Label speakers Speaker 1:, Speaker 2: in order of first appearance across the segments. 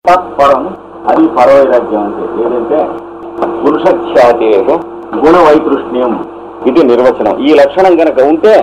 Speaker 1: తత్పరం అది పరవైరాగ్యం అంటే ఏదంటే పురుష ఖ్యాతి గుణ వైతృష్ణ్యం ఇది నిర్వచనం ఈ లక్షణం గనక ఉంటే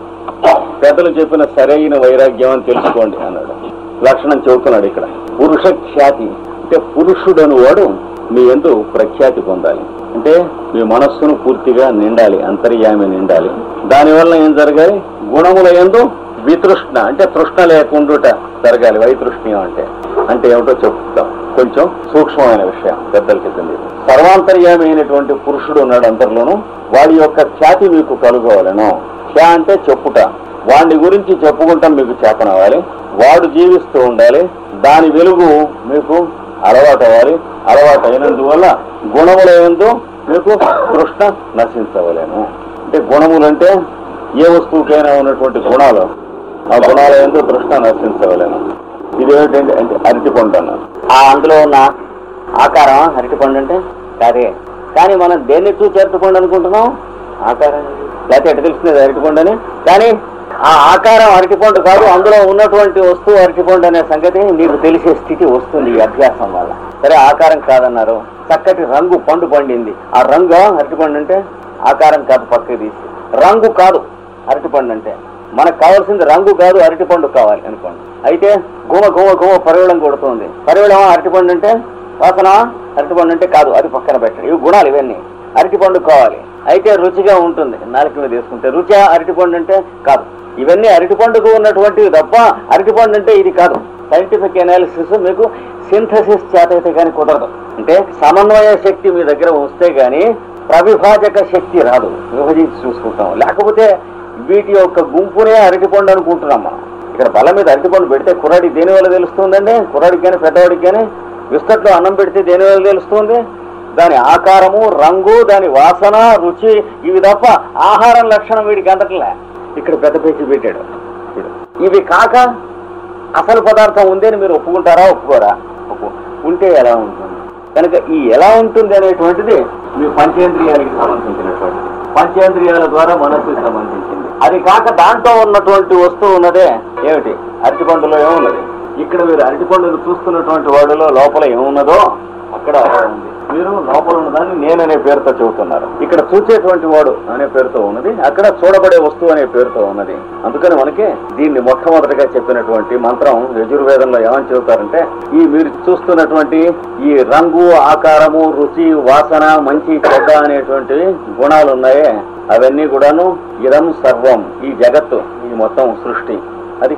Speaker 1: పెద్దలు చెప్పిన సరైన వైరాగ్యం అని తెలుసుకోండి అన్నాడు లక్షణం చెబుతున్నాడు ఇక్కడ పురుష ఖ్యాతి అంటే పురుషుడను వాడు మీ ఎందు ప్రఖ్యాతి పొందాలి అంటే మీ మనస్సును పూర్తిగా నిండాలి అంతర్యామి నిండాలి దానివల్ల ఏం జరగాలి గుణముల ఎందు వితృష్ణ అంటే తృష్ణ లేకుండుట జరగాలి వైతృష్ణ్యం అంటే అంటే ఏమిటో చెప్తాం కొంచెం సూక్ష్మమైన విషయం పెద్దలకి తెలియదు సర్వాంతర్యామి అయినటువంటి పురుషుడు ఉన్నాడు అందరిలోనూ వాడి యొక్క ఖ్యాతి మీకు కలుగోవాలను ఖ్యా అంటే చెప్పుట వాడి గురించి చెప్పుకుంటాం మీకు చేతనవ్వాలి వాడు జీవిస్తూ ఉండాలి దాని వెలుగు మీకు అలవాటు అవ్వాలి అలవాటు అయినందువల్ల గుణముల ఎందు మీకు తృష్ణ నశించవలేను అంటే గుణములంటే ఏ వస్తువుకైనా ఉన్నటువంటి గుణాలు ఆ గుణాల ఎందు తృష్ణ నశించవలేను ఇది ఏమిటంటే అంటే అరటి పండు అన్నారు
Speaker 2: ఆ అందులో ఉన్న ఆకారం అరటిపండు అంటే కాదే కానీ మనం దేన్ని చూసి అరటిపండు అనుకుంటున్నాం ఆకారం లేకపోతే ఎట్ట తెలుస్తుంది అరటిపండు అని కానీ ఆ ఆకారం అరటిపండు కాదు అందులో ఉన్నటువంటి వస్తువు అరటిపండు అనే సంగతి నీకు తెలిసే స్థితి వస్తుంది ఈ అభ్యాసం వల్ల సరే ఆకారం కాదన్నారు చక్కటి రంగు పండు పండింది ఆ రంగు అరటిపండు అంటే ఆకారం కాదు పక్కకి తీసి రంగు కాదు అరటిపండు అంటే మనకు కావాల్సింది రంగు కాదు అరటిపండు కావాలి అనుకోండి అయితే గుమ గుమ గుమ పరివళం కొడుతుంది పరివళం అరటిపండు అంటే వాసన అరటిపండు అంటే కాదు అది పక్కన పెట్టండి ఇవి గుణాలు ఇవన్నీ అరటిపండు కావాలి అయితే రుచిగా ఉంటుంది నాలుక మీద తీసుకుంటే రుచి అరటిపండు అంటే కాదు ఇవన్నీ అరటిపండుకు ఉన్నటువంటివి తప్ప అరటిపండు అంటే ఇది కాదు సైంటిఫిక్ అనాలిసిస్ మీకు సింథసిస్ చేత అయితే కానీ కుదరదు అంటే సమన్వయ శక్తి మీ దగ్గర వస్తే గానీ ప్రవిభాజక శక్తి రాదు విభజించి చూసుకుంటాం లేకపోతే వీటి యొక్క గుంపునే అరటిపండు అనుకుంటున్నాం మనం ఇక్కడ బల మీద అరటిపండు పెడితే కుర్రాడికి దేని వల్ల తెలుస్తుందండి కుర్రాడికి కానీ పెద్దవాడికి కానీ బిస్కట్లో అన్నం పెడితే దేని వల్ల తెలుస్తుంది దాని ఆకారము రంగు దాని వాసన రుచి ఇవి తప్ప ఆహారం లక్షణం వీడికి అందట్లే ఇక్కడ పెద్ద పేచి పెట్టాడు చూడు. ఇవి కాక అసలు పదార్థం ఉంది అని మీరు ఒప్పుకుంటారా ఒప్పుకోరా ఒప్పు ఉంటే ఎలా ఉంటుంది కనుక ఈ ఎలా ఉంటుంది అనేటువంటిది
Speaker 1: మీ పంచేంద్రియాలకి సంబంధించినటువంటిది పంచేంద్రియాల ద్వారా మనస్సుకి సంబంధించింది
Speaker 2: అది కాక దాంట్లో ఉన్నటువంటి వస్తువు ఉన్నదే ఏమిటి
Speaker 1: అరటిపండులో ఏమున్నది ఇక్కడ మీరు అరటిపండును చూస్తున్నటువంటి వాడిలో లోపల ఏమున్నదో అక్కడ ఉంది మీరు లోపల ఉన్నదాన్ని నేననే పేరుతో చెబుతున్నారు ఇక్కడ చూసేటువంటి వాడు అనే పేరుతో ఉన్నది అక్కడ చూడబడే వస్తువు అనే పేరుతో ఉన్నది అందుకని మనకి దీన్ని మొట్టమొదటిగా చెప్పినటువంటి మంత్రం యజుర్వేదంలో ఏమని చెబుతారంటే ఈ మీరు చూస్తున్నటువంటి ఈ రంగు ఆకారము రుచి వాసన మంచి చెడ్డ అనేటువంటి గుణాలు ఉన్నాయే అవన్నీ కూడాను ఇదం సర్వం ఈ జగత్తు ఈ మొత్తం సృష్టి అది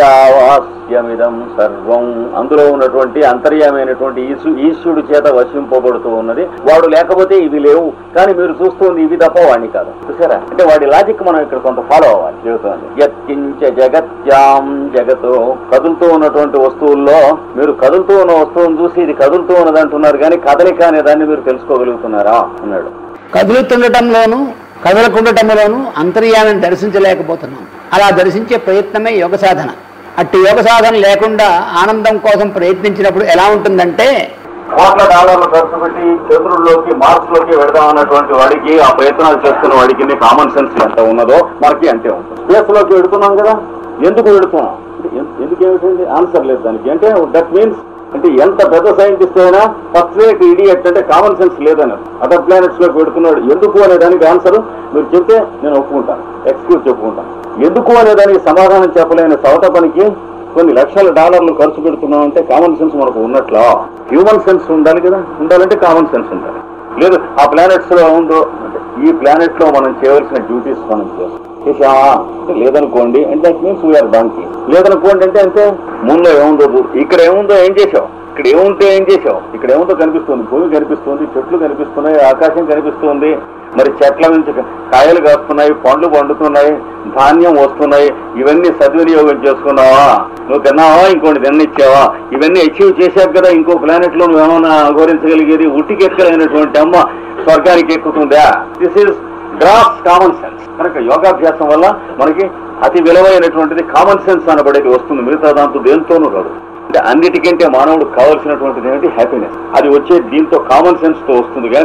Speaker 1: ఈశావాస్యమిదం సర్వం అందులో ఉన్నటువంటి అంతర్యమైనటువంటి ఈశు ఈశ్వరుడి చేత వశింపబడుతూ ఉన్నది వాడు లేకపోతే ఇవి లేవు కానీ మీరు చూస్తుంది ఇవి తప్ప వాడిని కాదు చూసారా అంటే వాడి లాజిక్ మనం ఇక్కడ కొంత ఫాలో అవ్వాలి చెబుతోంది యత్కించ జగత్యాం జగతో కదులుతూ ఉన్నటువంటి వస్తువుల్లో మీరు కదులుతూ ఉన్న వస్తువును చూసి ఇది కదులుతూ ఉన్నది అంటున్నారు కానీ కదలిక అనే దాన్ని మీరు తెలుసుకోగలుగుతున్నారా అన్నాడు
Speaker 3: కదులుతుండటంలోనూ కదలకుండటంలోనూ అంతర్యామిని దర్శించలేకపోతున్నాం అలా దర్శించే ప్రయత్నమే యోగ సాధన అట్టి యోగ సాధన లేకుండా ఆనందం కోసం ప్రయత్నించినప్పుడు ఎలా ఉంటుందంటే
Speaker 1: కోట్ల డాలర్లు ఖర్చు పెట్టి చంద్రుల్లోకి మార్క్స్ లోకి వెడదాం అన్నటువంటి వాడికి ఆ ప్రయత్నాలు చేస్తున్న వాడికి కామన్ సెన్స్ ఎంత ఉన్నదో మనకి అంతే ఉంటుంది స్పేస్ లోకి వెడుతున్నాం కదా ఎందుకు వెడుతున్నాం అంటే ఎన్- ఎందుకు ఏమిటండి ఆన్సర్ లేదు దానికి అంటే దట్ మీన్స్ అంటే ఎంత పెద్ద సైంటిస్ట్ అయినా ఫస్ట్ రేట్ ఇడియట్ అంటే కామన్ సెన్స్ లేదన్నారు అదర్ ప్లానెట్స్ లోకి పెడుతున్నాడు ఎందుకు అనే దానికి ఆన్సర్ మీరు చెప్తే నేను ఒప్పుకుంటాను ఎక్స్క్యూజ్ చెప్పుకుంటాను ఎందుకు అనే దానికి సమాధానం చెప్పలేని సవత పనికి కొన్ని లక్షల డాలర్లు ఖర్చు పెడుతున్నాం అంటే కామన్ సెన్స్ మనకు ఉన్నట్లా హ్యూమన్ సెన్స్ ఉండాలి కదా ఉండాలంటే కామన్ సెన్స్ ఉండాలి లేదు ఆ ప్లానెట్స్ లో ఉందో అంటే ఈ ప్లానెట్ లో మనం చేయవలసిన డ్యూటీస్ మనం చేస్తాం చేసామా అంటే లేదనుకోండి అంటే దట్ మీన్స్ వీఆర్ డాంకీ లేదనుకోండి అంటే అంటే ముందులో ఏముందో చూడు. ఇక్కడ ఏముందో ఏం చేసావు ఇక్కడ ఏముంటే ఏం చేసావు ఇక్కడ ఏముందో కనిపిస్తుంది భూమి కనిపిస్తుంది చెట్లు కనిపిస్తున్నాయి ఆకాశం కనిపిస్తుంది మరి చెట్ల నుంచి కాయలు కాస్తున్నాయి పండ్లు పండుతున్నాయి ధాన్యం వస్తున్నాయి ఇవన్నీ సద్వినియోగం చేసుకున్నావా నువ్వు తిన్నావా ఇంకోటి తిన్నిచ్చావా ఇవన్నీ అచీవ్ చేశాక కదా ఇంకో ప్లానెట్ లో నువ్వు ఏమైనా అఘోరించగలిగేది ఉట్టికెక్కలేనటువంటి అమ్మ స్వర్గానికి ఎక్కుతుందా this is gross common sense కనుక యోగాభ్యాసం వల్ల మనకి అతి విలువైనటువంటిది కామన్ సెన్స్ అనబడేది వస్తుంది మిగతా దాంతో దేంతోనూ రాదు అంటే అన్నిటికంటే మానవుడు కావాల్సినటువంటిది ఏంటి హ్యాపీనెస్ అది వచ్చే దీంతో కామన్ సెన్స్ తో వస్తుంది కానీ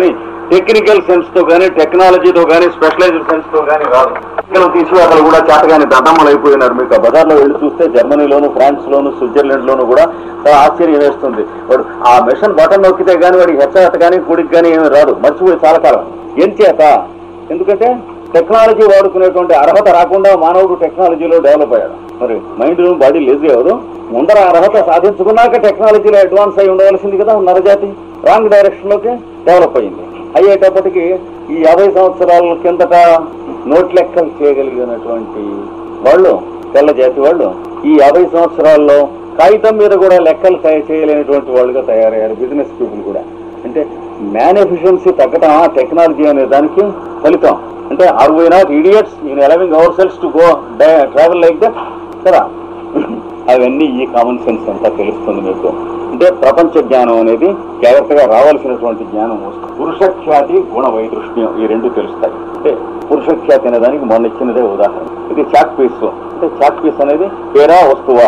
Speaker 1: టెక్నికల్ సెన్స్ తో కానీ టెక్నాలజీతో కానీ స్పెషలైజ్డ్ సెన్స్ తో కానీ రాదు ఇక్కడ తీసివేతలు కూడా చేతగాని దద్దమ్మలు అయిపోయినారు మీకు ఆ బజార్లో వెళ్ళి చూస్తే జర్మనీలోను ఫ్రాన్స్ లోను స్విట్జర్లాండ్ లోను కూడా చాలా ఆశ్చర్యం వేస్తుంది వాడు ఆ మిషన్ బటన్ నొక్కితే కానీ వాడికి హెచ్చత కానీ కుడికి కానీ ఏమీ రాదు మర్చిపోయి చాలా కాలం ఏం చేత ఎందుకంటే టెక్నాలజీ వాడుకునేటువంటి అర్హత రాకుండా మానవుడు టెక్నాలజీలో డెవలప్ అయ్యాడు మరి మైండ్ బాడీ లేజీ ఎవరు ముందర అర్హత సాధించుకున్నాక టెక్నాలజీలో అడ్వాన్స్ అయి ఉండవలసింది కదా నరజాతి రాంగ్ డైరెక్షన్ లోకి డెవలప్ అయింది అయ్యేటప్పటికి ఈ యాభై సంవత్సరాల కిందట నోట్ లెక్కలు చేయగలిగినటువంటి వాళ్ళు తెల్ల జాతి వాళ్ళు ఈ యాభై సంవత్సరాల్లో కాగితం మీద కూడా లెక్కలు తయ- చేయలేనటువంటి వాళ్ళుగా తయారయ్యారు బిజినెస్ పీపుల్ కూడా అంటే మ్యాన్ ఎఫిషియన్సీ తగ్గటం ఆ టెక్నాలజీ అనే దానికి ఫలితం అంటే are why not idiots in allowing our cells to go travel like that కదా అవన్నీ ఈ కామన్ సెన్స్ అంతా తెలుస్తుంది మీకు అంటే ప్రపంచ జ్ఞానం అనేది జాగ్రత్తగా రావాల్సినటువంటి జ్ఞానం వస్తుంది పురుష ఖ్యాతి గుణ వైదృష్ట్యం ఈ రెండు తెలుస్తాయి అంటే పురుష ఖ్యాతి అనే దానికి మొన్న ఇచ్చినదే ఉదాహరణ ఇది చాక్ పీస్ అంటే చాక్ పీస్ అనేది పేరా వస్తువా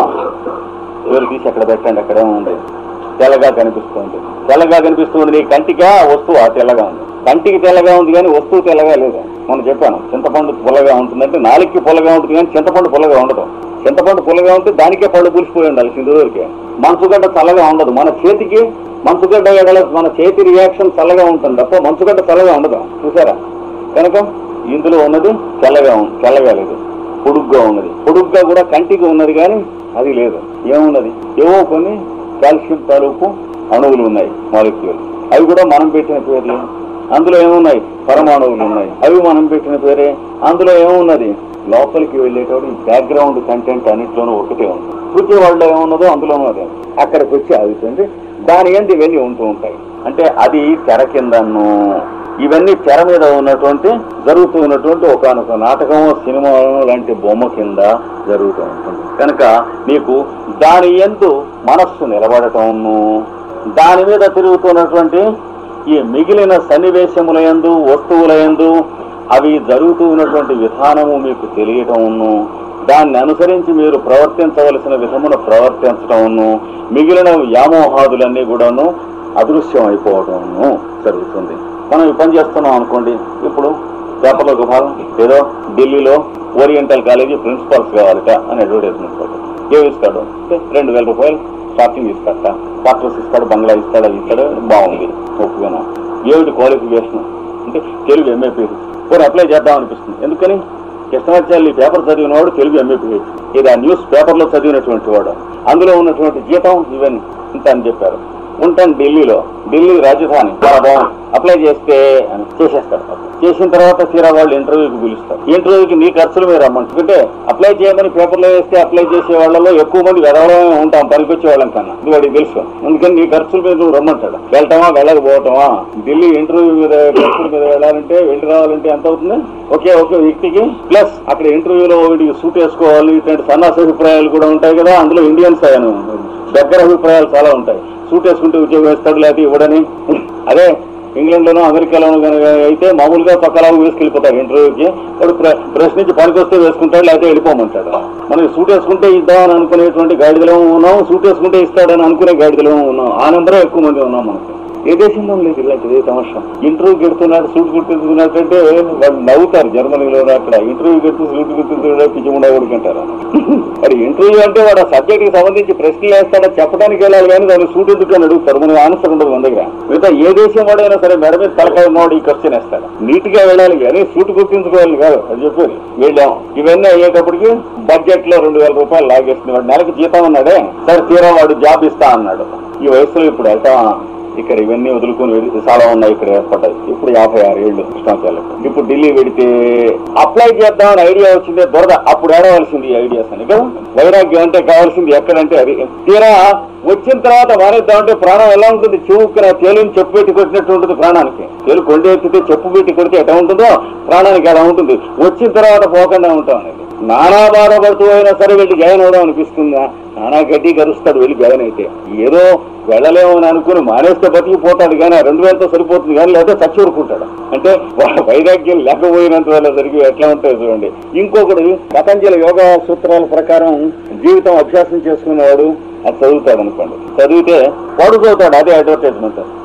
Speaker 1: ఎవరు తీసి అక్కడ పెట్టండి అక్కడే ఉంది తెల్లగా కనిపిస్తుంది తెల్లగా కనిపిస్తుంది నీ కంటిగా వస్తువు తెల్లగా ఉంది కంటికి తెల్లగా ఉంది కానీ వస్తువు తెల్లగా లేదు మనం చెప్పాను చింతపండు పుల్లగా ఉంటుందంటే నాలుగుకి పుల్లగా ఉంటుంది కానీ చింతపండు పుల్లగా ఉండదు చింతపండు పుల్లగా ఉంటే దానికే పళ్ళు పూసిపోయి ఉండాలి సింధుదూరికి మనసుగడ్డ చల్లగా ఉండదు మన చేతికి మనసుగడ్డ ఎడల మన చేతి రియాక్షన్ చల్లగా ఉంటుంది తప్ప మనసుగడ్డ చల్లగా ఉండదు చూసారా కనుక ఇందులో ఉన్నది చల్లగా ఉంది చల్లగా లేదు పొడుగ్గా ఉన్నది పొడుగ్గా కూడా కంటికి ఉన్నది కానీ అది లేదు ఏమున్నది ఏవో కొన్ని కాల్షియం తాలూకు అణువులు ఉన్నాయి మాలిక్యూల్ అవి కూడా మనం పెట్టిన పేర్లు అందులో ఏమున్నాయి పరమాణువులు ఉన్నాయి అవి మనం పెట్టిన పేరే అందులో ఏమున్నది లోపలికి వెళ్ళేటప్పుడు ఈ బ్యాక్గ్రౌండ్ కంటెంట్ అన్నింటిలోనూ ఒకటే ఉంది చూసే వాళ్ళు ఏమున్నదో అందులోనూ అదే అక్కడికి వచ్చి ఆగుతుంది దాని ఏంటి ఇవన్నీ ఉంటూ ఉంటాయి అంటే అది తెర కిందను ఇవన్నీ తెర మీద ఉన్నటువంటి జరుగుతూ ఉన్నటువంటి ఒకనొక నాటకము సినిమా లాంటి బొమ్మ కింద జరుగుతూ ఉంటుంది కనుక నీకు దాని ఎందు మనస్సు నిలబడటము దాని మీద తిరుగుతున్నటువంటి ఈ మిగిలిన సన్నివేశముల యందు వస్తువుల యందు అవి జరుగుతూ ఉన్నటువంటి విధానము మీకు తెలియటమును దాన్ని అనుసరించి మీరు ప్రవర్తించవలసిన విధమును ప్రవర్తించటమును మిగిలిన వ్యామోహాదులన్నీ కూడాను అదృశ్యం అయిపోవటము జరుగుతుంది మనం ఈ పని చేస్తున్నాం అనుకోండి ఇప్పుడు పేపర్లో ఒక భాగం ఏదో ఢిల్లీలో ఓరియంటల్ కాలేజీ ప్రిన్సిపాల్స్ కావాలట అని అడ్వర్టైజ్మెంట్ పట్టు ఏమి ఇస్తాడు అంటే రెండు వేల రూపాయలు స్టార్టింగ్ ఇస్తాడట క్వార్టర్స్ ఇస్తాడు బంగ్లా ఇస్తాడు అది ఇస్తాడు బాగుంది ఒప్పుకున్నా ఏమిటి క్వాలిఫికేషన్ అంటే తెలుగు ఎంఏ పీహెచ్ పోనీ అప్లై చేద్దాం అనిపిస్తుంది ఎందుకని కృష్ణాచార్య ఈ పేపర్ చదివినవాడు తెలుగు ఎంఏ పీహెచ్ ఇది ఆ న్యూస్ పేపర్లో చదివినటువంటి వాడు అందులో ఉన్నటువంటి జీతం ఇవన్నీ ఇంత అని చెప్పారు ఉంటాను ఢిల్లీలో ఢిల్లీ రాజధాని చాలా బాగుంది అప్లై చేస్తే అని చేసేస్తారు చేసిన తర్వాత తీరా వాళ్ళు ఇంటర్వ్యూకి పిలుస్తారు ఇంటర్వ్యూకి నీ ఖర్చులు మీరు రమ్మంటారు ఎందుకంటే అప్లై చేయమని పేపర్లో వేస్తే అప్లై చేసే వాళ్ళలో ఎక్కువ మంది వెదవడమే ఉంటాం పనికొచ్చే వాళ్ళం కన్నా ఇది వాడికి తెలుసు అందుకని నీ ఖర్చుల మీద నువ్వు రమ్మంటాడు వెళ్తామా వెళ్ళకపోవటమా ఢిల్లీ ఇంటర్వ్యూ మీద ఖర్చుల మీద వెళ్ళాలంటే వెళ్ళి రావాలంటే ఎంత అవుతుంది ఒకే ఒకే వ్యక్తికి ప్లస్ అక్కడ ఇంటర్వ్యూలో వీడికి సూట్ వేసుకోవాలి ఇట్లాంటి సన్నాస అభిప్రాయాలు కూడా ఉంటాయి కదా అందులో ఇండియన్స్ ఆయన దగ్గర అభిప్రాయాలు చాలా ఉంటాయి సూట్ వేసుకుంటే ఉద్యోగం వేస్తాడు లేకపోతే ఇవ్వడని అదే ఇంగ్లాండ్లోనూ అమెరికాలోనూ కనుక అయితే మామూలుగా పక్కలాగా వేసుకెళ్ళిపోతాడు ఇంటర్వ్యూకి వాడు ప్ర- ప్రశ్నించి పనికి వస్తే వేసుకుంటాడు లేకపోతే వెళ్ళిపోమంటాడు మనం సూట్ వేసుకుంటే ఇద్దామని అనుకునేటువంటి గాడిదలో ఉన్నాం సూట్ వేసుకుంటే ఇస్తాడని అనుకునే గాడిదలో ఉన్నాం ఆ నెంబరే ఎక్కువ మంది ఉన్నాం మనకి ఏ దేశంలో లేదు ఇలాంటిది సమస్య ఇంటర్వ్యూ పెడుతున్నాడు సూట్ కుట్టించుకున్నట్టంటే వాళ్ళు నవ్వుతారు జర్మనీలో అక్కడ ఇంటర్వ్యూ పెడుతూ సూట్ కుట్టించుకుంటే పిచ్చిముండా కొడుకుంటారు మరి ఇంటర్వ్యూ అంటే వాడు ఆ సబ్జెక్ట్ కి సంబంధించి ప్రశ్నలు వేస్తాడో చెప్పడానికి వెళ్ళాలి కానీ దాన్ని సూట్ ఎందుకు అని అడుగుతారు మనకి ఆన్సర్ ఉండదు మన దగ్గర మిగతా ఏ దేశం వాడైనా సరే మేడ మీద తలకాయ ఉన్నవాడు ఈ క్వశ్చన్ వేస్తాడు నీట్ గా వెళ్ళాలి కానీ సూట్ గుర్తించుకోవాలి కాదు అది చెప్పేది వెళ్ళాం ఇవన్నీ అయ్యేటప్పటికి బడ్జెట్ లో రెండు వేల రూపాయలు లాగేస్తుంది వాడు నెలకు జీతం అన్నాడే సరే తీరా వాడు జాబ్ ఇస్తా అన్నాడు ఈ వయసులో ఇప్పుడు వెళ్తామా ఇక్కడ ఇవన్నీ వదులుకొని వెళితే చాలా ఉన్నాయి ఇక్కడ ఏర్పడ్డాయి ఇప్పుడు యాభై ఆరు ఏళ్ళు కృష్ణాచార్యులకు ఇప్పుడు ఢిల్లీ వెడితే అప్లై చేద్దామని ఐడియా వచ్చిందే దొరద అప్పుడు ఏడవలసింది ఈ ఐడియాస్ అని కదా వైరాగ్యం అంటే కావాల్సింది ఎక్కడంటే అది తీరా వచ్చిన తర్వాత మానేద్దామంటే ప్రాణం ఎలా ఉంటుంది చెవుక్కున తేలిని చెప్పు పెట్టి కొట్టినట్టు ఉంటుంది ప్రాణానికి తేలు కొండ ఎత్తితే చెప్పు పెట్టి కొడితే ఎట్లా ఉంటుందో ప్రాణానికి అలా ఉంటుంది వచ్చిన తర్వాత పోకుండా ఉంటాం అనేది నానా బాధపడుతూ అయినా సరే వెళ్ళి జాయిన్ అవడం అనిపిస్తుందా నానా గడ్డి గరుస్తాడు వెళ్ళి జాయిన్ అయితే ఏదో వెళ్ళలేము అని అనుకుని మానేస్తే బతికిపోతాడు కానీ ఆ రెండు వేలతో సరిపోతుంది కానీ లేదా చచ్చి ఊరుకుంటాడు అంటే వాళ్ళ వైరాగ్యం లేకపోయినంత వల్ల జరిగి ఎట్లా ఉంటాయి చూడండి ఇంకొకడు పతంజలి యోగా సూత్రాల ప్రకారం జీవితం అభ్యాసం చేసుకున్నవాడు అది చదువుతాడు అనుకోండి చదివితే వాడు చదువుతాడు అదే అడ్వర్టైజ్మెంట్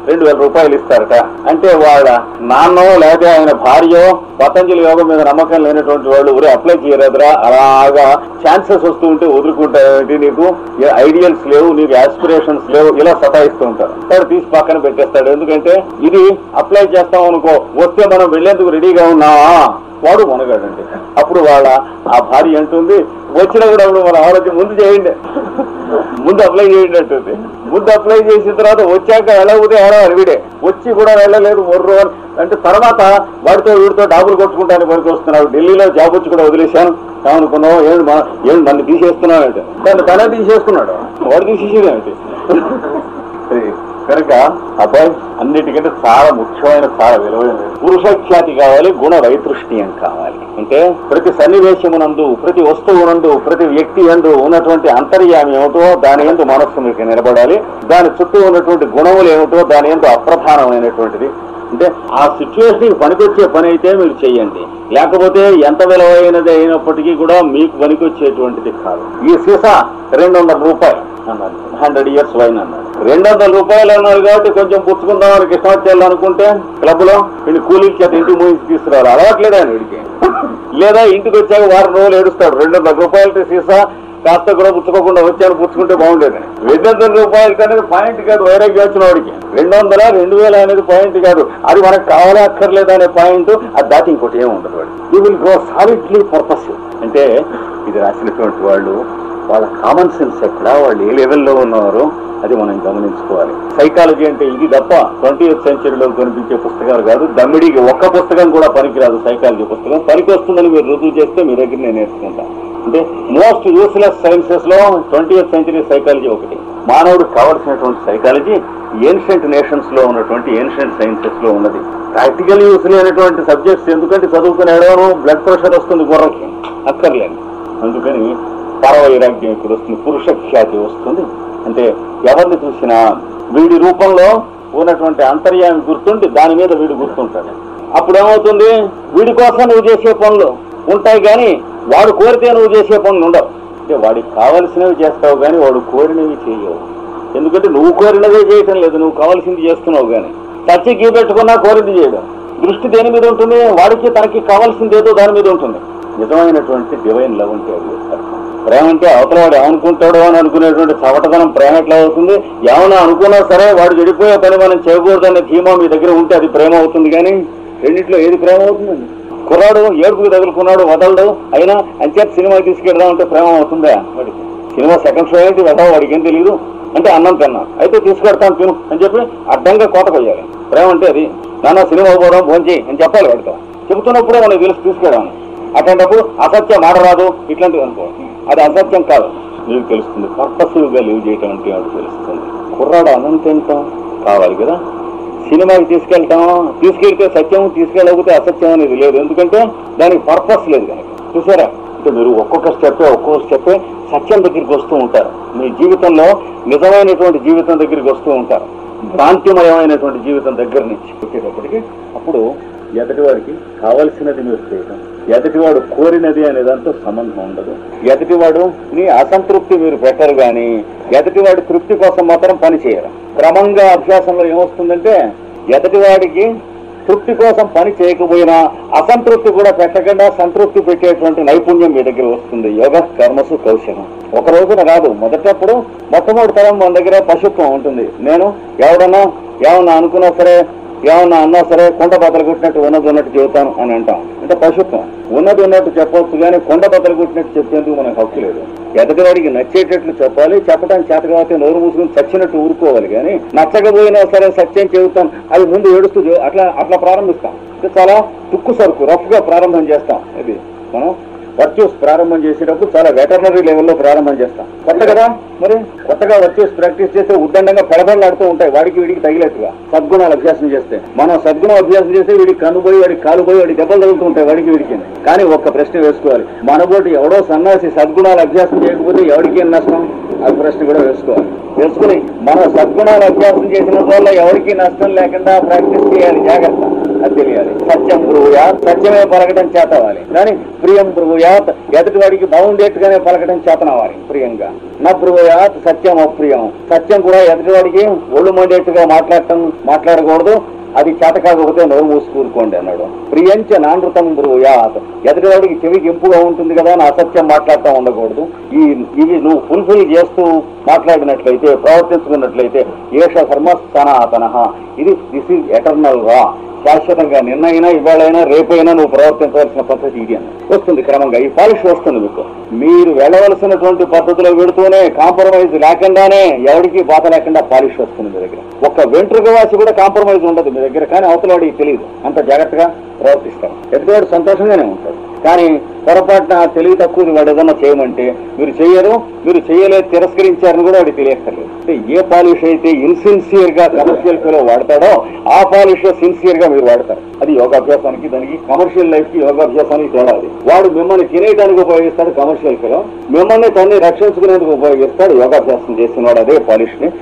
Speaker 1: రెండు వేల రూపాయలు ఇస్తారట అంటే వాళ్ళ నాన్నో లేదా ఆయన భార్యో పతంజలి యోగం మీద నమ్మకం లేనటువంటి వాళ్ళు ఊరే అప్లై చేయలేదురా అలాగా ఛాన్సెస్ వస్తూ ఉంటే వదులుకుంటారేంటి నీకు ఐడియల్స్ లేవు నీకు ఆస్పిరేషన్స్ లేవు ఇలా సతాయిస్తూ ఉంటారు వాడు తీసి పక్కన పెట్టేస్తాడు ఎందుకంటే ఇది అప్లై చేస్తాం అనుకో వస్తే మనం వెళ్లేందుకు రెడీగా ఉన్నావా వాడు మునగాడండి అప్పుడు వాళ్ళ ఆ భార్య అంటుంది వచ్చినా కూడా అప్పుడు మన ఆలోచన ముందు చేయండి ముందు అప్లై చేయండి అంటుంది ముందు అప్లై చేసిన తర్వాత వచ్చాక వెళ్ళకపోతే ఏడవాలి వీడే వచ్చి కూడా వెళ్ళలేదు మొర్రు అని అంటే తర్వాత వాడితో వీడితో డాబులు కొట్టుకుంటాను పనికి వస్తున్నాడు ఢిల్లీలో జాబ్ వచ్చి కూడా వదిలేశాను ఏమనుకున్నావు ఏమి మా- ఏమి నన్ను తీసేస్తున్నావు అంటే దాన్ని తనే తీసేసుకున్నాడు వాడు తీసేసేదేమిటి కనుక అబ్బాయి అన్నిటికంటే చాలా ముఖ్యమైన చాలా విలువైనది పురుషఖ్యాతి కావాలి గుణ వైతృష్ణ్యం కావాలి అంటే ప్రతి సన్నివేశమునందు ప్రతి వస్తువునందు ప్రతి వ్యక్తి యందు ఉన్నటువంటి అంతర్యామి ఏమిటో దాని ఎందు మనస్సు మీకు నిలబడాలి దాని చుట్టూ ఉన్నటువంటి గుణములు ఏమిటో దాని ఎందు అప్రధానమైనటువంటిది అంటే ఆ సిచ్యువేషన్ పనికొచ్చే పని అయితే మీరు చెయ్యండి లేకపోతే ఎంత విలువైనది అయినప్పటికీ కూడా మీకు పనికొచ్చేటువంటిది కాదు ఈ సీసా రెండు వందల రూపాయలు అన్నాడు హండ్రెడ్ ఇయర్స్ వైన్ అన్నాడు రెండు వందల రూపాయలు అన్నారు కాబట్టి కొంచెం పుచ్చుకుందాం అని ఇష్టం వచ్చేయాలి అనుకుంటే క్లబ్ లో వీళ్ళు కూలీకి చేత ఇంటికి మూసి తీసుకురావాలి అలవాట్లేదు ఆయన వీడికి లేదా ఇంటికి వచ్చాక వారం రోజులు ఏడుస్తాడు రెండు వందల రూపాయలతో సీసా కాస్త కూడా పుచ్చుకోకుండా వచ్చాను పుచ్చుకుంటే బాగుండేది రెండు వందల రూపాయలకి అనేది పాయింట్ కాదు వైరాగ్యం వచ్చిన వాడికి రెండు వందల రెండు వేల అనేది పాయింట్ కాదు అది మనకు కావాలా అక్కర్లేదా అనే పాయింట్ అది దాటి ఇంకోటి ఏమి ఉండదు వాడు you will go solidly purpose అంటే ఇది రాసినటువంటి వాళ్ళు వాళ్ళ కామన్ సెన్స్ ఎక్కడ వాళ్ళు ఏ లెవెల్లో ఉన్నారో అది మనం గమనించుకోవాలి సైకాలజీ అంటే ఇది తప్ప ట్వంటీ ఎయిత్ సెంచరీలో కనిపించే పుస్తకాలు కాదు దమ్మిడికి ఒక్క పుస్తకం కూడా పనికిరాదు సైకాలజీ పుస్తకం పనికి వస్తుందని మీరు రుజువు చేస్తే మీ దగ్గర నేను నేర్చుకుంటాను అంటే మోస్ట్ యూస్లెస్ సైన్సెస్ లో ట్వంటీ ఎయిత్ సెంచరీ సైకాలజీ ఒకటి మానవుడికి కావలసినటువంటి సైకాలజీ ఏన్షియంట్ నేషన్స్ లో ఉన్నటువంటి ఏన్షియంట్ సైన్సెస్ లో ఉన్నది ప్రాక్టికల్ యూస్ లేనటువంటి సబ్జెక్ట్స్ ఎందుకంటే చదువుకుని ఎడవను బ్లడ్ ప్రెషర్ వస్తుంది గుర్రకి అక్కర్లేదు అందుకని పరవైరాగ్యం ఇక్కడ వస్తుంది పురుష ఖ్యాతి వస్తుంది అంటే ఎవరిని చూసినా వీడి రూపంలో ఉన్నటువంటి అంతర్యామి గుర్తుండి దాని మీద వీడు గుర్తుంటాడు అప్పుడు ఏమవుతుంది వీడి కోసం నువ్వు చేసే పనులు ఉంటాయి కానీ వాడు కోరితే నువ్వు చేసే పనులు ఉండవు అంటే వాడికి కావలసినవి చేస్తావు కానీ వాడు కోరినవి చేయవు ఎందుకంటే నువ్వు కోరినదే చేయటం లేదు నువ్వు కావాల్సింది చేస్తున్నావు కానీ చచ్చి గీ పెట్టుకున్నా కోరింది చేయడం దృష్టి దేని మీద ఉంటుంది వాడికి తనకి కావాల్సింది ఏదో దాని మీద ఉంటుంది నిజమైనటువంటి డివైన్ లవ్ అంటే అది అర్థం. ప్రేమ అంటే అవతల వాడు ఏమనుకుంటాడో అని అనుకునేటువంటి చవటదనం ప్రేమ ఎట్లా అవుతుంది ఏమన్నా అనుకున్నా సరే వాడు చెడిపోయే పని మనం చేయకూడదనే ధీమా మీ దగ్గర ఉంటే అది ప్రేమ అవుతుంది కానీ రెండిట్లో ఏది ప్రేమ అవుతుందండి కుర్రాడు ఏడుపుకి తగులుకున్నాడు వదలడు అయినా అంచేత సినిమా తీసుకెళ్దాం అంటే ప్రేమ అవుతుందా వాడికి సినిమా సెకండ్ షో ఏంటి వెళ్దాం వాడికి ఏం తెలియదు అంటే అన్నం తిన్నా అయితే తీసుకెడతాను తిను అని చెప్పి అడ్డంగా కోట కొయ్యాలి ప్రేమ అంటే అది నాన్న సినిమా పోదాం భోంచి అని చెప్పాలి వాడితో చెబుతున్నప్పుడే మనకి తెలిసి తీసుకెళ్ళాను అట్లాంటప్పుడు అసత్యం ఆడరాదు ఇట్లాంటివి అనుకో అది అసత్యం కాదు నీకు తెలుస్తుంది పర్పసివ్ గా లివ్ చేయటం అంటే ఏమిటో తెలుస్తుంది కుర్రాడు అన్నం తింటాం కావాలి కదా సినిమాకి తీసుకెళ్తాం తీసుకెళ్తే సత్యం తీసుకెళ్ళకపోతే అసత్యం అనేది లేదు ఎందుకంటే దానికి పర్పస్ లేదు కనుక చూసారా అంటే మీరు ఒక్కొక్క స్టెప్ ఒక్కొక్క స్టెప్ సత్యం దగ్గరికి వస్తూ ఉంటారు మీ జీవితంలో నిజమైనటువంటి జీవితం దగ్గరికి వస్తూ ఉంటారు భ్రాంతిమయమైనటువంటి జీవితం దగ్గర నుంచి వచ్చేటప్పటికి అప్పుడు ఎదటివాడికి కావలసినది మీరు చేయటం ఎదటివాడు కోరినది అనే దాంతో సంబంధం ఉండదు ఎదటివాడు నీ అసంతృప్తి మీరు పెట్టరు కానీ ఎదటివాడి తృప్తి కోసం మాత్రం పని చేయరు క్రమంగా అభ్యాసంలో ఏమొస్తుందంటే ఎదటివాడికి తృప్తి కోసం పని చేయకపోయినా అసంతృప్తి కూడా పెట్టకుండా సంతృప్తి పెట్టేటువంటి నైపుణ్యం మీ దగ్గర వస్తుంది యోగ కర్మసు కౌశలం ఒక రోజున కాదు మొదటప్పుడు మొట్టమొదటి తరం మన దగ్గర పశుత్వం ఉంటుంది నేను ఎవడన్నా ఏమన్నా అనుకున్నా సరే ఏమన్నా అన్నా సరే కొండ బద్దలు కొట్టినట్టు ఉన్నది ఉన్నట్టు చెబుతాను అని అంటాం అంటే పశుత్వం ఉన్నది ఉన్నట్టు చెప్పవచ్చు కానీ కొండ బద్దలు కొట్టినట్టు చెప్పేందుకు మనకు హక్కు లేదు ఎదటివాడికి నచ్చేటట్లు చెప్పాలి చెప్పడానికి చేత కాబట్టి నోరు మూసుకుని చచ్చినట్టు ఊరుకోవాలి కానీ నచ్చకపోయినా సరే సత్యం చెబుతాం అది ముందు ఏడుస్తూ చెబు- అట్లా అట్లా ప్రారంభిస్తాం అంటే చాలా తుక్కు సరుకు రఫ్ గా ప్రారంభం చేస్తాం ఇది మనం వర్చ్యూస్ ప్రారంభం చేసేటప్పుడు చాలా వెటర్నరీ లెవెల్లో ప్రారంభం చేస్తాం కొత్త కదా మరి కొత్తగా వర్చ్యూస్ ప్రాక్టీస్ చేస్తే ఉద్దండంగా పెడబడలాడుతూ ఉంటాయి వాడికి వీడికి తగిలేట్టుగా సద్గుణాలు అభ్యాసం చేస్తే మనం సద్గుణం అభ్యాసం చేస్తే వీడికి కన్ను పోయి వాడికి కాలు పోయి వాడికి దెబ్బలు తగులుతూ ఉంటాయి వాడికి వీడికి కానీ ఒక్క ప్రశ్న వేసుకోవాలి మనబోటి ఎవడో సన్నాసి సద్గుణాలు అభ్యాసం చేయకపోతే ఎవరికి ఏం నష్టం అది ప్రశ్న కూడా వేసుకోవాలి వేసుకుని మన సద్గుణాలు అభ్యాసం చేసిన వల్ల ఎవరికి నష్టం లేకుండా ప్రాక్టీస్ చేయాలి జాగ్రత్త అది తెలియాలి సత్యం బ్రూయాత్ సత్యమే పలకటం చేతవాలి కానీ ప్రియం బ్రూయాత్ ఎదుటివాడికి బాగుండేట్టుగానే పలకటం చేతనవాలి ప్రియంగా నా బ్రూయాత్ సత్యం అప్రియం సత్యం కూడా ఎదుటివాడికి ఒళ్ళు మండేట్టుగా మాట్లాడటం మాట్లాడకూడదు అది చేత కాకపోతే నోరు మూసుకూరుకోండి అన్నాడు ప్రియంచ నానృతం బ్రూయాత్ ఎదుటివాడికి చెవికి ఇంపుగా ఉంటుంది కదా అని అసత్యం మాట్లాడటం ఉండకూడదు ఈ ఇవి నువ్వు ఫుల్ఫిల్ చేస్తూ మాట్లాడినట్లయితే ప్రవర్తించుకున్నట్లయితే ఏష ధర్మ సనాతన ఇది దిస్ ఈజ్ ఎటర్నల్ రా శాశ్వతంగా నిన్నైనా ఇవాళైనా రేపైనా నువ్వు ప్రవర్తించవలసిన పద్ధతి ఇది అని వస్తుంది క్రమంగా ఈ పాలిష్ వస్తుంది మీకు మీరు వెళ్ళవలసినటువంటి పద్ధతిలో వెడుతూనే కాంప్రమైజ్ లేకుండానే ఎవరికి బాధ లేకుండా పాలిష్ వస్తుంది మీ దగ్గర ఒక్క వెంట్రుక వాసి కూడా కాంప్రమైజ్ ఉండదు మీ దగ్గర కానీ అవతల వాడికి తెలియదు అంత జాగ్రత్తగా ప్రవర్తిస్తారు ఎదుటివాడు సంతోషంగానే ఉంటాడు కానీ పొరపాటున తెలివి తక్కువ వాడు ఏదన్నా చేయమంటే మీరు చెయ్యరు మీరు చేయలేదు తిరస్కరించారని కూడా వాడికి తెలియక్కర్లేదు అంటే ఏ పాలిష్ అయితే ఇన్సిన్సియర్ గా కమర్షియల్ లో వాడతాడో ఆ పాలిష్ సిన్సియర్ గా మీరు వాడతారు అది యోగాభ్యాసానికి దానికి కమర్షియల్ లైఫ్ కి యోగాభ్యాసానికి తేడా అది వాడు మిమ్మల్ని తినేయడానికి ఉపయోగిస్తాడు కమర్షియల్ లో మిమ్మల్ని తన్ని రక్షించుకునేందుకు ఉపయోగిస్తాడు యోగాభ్యాసం చేసిన వాడు అదే పాలిష్ ని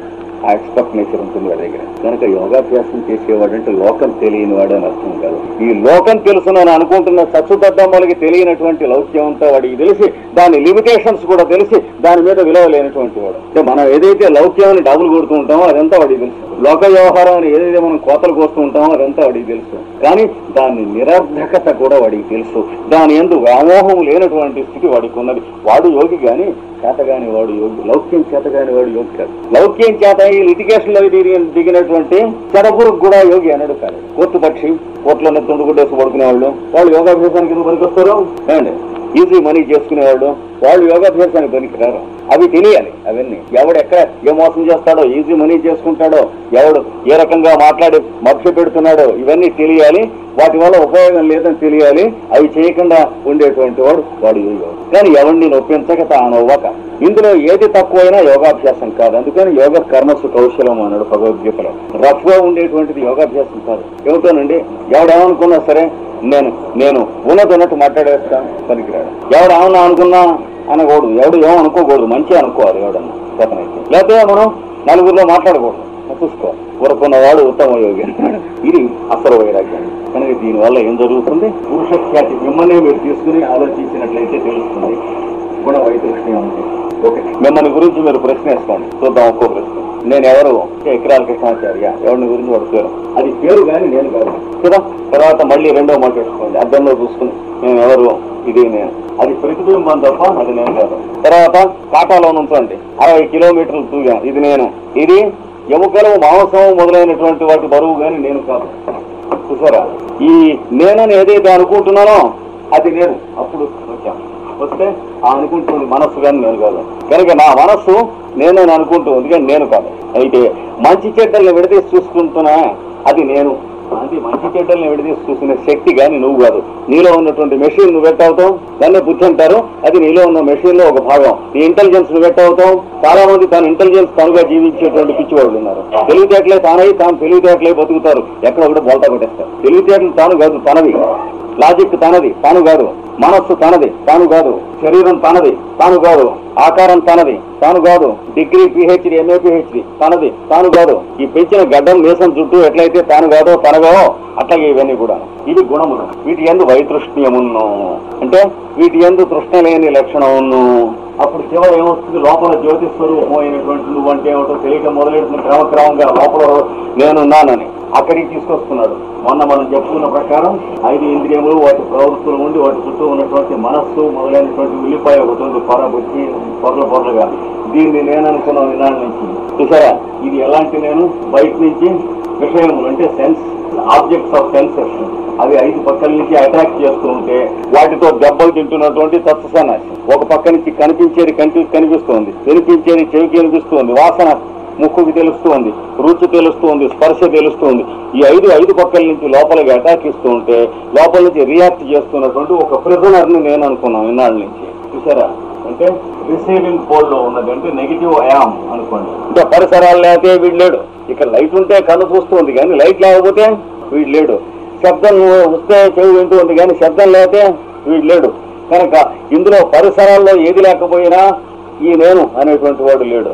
Speaker 1: ఆ ఎక్స్పర్ట్ నేచర్ ఉంటుంది వాడి దగ్గర కనుక యోగాభ్యాసం చేసేవాడు అంటే లోకం తెలియని వాడు అని అర్థం కాదు ఈ లోకం తెలుసునని అనుకుంటున్న సత్సుతద్దమ్మలకి తెలియనటువంటి లౌక్యం అంతా వాడికి తెలిసి దాని లిమిటేషన్స్ కూడా తెలిసి దాని మీద విలువ లేనటువంటి వాడు అంటే మనం ఏదైతే లౌక్యాన్ని డబ్బులు కొడుతూ ఉంటామో అదంతా వాడికి తెలుసు లోక వ్యవహారం అని ఏదైతే మనం కోతలు కోస్తూ ఉంటామో అదంతా వాడికి తెలుసు కానీ దాని నిరర్ధకత కూడా వాడికి తెలుసు దాని ఎందు వ్యామోహం లేనటువంటి స్థితి వాడికి ఉన్నది వాడు యోగి గాని చేతగాని వాడు యోగి లౌక్యం చేతగాని వాడు యోగి కాదు లౌక్యం చేత ఈ లిటిగేషన్ లో దిగి దిగినటువంటి చెడపురుకు కూడా యోగి అనడు కాదు కోర్టు పక్షి కోర్టులో తుండుగుడ్డేసి పడుకునే వాళ్ళు వాళ్ళు యోగాభ్యాసానికి ఎందుకు పనికొస్తారు ఏమండి ఈజీ మనీ చేసుకునేవాళ్ళు వాళ్ళు యోగాభ్యాసానికి పనికిరారు అవి తెలియాలి అవన్నీ ఎవడు ఎక్కడ ఏ మోసం చేస్తాడో ఈజీ మనీ చేసుకుంటాడో ఎవడు ఏ రకంగా మాట్లాడి మభ్య పెడుతున్నాడో ఇవన్నీ తెలియాలి వాటి వల్ల ఉపయోగం లేదని తెలియాలి అవి చేయకుండా ఉండేటువంటి వాడు వాడు యోగి కానీ ఎవరిని నొప్పించక తానవ్వక ఇందులో ఏది తక్కువైనా యోగాభ్యాసం కాదు అందుకని యోగ కర్మసు కౌశలం అన్నాడు భగవద్గీతలో రఫ్ గా ఉండేటువంటిది యోగాభ్యాసం కాదు ఏమిటోనండి ఎవడేమనుకున్నా సరే నేను నేను ఉన్నది ఉన్నట్టు మాట్లాడేస్తాను పనికిరాడు ఎవడు ఏమన్నా అనుకున్నా అనకూడదు ఎవడు ఏమో అనుకోకూడదు మంచి అనుకోవాలి ఎవడన్నా చేతనైతే లేకపోతే మనం నలుగురిలో మాట్లాడకూడదు చూసుకోవాలి ఊరుకున్నవాడు ఉత్తమ యోగి ఇది అసలు వైరాగ్యం కనుక దీనివల్ల ఏం జరుగుతుంది పురుష ఖ్యాతి మిమ్మల్ని మీరు తీసుకుని ఆలోచించినట్లయితే తెలుస్తుంది గుణ వైతృష్ణి ఉంది ఓకే మిమ్మల్ని గురించి మీరు ప్రశ్న వేసుకోండి చూద్దాం ఒక్కో ప్రశ్న నేను ఎవరు ఎకరాల కృష్ణాచార్య ఎవరిని గురించి వాడు పేరు అది పేరు కానీ నేను కాదు కదా తర్వాత మళ్ళీ రెండో మాట వేసుకోండి అద్దంలో చూసుకుని నేను ఎవరు ఇది నేను అది ప్రతిబింబం తప్ప అది నేను కాదు తర్వాత కాటాలో నుంచండి అరవై కిలోమీటర్లు తూగాం ఇది నేను ఇది ఎముకలు మాంసం మొదలైనటువంటి వాటి బరువు కానీ నేను కాదు చూసారా ఈ నేనని ఏదైతే అనుకుంటున్నానో అది నేను అప్పుడు వచ్చాం వస్తే ఆ అనుకుంటుంది మనస్సు కానీ నేను కాదు కనుక నా మనస్సు నేనని అనుకుంటుంది కానీ నేను కాదు అయితే మంచి చెడ్డల్ని విడదీసి చూసుకుంటున్నా అది నేను అది మంచి చెడ్డల్ని విడదీసి చూసుకునే శక్తి కానీ నువ్వు కాదు నీలో ఉన్నటువంటి మెషిన్ నువ్వు పెట్టవుతావు దాన్నే బుద్ధి అంటారు అది నీలో ఉన్న మెషిన్ లో ఒక భాగం నీ ఇంటెలిజెన్స్ నువ్వు పెట్టవుతావు చాలా మంది తన ఇంటెలిజెన్స్ తనుగా జీవించేటువంటి పిచ్చివాళ్ళు ఉన్నారు తెలివితేటలే తానై తాను తెలివితేటలే బతుకుతారు ఎక్కడ ఒకటి బోల్తా కొట్టేస్తారు తెలివితేటలు తాను కాదు తనవి లాజిక్ తనది తాను కాదు మనస్సు తనది తాను కాదు శరీరం తనది తాను కాదు ఆకారం తనది తాను కాదు డిగ్రీ పిహెచ్డి ఎంఏ పిహెచ్డి తనది తాను కాదు ఈ పెంచిన గడ్డం మీసం చుట్టూ ఎట్లయితే తాను కాదో తనగో అట్లాగే ఇవన్నీ కూడా ఇవి గుణములు వీటి ఎందు వైతృష్ణ్యమును అంటే వీటి ఎందు తృష్ణ లేని లక్షణమును అప్పుడు చివరి ఏమొస్తుంది లోపల జ్యోతి స్వరూపం అయినటువంటి నువ్వు అంటే ఏమిటో తెలియక మొదలెడుతున్న క్రమక్రమంగా లోపల నేనున్నానని అక్కడికి తీసుకొస్తున్నాడు మొన్న మనం చెప్పుకున్న ప్రకారం ఐదు ఇంద్రియములు వాటి ప్రవృత్తులు ఉండి వాటి చుట్టూ ఉన్నటువంటి మనస్సు మొదలైనటువంటి ఉల్లిపాయ ఒకటి ఉంది పొర బుచ్చి పొరల పొరలుగా దీన్ని నేను అనుకున్న విధానం నుంచి చూసారా ఇది ఎలాంటి నేను బయట నుంచి విషయములు అంటే సెన్స్ ఆబ్జెక్ట్స్ ఆఫ్ సెన్సెస్ అవి ఐదు పక్కల నుంచి అటాక్ చేస్తూ ఉంటే వాటితో దెబ్బలు తింటున్నటువంటి తత్వసన్నాసి ఒక పక్క నుంచి కనిపించేది కంటి కనిపిస్తోంది వినిపించేది చెవికి వినిపిస్తోంది వాసన ముక్కుకి తెలుస్తుంది రుచి తెలుస్తుంది స్పర్శ తెలుస్తుంది ఈ ఐదు ఐదు పక్కల నుంచి లోపలికి అటాక్ ఇస్తూ ఉంటే లోపల నుంచి రియాక్ట్ చేస్తున్నటువంటి ఒక ప్రిజనర్ ని నేను అనుకున్నాను ఇన్నాళ్ళ నుంచి చూసారా అంటే రిసీవింగ్ పోల్ లో ఉన్నది అంటే నెగిటివ్ యామ్ అనుకోండి అంటే పరిసరాలు లేకపోతే వీడు లేడు ఇక్కడ లైట్ ఉంటే కన్ను చూస్తుంది కానీ లైట్ లేకపోతే వీడు లేడు శబ్దం వస్తే చెవి వింటూ ఉంది కానీ శబ్దం లేకపోతే వీడు లేడు కనుక ఇందులో పరిసరాల్లో ఏది లేకపోయినా ఈ నేను అనేటువంటి వాడు లేడు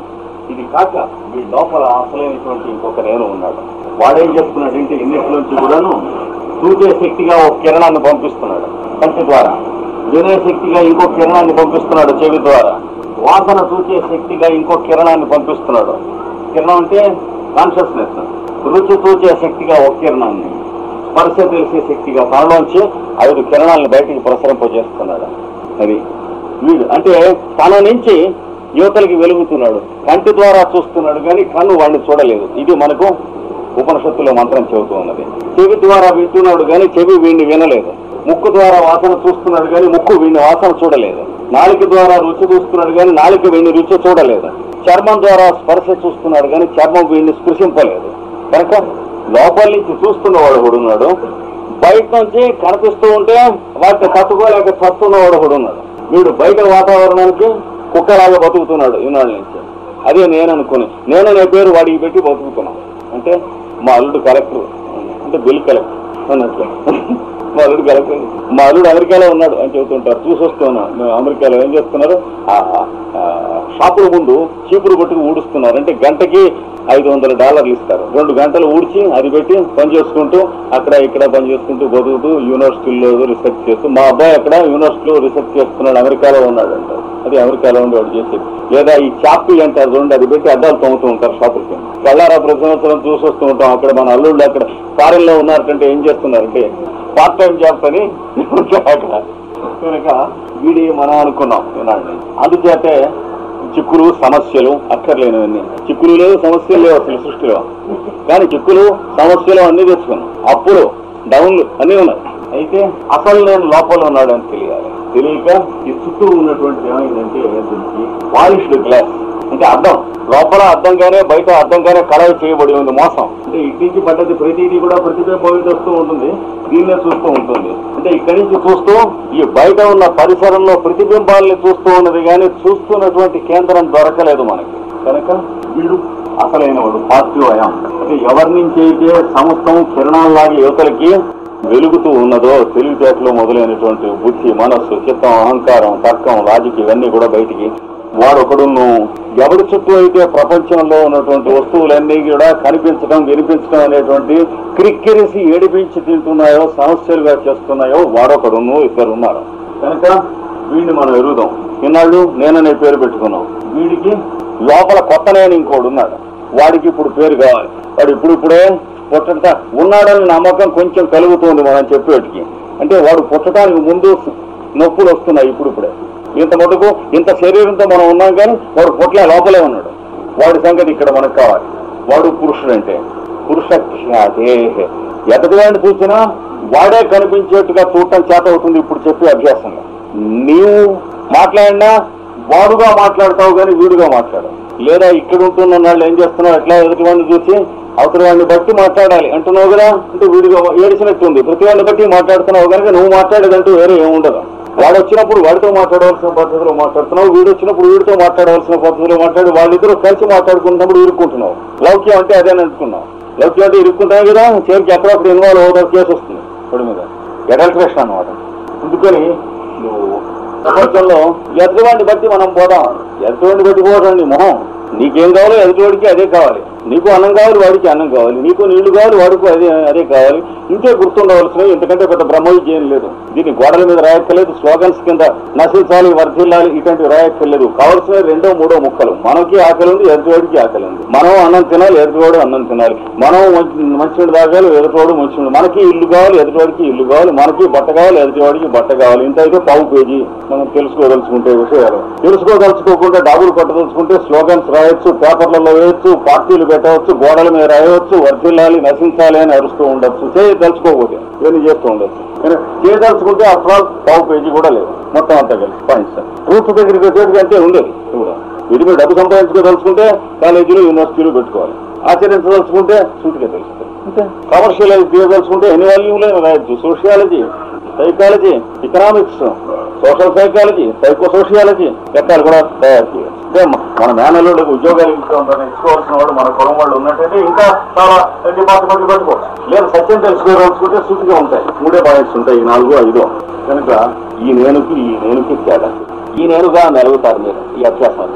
Speaker 1: ఇది కాక ఈ లోపల అసలైనటువంటి ఇంకొక నేను ఉన్నాడు వాడేం చేస్తున్నాడంటే ఇన్నిటిలోంచి కూడాను చూసే శక్తిగా ఒక కిరణాన్ని పంపిస్తున్నాడు కంటి ద్వారా వినే శక్తిగా ఇంకో కిరణాన్ని పంపిస్తున్నాడు చెవి ద్వారా వాసన చూసే శక్తిగా ఇంకో కిరణాన్ని పంపిస్తున్నాడు కిరణం అంటే కాన్షియస్నెస్ రుచి చూసే శక్తిగా ఒక కిరణాన్ని స్పర్శ తెలిసే శక్తిగా తనలోంచి ఐదు కిరణాలను బయటికి ప్రసరింపజేస్తున్నాడు అది వీడు అంటే తన నుంచి యువతలకి వెలుగుతున్నాడు కంటి ద్వారా చూస్తున్నాడు కానీ కన్ను వాడిని చూడలేదు ఇది మనకు ఉపనిషత్తులో మంత్రం చెబుతూ ఉన్నది చెవి ద్వారా వింటున్నాడు కానీ చెవి వీడిని వినలేదు ముక్కు ద్వారా వాసన చూస్తున్నాడు కానీ ముక్కు వీడిని వాసన చూడలేదు నాలుక ద్వారా రుచి చూస్తున్నాడు కానీ నాలుక వీడిని రుచి చూడలేదు చర్మం ద్వారా స్పర్శ చూస్తున్నాడు కానీ చర్మం వీడిని స్పృశింపలేదు కనుక లోపల నుంచి చూస్తున్నవాడు కూడా ఉన్నాడు బయట నుంచి కనిపిస్తూ ఉంటే వాటిని తట్టుకోలేక చస్తున్నవాడు కూడా ఉన్నాడు వీడు బయట వాతావరణానికి కుక్కలాగా బతుకుతున్నాడు ఈనాళ్ళ నుంచి అదే నేను అనుకుని నేను అనే పేరు వాడికి పెట్టి బతుకుతున్నాను అంటే మా అల్లుడు కలెక్టర్ అంటే బిల్ కలెక్టర్ అన్నట్లు మా అల్లుడు కలెక్టర్ మా అల్లుడు అమెరికాలో ఉన్నాడు అని చెబుతుంటారు చూసి వస్తున్నాం మేము అమెరికాలో ఏం చేస్తున్నారు ఆ, ఆ, షాపుల ముందు చీపురు పట్టుకు ఊడుస్తున్నారు అంటే గంటకి ఐదు వందల డాలర్లు ఇస్తారు రెండు గంటలు ఊడ్చి అది పెట్టి పని చేసుకుంటూ అక్కడ ఇక్కడ పని చేసుకుంటూ బతుకుతూ యూనివర్సిటీల్లో రీసెర్చ్ చేస్తూ మా అబ్బాయి అక్కడ యూనివర్సిటీలో రీసెర్చ్ చేస్తున్నాడు అమెరికాలో ఉన్నాడు అంటారు అది అమెరికాలో ఉండి వాడు చేసేది లేదా ఈ చాపి అంటారు చూడండి అది పెట్టి అద్దాలు తోముతూ ఉంటారు షాపులకి కళ్ళారా ప్రతి సంవత్సరం చూసి వస్తూ ఉంటాం అక్కడ మన అల్లుళ్ళు అక్కడ ఫారెన్ లో ఉన్నారంటే ఏం చేస్తున్నారంటే పార్ట్ టైం జాబ్స్ అని ఉంటారు అక్కడ కనుక వీడి మనం అనుకున్నాం ఈనాడు అందుచేతే చిక్కులు సమస్యలు అక్కర్లేనివన్నీ చిక్కులు లేవు సమస్యలు లేవు అసలు సృష్టిలో కానీ చిక్కులు సమస్యలు అన్ని తెచ్చుకున్నాం అప్పుడు డౌన్లు అన్నీ ఉన్నాయి అయితే అసలు నేను లోపల ఉన్నాడు అని తెలియాలి తెలియక ఈ చుట్టూ ఉన్నటువంటి ఏమైందంటే దీనికి పాలిష్డ్ గ్లాస్ అంటే అద్దం లోపల అద్దంగానే బయట అద్దంగానే కళాయి చేయబడి ఉంది మోసం అంటే ఇటు నుంచి పడ్డది ప్రతిదీ కూడా ప్రతిబింబం వస్తూ ఉంటుంది దీన్నే చూస్తూ ఉంటుంది అంటే ఇక్కడి నుంచి చూస్తూ ఈ బయట ఉన్న పరిసరంలో ప్రతిబింబాల్ని చూస్తూ ఉన్నది కానీ చూస్తున్నటువంటి కేంద్రం దొరకలేదు మనకి కనుక వీడు అసలైన వాడు పాజిటివ్ అయాం అంటే ఎవరి నుంచి అయితే సమస్తం కిరణాల్లాగా యువతలకి వెలుగుతూ ఉన్నదో తెలివితేటలు మొదలైనటువంటి బుద్ధి మనస్సు చిత్తం అహంకారం తర్కం లాజిక్ ఇవన్నీ కూడా బయటికి వాడొకడును ఎవరి చుట్టూ అయితే ప్రపంచంలో ఉన్నటువంటి వస్తువులన్నీ కూడా కనిపించడం వినిపించడం అనేటువంటి క్రిక్కిరిసి ఏడిపించి తింటున్నాయో సమస్యలుగా చేస్తున్నాయో వాడొకడును ఇద్దరు ఉన్నారు కనుక వీడిని మనం ఎరుగుదాం ఇన్నాళ్ళు నేననే పేరు పెట్టుకున్నాం వీడికి లోపల కొత్త నేను ఇంకోడు ఉన్నాడు వాడికి ఇప్పుడు పేరు కావాలి వాడు ఇప్పుడు ఇప్పుడే పుట్టట ఉన్నాడని నమ్మకం కొంచెం కలుగుతుంది మనం చెప్పేటికి అంటే వాడు పుట్టడానికి ముందు నొప్పులు వస్తున్నాయి ఇప్పుడు ఇప్పుడే ఇంత మటుకు ఇంత శరీరంతో మనం ఉన్నాం కానీ వాడు పుట్ల లోపలే ఉన్నాడు వాడి సంగతి ఇక్కడ మనకు కావాలి వాడు పురుషుడంటే పురుష ఖ్యాతే ఎదటి వాడిని చూసినా వాడే కనిపించేట్టుగా చూడటం చేత అవుతుంది ఇప్పుడు చెప్పే అభ్యాసంలో నీవు మాట్లాడినా వాడుగా మాట్లాడతావు కానీ వీడుగా మాట్లాడు లేదా ఇక్కడ ఉంటున్న వాళ్ళు ఏం చేస్తున్నావు ఎట్లా ఎదుటి వాడిని చూసి అవతల వాడిని బట్టి మాట్లాడాలి అంటున్నావు కదా అంటే వీడిగా ఏడిచినట్టుంది ప్రతి వాడిని బట్టి మాట్లాడుతున్నావు కనుక నువ్వు మాట్లాడేదంటూ వేరే ఏముండదు వాడు వచ్చినప్పుడు వాడితో మాట్లాడవలసిన పద్ధతిలో మాట్లాడుతున్నావు వీడు వచ్చినప్పుడు వీడితో మాట్లాడవలసిన పద్ధతిలో మాట్లాడి వాళ్ళిద్దరూ కలిసి మాట్లాడుకున్నప్పుడు ఇరుక్కుంటున్నావు లౌక్యం అంటే అదే అనుకున్నావు లౌక్యం అంటే ఇరుక్కుంటావు కదా చివరికి ఎక్కడొక్కడ ఇన్వాల్వ్ అవుతావు కేసు వస్తుంది వాడి మీద ఎడల్ట్రేషన్ అనమాట అందుకని నువ్వు ప్రపంచంలో ఎదుటివాడిని బట్టి మనం పోదాం ఎదుటివాడిని బట్టి పోదండి మొహం నీకేం కావాలో ఎదుటివాడికి అదే కావాలి నీకు అన్నం కావాలి వాడికి అన్నం కావాలి నీకు నీళ్లు కావాలి వాడికి అదే అదే కావాలి ఇంకే గుర్తుండవలసినవి ఇంతకంటే పెద్ద బ్రహ్మ విజయం లేదు దీన్ని గోడల మీద రాయక్కర్లేదు స్లోగన్స్ కింద నశించాలి వర్ధిల్లాలి ఇటువంటి రాయక్కర్లేదు కావాల్సిన రెండో మూడో ముక్కలు మనకి ఆకలి ఉంది ఎదుటివాడికి ఆకలి ఉంది మనం అన్నం తినాలి ఎదుటివాడు అన్నం తినాలి మనం మంచి- మంచినీళ్ళు తాగాలి ఎదుటివాడు మంచినీళ్ళు మనకి ఇల్లు కావాలి ఎదుటివాడికి ఇల్లు కావాలి మనకి బట్ట కావాలి ఎదుటివాడికి బట్ట కావాలి ఇంత అయితే పావు పేజీ మనం తెలుసుకోదలుచుకుంటే విషయాలు తెలుసుకోదలుచుకోకుండా డబ్బులు కొట్టదలుచుకుంటే స్లోగన్స్ రాయొచ్చు పేపర్లలో వేయొచ్చు పార్టీలు పెట్టవచ్చు గోడల మీద రాయవచ్చు వర్ధిల్లాలి నశించాలి అని అరుస్తూ ఉండొచ్చు చేయదలుచుకోకపోతే ఇవన్నీ చేస్తూ ఉండొచ్చు కానీ చేయదలుచుకుంటే అసలు పావు పేజీ కూడా లేదు మొత్తం అంతా కలిసి పాయింట్స్ ట్రూత్ దగ్గరికి వచ్చేది అంటే ఉండేది కూడా వీటి మీద డబ్బు సంపాదించుకోదలుచుకుంటే కాలేజీలు యూనివర్సిటీలు పెట్టుకోవాలి ఆచరించదలుచుకుంటే సూటిగా తెలుస్తుంది అంతే కమర్షియలైజ్ చేయదలుచుకుంటే ఎన్ని వాల్యూమ్లే రాయొచ్చు sociology psychology economics social psychology psycho sociology లెక్కలు కూడా తయారు చేయాలి అంటే మ- మన మేనల్లుడికి ఉద్యోగాలు ఇచ్చుకోవాలని ఇచ్చుకోవాల్సిన వాడు మన కులం వాళ్ళు ఉన్నట్టయితే ఇంకా చాలా డిపార్ట్మెంట్లు పెట్టుకోవచ్చు లేదా సత్యం తెలుసుకోదలుచుకుంటే సూటిగా ఉంటాయి మూడే పాయింట్స్ ఉంటాయి ఈ నాలుగు ఐదో కనుక ఈ నేనుకి ఈ నేనుకి తేడా ఈ నేనుగా మెరుగుతారు మీరు ఈ అభ్యాసం వచ్చినప్పుడు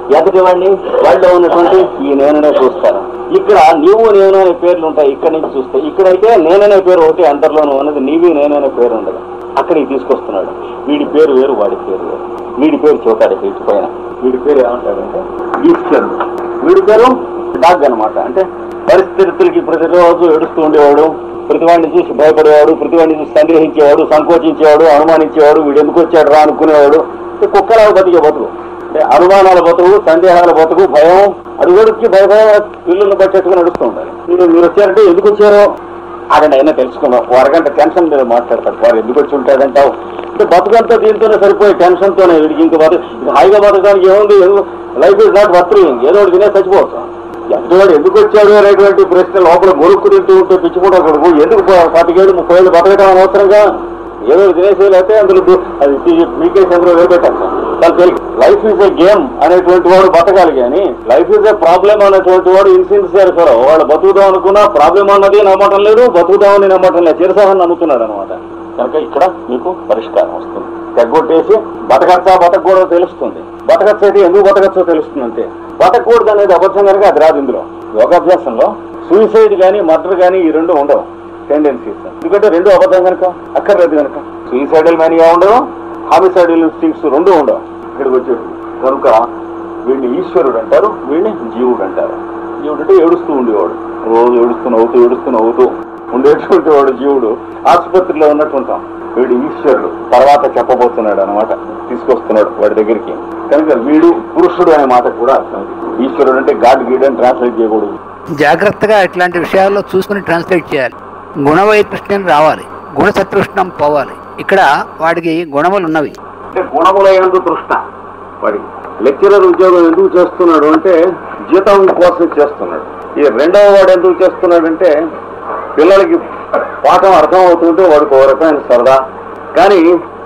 Speaker 2: ఎదుటి వాడిని వాళ్ళలో ఉన్నటువంటి ఈ నేననే చూస్తారు ఇక్కడ నీవు నేను అనే పేర్లు ఉంటాయి ఇక్కడ నుంచి చూస్తే ఇక్కడైతే నేననే పేరు ఒకటి అందరిలోనూ ఉన్నది నీవి నేననే పేరు ఉండదు అక్కడికి తీసుకొస్తున్నాడు వీడి పేరు వేరు వాడి పేరు వేరు వీడి పేరు చూతాడు ఇటు పైన వీడి పేరు ఏమంటాడంటే ఈశ్వరుడు వీడి పేరు డాగ్ అన్నమాట అంటే పరిస్థితులకి ప్రతిరోజు ఏడుస్తూ ఉండేవాడు ప్రతివాడిని చూసి భయపడేవాడు ప్రతివాడిని చూసి సందేహించేవాడు సంకోచించేవాడు అనుమానించేవాడు వీడు ఎందుకు వచ్చాడు రా అనుకునేవాడు అంటే కుక్కలాగా బతికే బతుకు అంటే అనుమానాల బతుకు సందేహాల బతుకు భయం అడుగుడికి భయ భయ పిల్లల్ని పట్టేట్టుకుని నడుస్తూ ఉండాలి మీరు మీరు వచ్చారంటే ఎందుకు వచ్చారో అక్కడ అయినా తెలుసుకున్నాం ఓ అరగంట టెన్షన్ మీద మాట్లాడతారు వారు ఎందుకు వచ్చి ఉంటాడంటావు అంటే బతుకంతా దీంతోనే సరిపోయే టెన్షన్ తోనే వీడికి ఇంక బతు ఇది హాయిగా బతకడానికి ఏముంది లైఫ్ ఇస్ నాట్ వర్త్ ఏదో ఒకటి తినే చచ్చిపోవచ్చు ఎంతవాడు ఎందుకు వచ్చాడు అనేటువంటి ప్రశ్న లోపల మొరుక్కు తింటూ ఉంటే పిచ్చిపోవడం కొడుకు ఎందుకు ప- పాతికేళ్ళు ముప్పై ఏళ్ళు బతకడం అనవసరంగా ఏదో ఒకటి తినేసేయాలి అయితే అందులో దు- అది తీ- మీకేసి అందులో వేపెట్టాను లైఫ్ ఈజ్ ఏ గేమ్ అనేటువంటి వాడు బతకాలి కానీ లైఫ్ ఈజ్ ఏ ప్రాబ్లం అనేటువంటి వాడు ఇన్సిన్సియర్ కూడా వాడు బతుకుదాం అనుకున్నా ప్రాబ్లం అన్నది నమ్మటం లేదు బతుకుదామని నమ్మటం లేదు చిరసహన్ నమ్ముతున్నాడు అనమాట కనుక ఇక్కడ మీకు పరిష్కారం వస్తుంది తెగ్గొట్టేసి బతకచ్చా బతకూడదో తెలుస్తుంది బతకచ్చ అయితే ఎందుకు బతకచ్చో తెలుస్తుంది అంతే బతకూడదు అనేది అబద్ధం కనుక అది రాదు ఇందులో యోగాభ్యాసంలో సూసైడ్ కానీ మర్డర్ కానీ ఈ రెండు ఉండవు టెండెన్సీస్ ఎందుకంటే రెండు అబద్ధం కనుక అక్కర్లేదు కనుక సూసైడల్ మ్యానియా ఉండవు హామిసైడల్ ఇన్స్టింక్ట్స్ రెండు ఉండవు ఇక్కడికి వచ్చేది కనుక వీడిని ఈశ్వరుడు అంటారు వీడిని జీవుడు అంటారు జీవుడు అంటే ఏడుస్తూ ఉండేవాడు రోజు ఏడుస్తూ నవ్వుతూ ఏడుస్తూ నవ్వుతూ ఉండేటువంటి వాడు జీవుడు ఆసుపత్రిలో ఉన్నట్టుంటాం వీడు ఈశ్వరుడు తర్వాత చెప్పబోతున్నాడు అనమాట తీసుకొస్తున్నాడు వాడి దగ్గరికి కనుక వీడు పురుషుడు అనే మాట కూడా అర్థం ఈశ్వరుడు అంటే గాడ్ గీడ్ అని ట్రాన్స్లేట్ చేయకూడదు
Speaker 3: జాగ్రత్తగా ఇట్లాంటి విషయాల్లో చూసుకుని ట్రాన్స్లేట్ చేయాలి గుణవైతృష్ణ్యం రావాలి గుణసతృష్ణం పోవాలి ఇక్కడ వాడికి గుణములు ఉన్నవి
Speaker 1: అంటే గుణముల ఎందు తృష్ణ వాడికి లెక్చరర్ ఉద్యోగం ఎందుకు చేస్తున్నాడు అంటే జీతం కోసం చేస్తున్నాడు ఈ రెండవ వాడు ఎందుకు చేస్తున్నాడంటే పిల్లలకి పాఠం అర్థం అవుతుంటే వాడికి ఒక రకమైన సరదా కానీ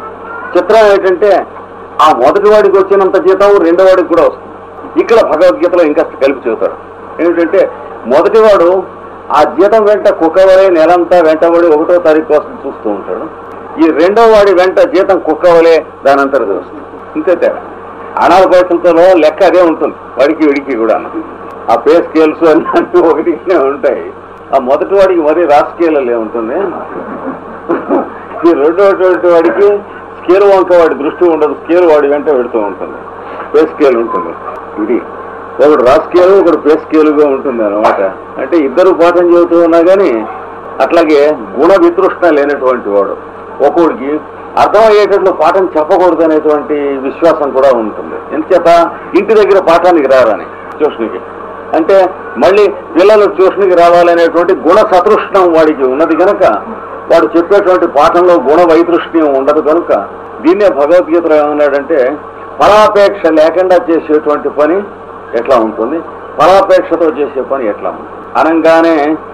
Speaker 1: చిత్రం ఏంటంటే ఆ మొదటి వాడికి వచ్చినంత జీతం రెండో వాడికి కూడా వస్తుంది ఇక్కడ భగవద్గీతలో ఇంకా కలిపి చెబుతాడు ఏమిటంటే మొదటివాడు ఆ జీతం వెంట కుక్కవలే నెలంతా వెంటబడి ఒకటో తారీఖు కోసం చూస్తూ ఉంటాడు ఈ రెండో వాడి వెంట జీతం కుక్కవలే దాని అంతటి వస్తుంది ఇంతే తేడా అనాథ పైసలతో లెక్క అదే ఉంటుంది వాడికి వీడికి కూడా ఆ పే స్కేల్స్ అన్నట్టు ఒకటినే ఉంటాయి ఆ మొదటి వాడికి మరీ రా స్కేల్ ఉంటుంది ఈ రెండోటువంటి వాడికి స్కేల్ వంక వాడి దృష్టి ఉండదు స్కేల్ వాడి వెంట పెడుతూ ఉంటుంది పే స్కేల్ ఉంటుంది ఇది ఒకడు రా స్కేల్ ఒకడు పే స్కేలుగా ఉంటుంది అనమాట అంటే ఇద్దరు పాఠం చెబుతూ ఉన్నా కానీ అట్లాగే గుణ వితృష్ణ లేనటువంటి వాడు ఒక్కొడికి అర్థమయ్యేటట్లు పాఠం చెప్పకూడదు అనేటువంటి విశ్వాసం కూడా ఉంటుంది ఎంతచేత ఇంటి దగ్గర పాఠానికి రారని ట్యూషన్కి అంటే మళ్ళీ పిల్లలు ట్యూషన్కి రావాలనేటువంటి గుణ సతృష్ణం వాడికి ఉన్నది కనుక వాడు చెప్పేటువంటి పాఠంలో గుణ వైతృష్ణ్యం ఉండదు కనుక దీన్నే భగవద్గీతలో ఏమన్నాడంటే ఫలాపేక్ష లేకుండా చేసేటువంటి పని ఎట్లా ఉంటుంది ఫలాపేక్షతో చేసే పని ఎట్లా ఉంటుంది అనగానే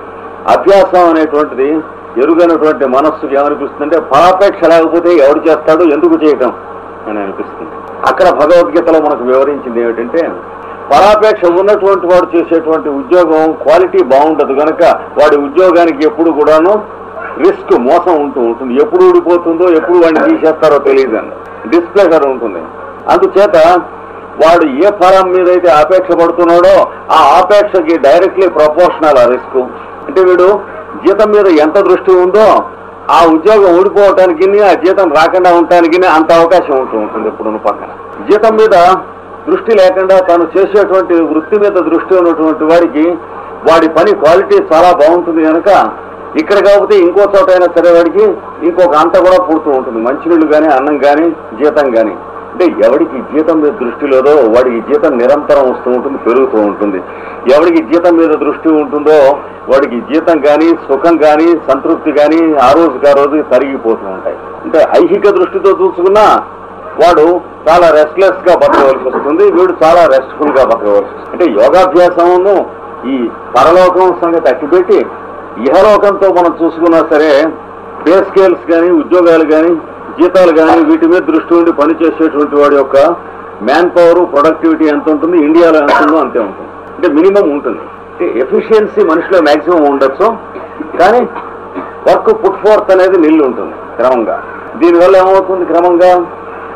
Speaker 1: అభ్యాసం అనేటువంటిది ఎరుగనటువంటి మనస్సుకి ఏమనిపిస్తుందంటే ఫలాపేక్ష లేకపోతే ఎవడు చేస్తాడు ఎందుకు చేయటం అని అనిపిస్తుంది అక్కడ భగవద్గీతలో మనకు వివరించింది ఏమిటంటే ఫలాపేక్ష ఉన్నటువంటి వాడు చేసేటువంటి ఉద్యోగం క్వాలిటీ బాగుండదు కనుక వాడి ఉద్యోగానికి ఎప్పుడు కూడాను రిస్క్ మోసం ఉంటూ ఉంటుంది ఎప్పుడు ఊడిపోతుందో ఎప్పుడు వాడిని తీసేస్తారో తెలియదు అని డిస్ప్లేసర్ ఉంటుంది అందుచేత వాడు ఏ ఫలం మీద అయితే ఆపేక్ష పడుతున్నాడో ఆ ఆపేక్షకి డైరెక్ట్లీ ప్రపోర్షనల్ ఆ రిస్క్ అంటే వీడు జీతం మీద ఎంత దృష్టి ఉందో ఆ ఉద్యోగం ఊడిపోవటానికి ఆ జీతం రాకుండా ఉండటానికి అంత అవకాశం ఉంటూ ఉంటుంది ఇప్పుడు పక్కన జీతం మీద దృష్టి లేకుండా తాను చేసేటువంటి వృత్తి మీద దృష్టి ఉన్నటువంటి వాడికి వాడి పని క్వాలిటీ చాలా బాగుంటుంది కనుక ఇక్కడ కాకపోతే ఇంకో చోట అయినా సరే వాడికి ఇంకొక అంత కూడా పుడుతూ ఉంటుంది మంచినీళ్ళు కానీ అన్నం కానీ జీతం కానీ అంటే ఎవడికి జీతం మీద దృష్టి లేదో వాడికి జీతం నిరంతరం వస్తూ ఉంటుంది పెరుగుతూ ఉంటుంది ఎవడికి జీతం మీద దృష్టి ఉంటుందో వాడికి జీతం కానీ సుఖం కానీ సంతృప్తి కానీ ఆ రోజుకి ఆ రోజు తరిగిపోతూ ఉంటాయి అంటే ఐహిక దృష్టితో చూసుకున్నా వాడు చాలా రెస్ట్లెస్ గా బతకవలసి వస్తుంది వీడు చాలా రెస్ట్ఫుల్ గా బతకవలసి వస్తుంది అంటే యోగాభ్యాసమును ఈ పరలోకం సంగతి అట్టిపెట్టి ఇహలోకంతో మనం చూసుకున్నా సరే పే స్కేల్స్ కానీ ఉద్యోగాలు కానీ జీతాలు కానీ వీటి మీద దృష్టి ఉండి పనిచేసేటువంటి వాడి యొక్క మ్యాన్ పవర్ ప్రొడక్టివిటీ ఎంత ఉంటుంది ఇండియాలో ఎంత ఉందో అంతే ఉంటుంది అంటే మినిమం ఉంటుంది అంటే ఎఫిషియన్సీ మనిషిలో మాక్సిమం ఉండొచ్చు కానీ వర్క్ పుట్ ఫోర్త్ అనేది నిల్లు ఉంటుంది క్రమంగా దీనివల్ల ఏమవుతుంది క్రమంగా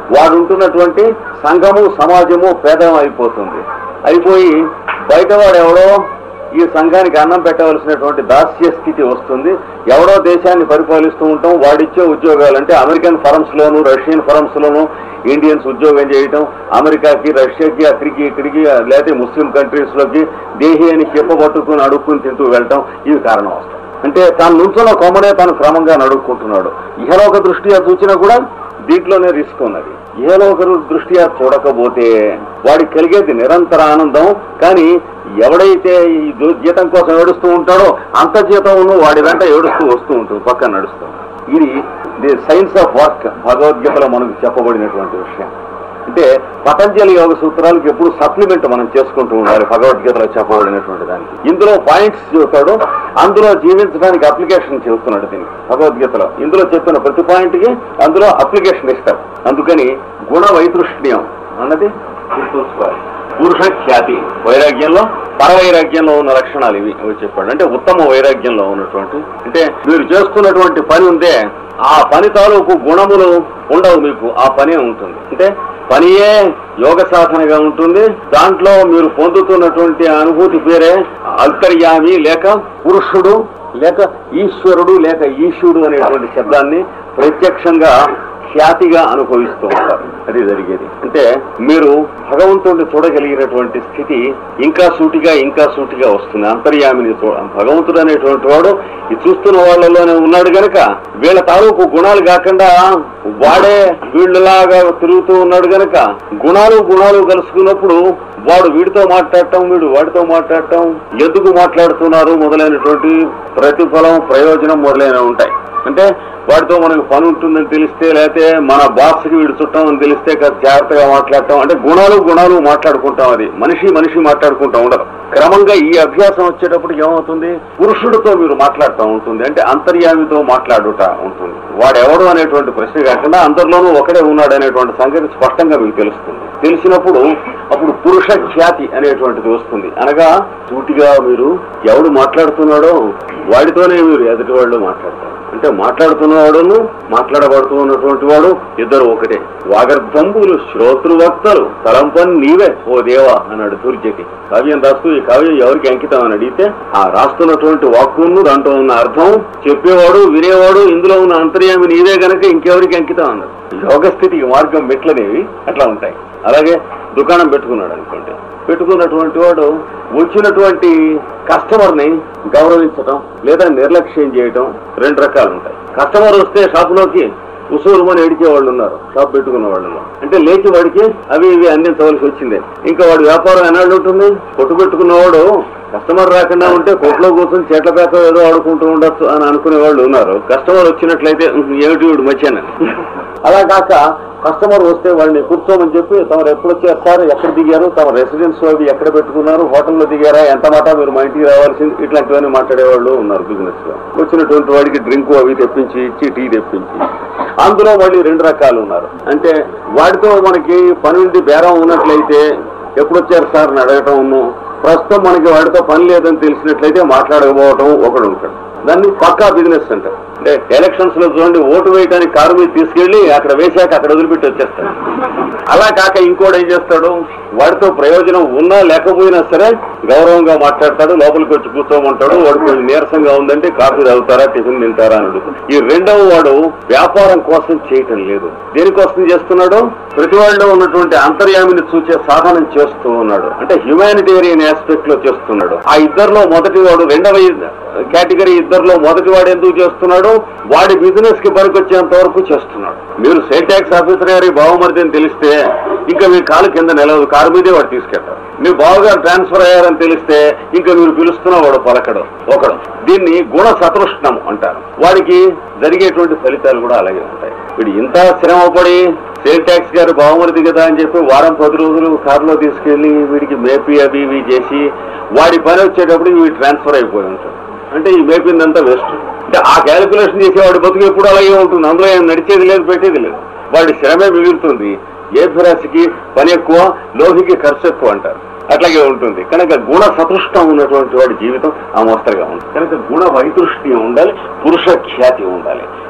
Speaker 1: వాడు ఉంటున్నటువంటి సంఘము సమాజము పేదం అయిపోతుంది అయిపోయి బయటవాడు ఎవడో ఈ సంఘానికి అన్నం పెట్టవలసినటువంటి దాస్య స్థితి వస్తుంది ఎవడో దేశాన్ని పరిపాలిస్తూ ఉంటాం వాడిచ్చే ఉద్యోగాలు అంటే అమెరికన్ ఫరమ్స్ లోను రష్యన్ ఫరమ్స్ లోను ఇండియన్స్ ఉద్యోగం చేయటం అమెరికాకి రష్యాకి అక్కడికి ఇక్కడికి లేకపోతే ముస్లిం కంట్రీస్ లోకి దేహి అని చెప్పబట్టుకుని అడుక్కుని తింటూ వెళ్ళటం ఇవి కారణం వస్తాయి అంటే తాను నుంచున్న కొమ్మనే తాను క్రమంగా నడుక్కుంటున్నాడు ఇహలోక దృష్ట్యా చూసినా కూడా దీంట్లోనే రిస్క్ ఉన్నది ఇహలోక దృష్ట్యా చూడకపోతే వాడికి కలిగేది నిరంతర ఆనందం కానీ ఎవడైతే ఈ దు- జీతం కోసం ఏడుస్తూ ఉంటాడో అంత జీతం ఉన్న వాడి వెంట ఏడుస్తూ వస్తూ ఉంటుంది పక్కన నడుస్తూ ఇది ది సైన్స్ ఆఫ్ వర్క్ భగవద్గీతలో మనకు చెప్పబడినటువంటి విషయం అంటే పతంజలి యోగ సూత్రాలకు ఎప్పుడు సప్లిమెంట్ మనం చేసుకుంటూ ఉండాలి భగవద్గీతలో చెప్పబడినటువంటి దానికి ఇందులో పాయింట్స్ చెబుతాడు అందులో జీవించడానికి అప్లికేషన్ చెబుతున్నాడు దీనికి భగవద్గీతలో ఇందులో చెప్పిన ప్రతి పాయింట్ కి అందులో అప్లికేషన్ ఇస్తాడు అందుకని గుణ వైతృష్ణ్యం అన్నది గుర్తుంచుకోవాలి పురుష ఖ్యాతి వైరాగ్యంలో పరవైరాగ్యంలో ఉన్న లక్షణాలు ఇవి ఇవి చెప్పాడు అంటే ఉత్తమ వైరాగ్యంలో ఉన్నటువంటి అంటే మీరు చేస్తున్నటువంటి పని ఉందే ఆ పని తాలూకు గుణములు ఉండవు మీకు ఆ పనే ఉంటుంది అంటే పనియే యోగ సాధనగా ఉంటుంది దాంట్లో మీరు పొందుతున్నటువంటి అనుభూతి పేరే అంతర్యామి లేక పురుషుడు లేక ఈశ్వరుడు లేక ఈశుడు అనేటువంటి శబ్దాన్ని ప్రత్యక్షంగా ఖ్యాతిగా అనుభవిస్తూ ఉంటారు అది జరిగేది అంటే మీరు భగవంతుడిని చూడగలిగినటువంటి స్థితి ఇంకా సూటిగా ఇంకా సూటిగా వస్తుంది అంతర్యామిని చూ- భగవంతుడు అనేటువంటి వాడు ఈ చూస్తున్న వాళ్ళలోనే ఉన్నాడు గనక వీళ్ళ తాలూకు గుణాలు కాకుండా వాడే వీళ్ళలాగా తిరుగుతూ ఉన్నాడు గనక గుణాలు గుణాలు కలుసుకున్నప్పుడు వాడు వీడితో మాట్లాడటం వీడు వాడితో మాట్లాడటం ఎందుకు మాట్లాడుతున్నారు మొదలైనటువంటి ప్రతిఫలం ప్రయోజనం మొదలైనవి ఉంటాయి అంటే వాడితో మనకు పని ఉంటుందని తెలిస్తే లేకపోతే మన బాస్కి వీడు చుట్టాం అని తెలిస్తే కాస్త జాగ్రత్తగా మాట్లాడటం అంటే గుణాలు గుణాలు మాట్లాడుకుంటాం అది మనిషి మనిషి మాట్లాడుకుంటా ఉండదు క్రమంగా ఈ అభ్యాసం వచ్చేటప్పటికి ఏమవుతుంది పురుషుడితో మీరు మాట్లాడుతూ ఉంటుంది అంటే అంతర్యామితో మాట్లాడుట ఉంటుంది వాడెవడు అనేటువంటి ప్రశ్న కాకుండా అందరిలోనూ ఒకడే ఉన్నాడు అనేటువంటి సంగతి స్పష్టంగా మీకు తెలుస్తుంది తెలిసినప్పుడు అప్పుడు పురుష ఖ్యాతి అనేటువంటిది వస్తుంది అనగా సూటిగా మీరు ఎవడు మాట్లాడుతున్నాడో వాడితోనే మీరు ఎదుటి వాళ్ళు మాట్లాడతారు అంటే మాట్లాడుతున్నవాడును మాట్లాడబడుతూ ఉన్నటువంటి వాడు ఇద్దరు ఒకటే వాగర్ధంబులు శ్రోతృవక్తలు తలంపని నీవే ఓ దేవా అన్నాడు దుర్జటి కావ్యం రాస్తూ ఈ కావ్యం ఎవరికి అంకితం అని అడిగితే ఆ రాస్తున్నటువంటి వాక్కును దాంట్లో ఉన్న అర్థం చెప్పేవాడు వినేవాడు ఇందులో ఉన్న అంతర్యామి నీవే గనక ఇంకెవరికి అంకితం అన్నాడు యోగ స్థితికి మార్గం మెట్లనేవి అట్లా ఉంటాయి అలాగే దుకాణం పెట్టుకున్నాడు అనుకోండి పెట్టుకున్నటువంటి వాడు వచ్చినటువంటి కస్టమర్ ని గౌరవించటం లేదా నిర్లక్ష్యం చేయటం రెండు రకాలు ఉంటాయి కస్టమర్ వస్తే షాపులోకి ఉసూరుమని ఏడిచే వాళ్ళు ఉన్నారు షాప్ పెట్టుకున్న వాళ్ళు ఉన్నారు అంటే లేచి వాడికి అవి ఇవి అందించవలసి వచ్చింది ఇంకా వాడి వ్యాపారం ఎన్నాళ్ళు ఉంటుంది కొట్టు పెట్టుకున్నవాడు కస్టమర్ రాకుండా ఉంటే కొట్లో కూర్చొని చెట్ల పేక ఏదో ఆడుకుంటూ ఉండొచ్చు అని అనుకునే వాళ్ళు ఉన్నారు కస్టమర్ వచ్చినట్లయితే "ఉహ్, ఏమిటి వీడు మధ్యాహ్నం అలా కాక కస్టమర్ వస్తే వాళ్ళని కూర్చోమని చెప్పి తమరు ఎప్పుడు వచ్చారు సార్ ఎక్కడ దిగారు తమ రెసిడెన్స్ అవి ఎక్కడ పెట్టుకున్నారు హోటల్లో దిగారా ఎంత మాట మీరు మా ఇంటికి రావాల్సింది ఇట్లాంటివన్నీ మాట్లాడేవాళ్ళు ఉన్నారు బిజినెస్ లో వచ్చినటువంటి వాడికి డ్రింక్ అవి తెప్పించి ఇచ్చి టీ తెప్పించి అందులో మళ్ళీ రెండు రకాలు ఉన్నారు అంటే వాడితో మనకి పని ఉండి బేరం ఉన్నట్లయితే ఎప్పుడు వచ్చారు సార్ అని అడగటం ఉన్ను ప్రస్తుతం మనకి వాడితో పని లేదని తెలిసినట్లయితే మాట్లాడకపోవటం ఒకడు ఉంటాడు దాన్ని పక్కా బిజినెస్ అంటారు అంటే ఎలక్షన్స్ లో చూడండి ఓటు వేయడానికి కారు మీద తీసుకెళ్లి అక్కడ వేశాక అక్కడ వదిలిపెట్టి వచ్చేస్తాడు అలా కాక ఇంకోటి ఏం చేస్తాడు వాడితో ప్రయోజనం ఉన్నా లేకపోయినా సరే గౌరవంగా మాట్లాడతాడు లోపలికి వచ్చి కూర్చోమంటాడు వాడు కొంచెం నీరసంగా ఉందంటే కాఫీ తాగుతారా టిఫిన్ తింటారా అని అడుగుతాడు ఈ రెండవ వాడు వ్యాపారం కోసం చేయటం లేదు దేనికోసం చేస్తున్నాడు ప్రతి వాళ్ళలో ఉన్నటువంటి అంతర్యామిని చూసే సాధనం చేస్తూ ఉన్నాడు అంటే హ్యుమానిటేరియన్ ఆస్పెక్ట్ లో చేస్తున్నాడు ఆ ఇద్దరిలో మొదటి వాడు రెండవ కేటగిరీ ఇద్దరిలో మొదటి వాడు ఎందుకు చేస్తున్నాడు వాడి బిజినెస్ కి పనికొచ్చేంత వరకు చేస్తున్నాడు మీరు సేల్ ట్యాక్స్ ఆఫీసర్ గారి బావమరిది అని తెలిస్తే ఇంకా మీ కాలు కింద నిలవదు కారు మీదే వాడు తీసుకెళ్తారు మీ బావగారు ట్రాన్స్ఫర్ అయ్యారని తెలిస్తే ఇంకా మీరు పిలుస్తున్న వాడు పలకడు ఒకడు దీన్ని గుణ సతృష్ణం అంటారు వాడికి జరిగేటువంటి ఫలితాలు కూడా అలాగే ఉంటాయి వీడు ఇంత శ్రమపడి సేల్ ట్యాక్స్ గారు బావమరిది కదా అని చెప్పి వారం పది రోజులు కారులో తీసుకెళ్లి వీడికి మేపి అవి ఇవి చేసి వాడి పని వచ్చేటప్పుడు వీడు ట్రాన్స్ఫర్ అయిపోయి ఉంటాడు అంటే ఈ మేపిందంతా వేస్ట్ అంటే ఆ క్యాలిక్యులేషన్ చేసేవాడి బతుకు ఎప్పుడు అలాగే ఉంటుంది అందులో ఏం నడిచేది లేదు పెట్టేది లేదు వాడి శ్రమే మిగులుతుంది ఏ ఫిరాసికి పని ఎక్కువ లోహికి ఖర్చు ఎక్కువ అంటారు అట్లాగే ఉంటుంది కనుక గుణ సతృష్టం ఉన్నటువంటి వాడి జీవితం ఆ మోస్తరుగా ఉంటుంది కనుక గుణ వైతృష్ట్యం ఉండాలి పురుష ఖ్యాతి ఉండాలి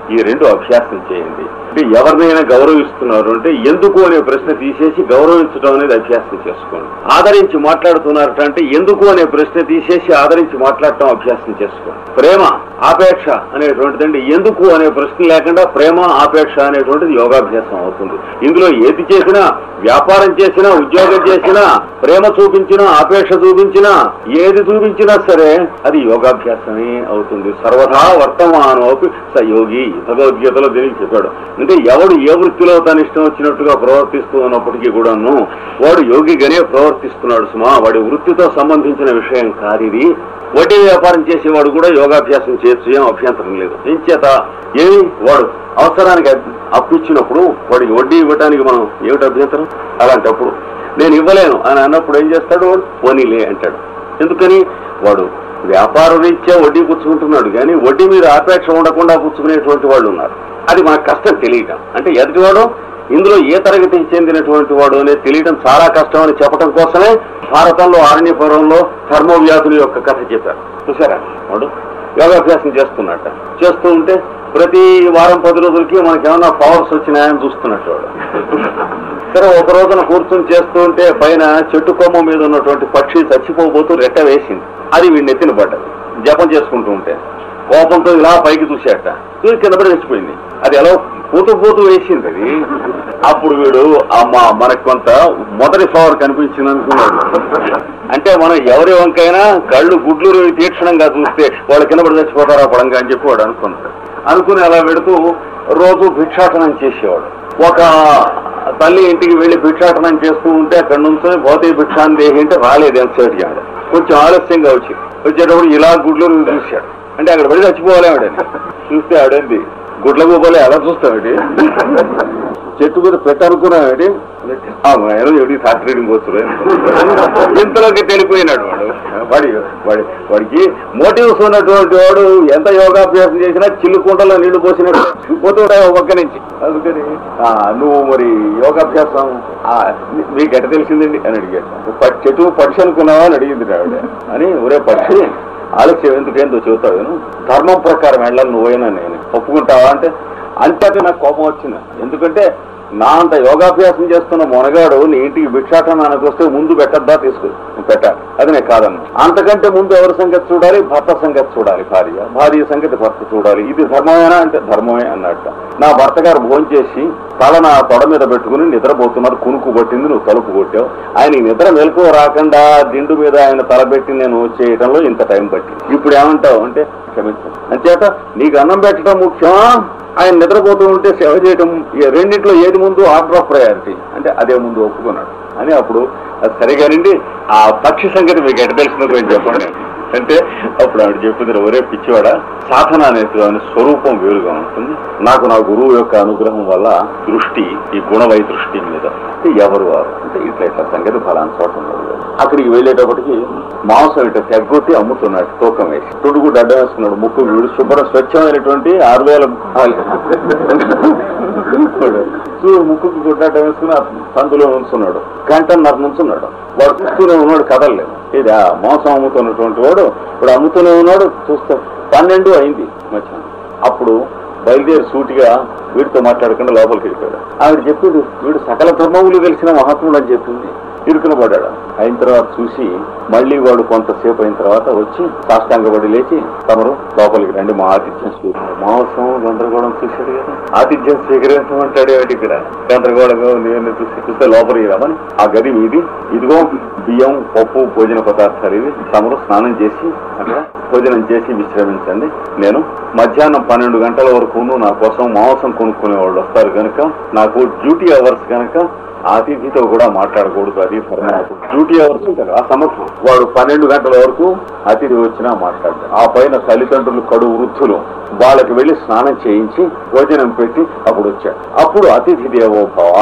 Speaker 1: ఈ రెండు అభ్యాసం చేయండి అంటే ఎవరినైనా గౌరవిస్తున్నారు అంటే ఎందుకు అనే ప్రశ్న తీసేసి గౌరవించడం అనేది అభ్యాసం చేసుకోండి ఆదరించి మాట్లాడుతున్నారట అంటే ఎందుకు అనే ప్రశ్న తీసేసి ఆదరించి మాట్లాడటం అభ్యాసం చేసుకోండి ప్రేమ ఆపేక్ష అనేటువంటిదండి ఎందుకు అనే ప్రశ్న లేకుండా ప్రేమ ఆపేక్ష అనేటువంటిది యోగాభ్యాసం అవుతుంది ఇందులో ఏది చేసినా వ్యాపారం చేసినా ఉద్యోగం చేసినా ప్రేమ చూపించినా ఆపేక్ష చూపించినా ఏది చూపించినా సరే అది యోగాభ్యాసమే అవుతుంది సర్వదా వర్తమానోపి స యోగి భగవద్గీతలో దీనికి చెప్పాడు అంటే ఎవడు ఏ వృత్తిలో తన ఇష్టం వచ్చినట్టుగా ప్రవర్తిస్తూ ఉన్నప్పటికీ కూడాను వాడు యోగిగానే ప్రవర్తిస్తున్నాడు సుమా వాడి వృత్తితో సంబంధించిన విషయం కాదు ఇది వడ్డీ వ్యాపారం చేసేవాడు కూడా యోగాభ్యాసం చేయొచ్చు ఏం అభ్యంతరం లేదు ఏం చేత ఏమి వాడు అవసరానికి అప్పు ఇచ్చినప్పుడు వాడికి వడ్డీ ఇవ్వడానికి మనం ఏమిటి అభ్యంతరం అలాంటప్పుడు నేను ఇవ్వలేను అని అన్నప్పుడు ఏం చేస్తాడు వాడు పోనీలే అంటాడు ఎందుకని వాడు వ్యాపార రీత్యా వడ్డీ పుచ్చుకుంటున్నాడు కానీ వడ్డీ మీద ఆపేక్ష ఉండకుండా పుచ్చుకునేటువంటి వాళ్ళు ఉన్నారు అది మనకు కష్టం తెలియటం అంటే ఎదుటివాడు ఇందులో ఏ తరగతికి చెందినటువంటి వాడు అనేది తెలియడం చాలా కష్టం అని చెప్పడం కోసమే భారతంలో ఆరణ్యపురంలో ధర్మవ్యాధుల యొక్క కథ చెప్పారు చూసారా వాడు యోగాభ్యాసం చేస్తున్నట్ట చేస్తూ ఉంటే ప్రతి వారం పది రోజులకి మనకి ఏమైనా పవర్స్ వచ్చినాయని చూస్తున్నట్టు వాడు సరే ఒక రోజున కూర్చొని చేస్తూ ఉంటే పైన చెట్టు కొమ్మ మీద ఉన్నటువంటి పక్షి చచ్చిపోబోతూ రెట్ట వేసింది అది వీడిని ఎత్తిన పడ్డది జపం చేసుకుంటూ ఉంటే కోపంతో ఇలా పైకి చూశాట చూసి కింద పడి చచ్చిపోయింది అది ఎలా పూతూ పూతూ వేసింది అది అప్పుడు వీడు అమ్మ మనకు కొంత మొదటి ఫ్లవర్ కనిపించింది అనుకున్నాడు అంటే మనం ఎవరి వంకైనా కళ్ళు గుడ్లు తీక్షణంగా చూస్తే వాళ్ళు కింద పడి చచ్చిపోతారా పడంగా అని చెప్పి వాడు అనుకున్నాడు అనుకుని అలా పెడుతూ రోజు భిక్షాటనం చేసేవాడు ఒక తల్లి ఇంటికి వెళ్ళి భిక్షాటనం చేస్తూ ఉంటే అక్కడ నుంచి భౌతిక భిక్షాన్ని దేహి అంటే రాలేదు ఎంతసేపు ఆవిడ కొంచెం ఆలస్యంగా వచ్చింది వచ్చేటప్పుడు ఇలా గుడ్లు చూశాడు అంటే అక్కడ పడి చచ్చిపోవాలి ఆవిడని చూస్తే ఆవిడంది గుడ్ల గోపాలి ఎలా చూస్తావిడి చెట్టు మీద పెట్టనుకున్నావిడి ఆ మేడం ఎవడి ఫ్యాక్టరీ రీడింగ్ పోతురు ఇంతలోకి తెలిపోయినాడు వాడు వాడి వాడి వాడికి మోటివ్స్ ఉన్నటువంటి వాడు ఎంత యోగాభ్యాసం చేసినా చిల్లుకుంటలో నీళ్లు పోసినట్టు పోతుంటాయి ఒక పక్క నుంచి అందుకని ఆ, నువ్వు మరి యోగాభ్యాసం ఆ, నీ- మీకు ఎట తెలిసిందండి అని అడిగాడు "ప- చెట్టు పక్షి అనుకున్నావా అని అడిగింది ఆవిడ అని ఒరే పక్షి ఆలస్యం ఎందుకేందో చెబుతావు ధర్మం ప్రకారం వెళ్ళాలి నువ్వైనా నేను ఒప్పుకుంటావా అంటే అంతటి నాకు కోపం వచ్చింది ఎందుకంటే నా అంత యోగాభ్యాసం చేస్తున్న మొనగాడు నీ ఇంటికి భిక్షాటనానికి వస్తే ముందు పెట్టద్దా తీసుకు పెట్టాలి అది నేను కాదన్నా అంతకంటే ముందు ఎవరి సంగతి చూడాలి భర్త సంగతి చూడాలి భార్య భార్య సంగతి భర్త చూడాలి ఇది ధర్మమేనా అంటే ధర్మమే అన్నట్ట నా భర్త గారు భోజనం చేసి తల నా తొడ మీద పెట్టుకుని నిద్రపోతున్నారు కునుకు కొట్టింది నువ్వు తలుపు కొట్టావు ఆయన ఈ నిద్ర మెలకు రాకుండా దిండు మీద ఆయన తలబెట్టి నేను చేయడంలో ఇంత టైం పట్టింది ఇప్పుడు ఏమంటావు అంటే క్షమించండి అంచేత నీకు అన్నం పెట్టడం ముఖ్యమా ఆయన నిద్రపోతూ ఉంటే సేవ చేయడం ఈ రెండింటిలో ఏది ముందు ఆర్డర్ ఆఫ్ ప్రయారిటీ అంటే అదే ముందు ఒప్పుకున్నాడు అని అప్పుడు అది సరిగానండి ఆ పక్షి సంగతి మీకు ఎట తెలిసినది అని చెప్పండి అంటే అప్పుడు ఆవిడ చెప్పింది ఒరే పిచ్చివాడ సాధన అనేటువంటి స్వరూపం వేరుగా ఉంటుంది నాకు నా గురువు యొక్క అనుగ్రహం వల్ల దృష్టి ఈ గుణవై దృష్టి మీద అంటే ఎవరు వారు అంటే ఇట్లా ఇట్లా సంగతి ఫలానా చోట ఉన్నది అక్కడికి వెళ్ళేటప్పటికి మాంసం ఇట్లా తెగ్గొట్టి అమ్ముతున్నాడు తూకం వేసి తొడుగు అడ్డం వేసుకున్నాడు ముక్కు వీడు శుభ్ర స్వచ్ఛమైనటువంటి ఆరు వేల చూడు ముక్కుకు గుడ్డడ్డం వేసుకుని ఆ సందులో ఉంచున్నాడు గంటన్నర నుంచున్నాడు వాడు చూస్తూనే ఉన్నాడు కదలలేదు ఇది ఆ మాంసం అమ్ముతున్నటువంటి వాడు ఇప్పుడు అమ్ముతూనే ఉన్నాడు చూస్తే పన్నెండు అయింది మధ్యాహ్నం అప్పుడు బయలుదేరి సూటిగా వీడితో మాట్లాడకుండా లోపలికి వెళ్ళిపోయాడు ఆవిడ చెప్పింది వీడు సకల ధర్మములు తెలిసిన మహాత్ముడు అని చెప్పింది ఇరుకున పడ్డాడు అయిన తర్వాత చూసి మళ్ళీ వాడు కొంతసేపు అయిన తర్వాత వచ్చి సాష్టాంగపడి లేచి తమరు లోపలికి రండి మా ఆతిథ్యం స్వీకరించండి మాంసం గందరగోళం చూశాడు కదా ఆతిథ్యం స్వీకరించమంటాడు ఏమిటి ఇక్కడ గందరగోళంగా నేను చూసి చూస్తే లోపలికి రమ్మని ఆ గది మీది ఇదిగో బియ్యం పప్పు భోజన పదార్థాలు ఇవి తమరు స్నానం చేసి అక్కడ భోజనం చేసి విశ్రమించండి నేను మధ్యాహ్నం పన్నెండు గంటల వరకు నా కోసం మాంసం కొనుక్కునే వాళ్ళు వస్తారు కనుక నాకు డ్యూటీ అవర్స్ కనుక అతిథితో కూడా మాట్లాడకూడదు అది ధర్మం డ్యూటీ అవర్స్ ఉంటారు ఆ సంవత్సరం వాడు పన్నెండు గంటల వరకు అతిథి వచ్చినా మాట్లాడతారు ఆ పైన తల్లిదండ్రులు కడు వృద్ధులు వాళ్ళకి వెళ్లి స్నానం చేయించి భోజనం పెట్టి అప్పుడు వచ్చాడు అప్పుడు అతిథి దేవో భవ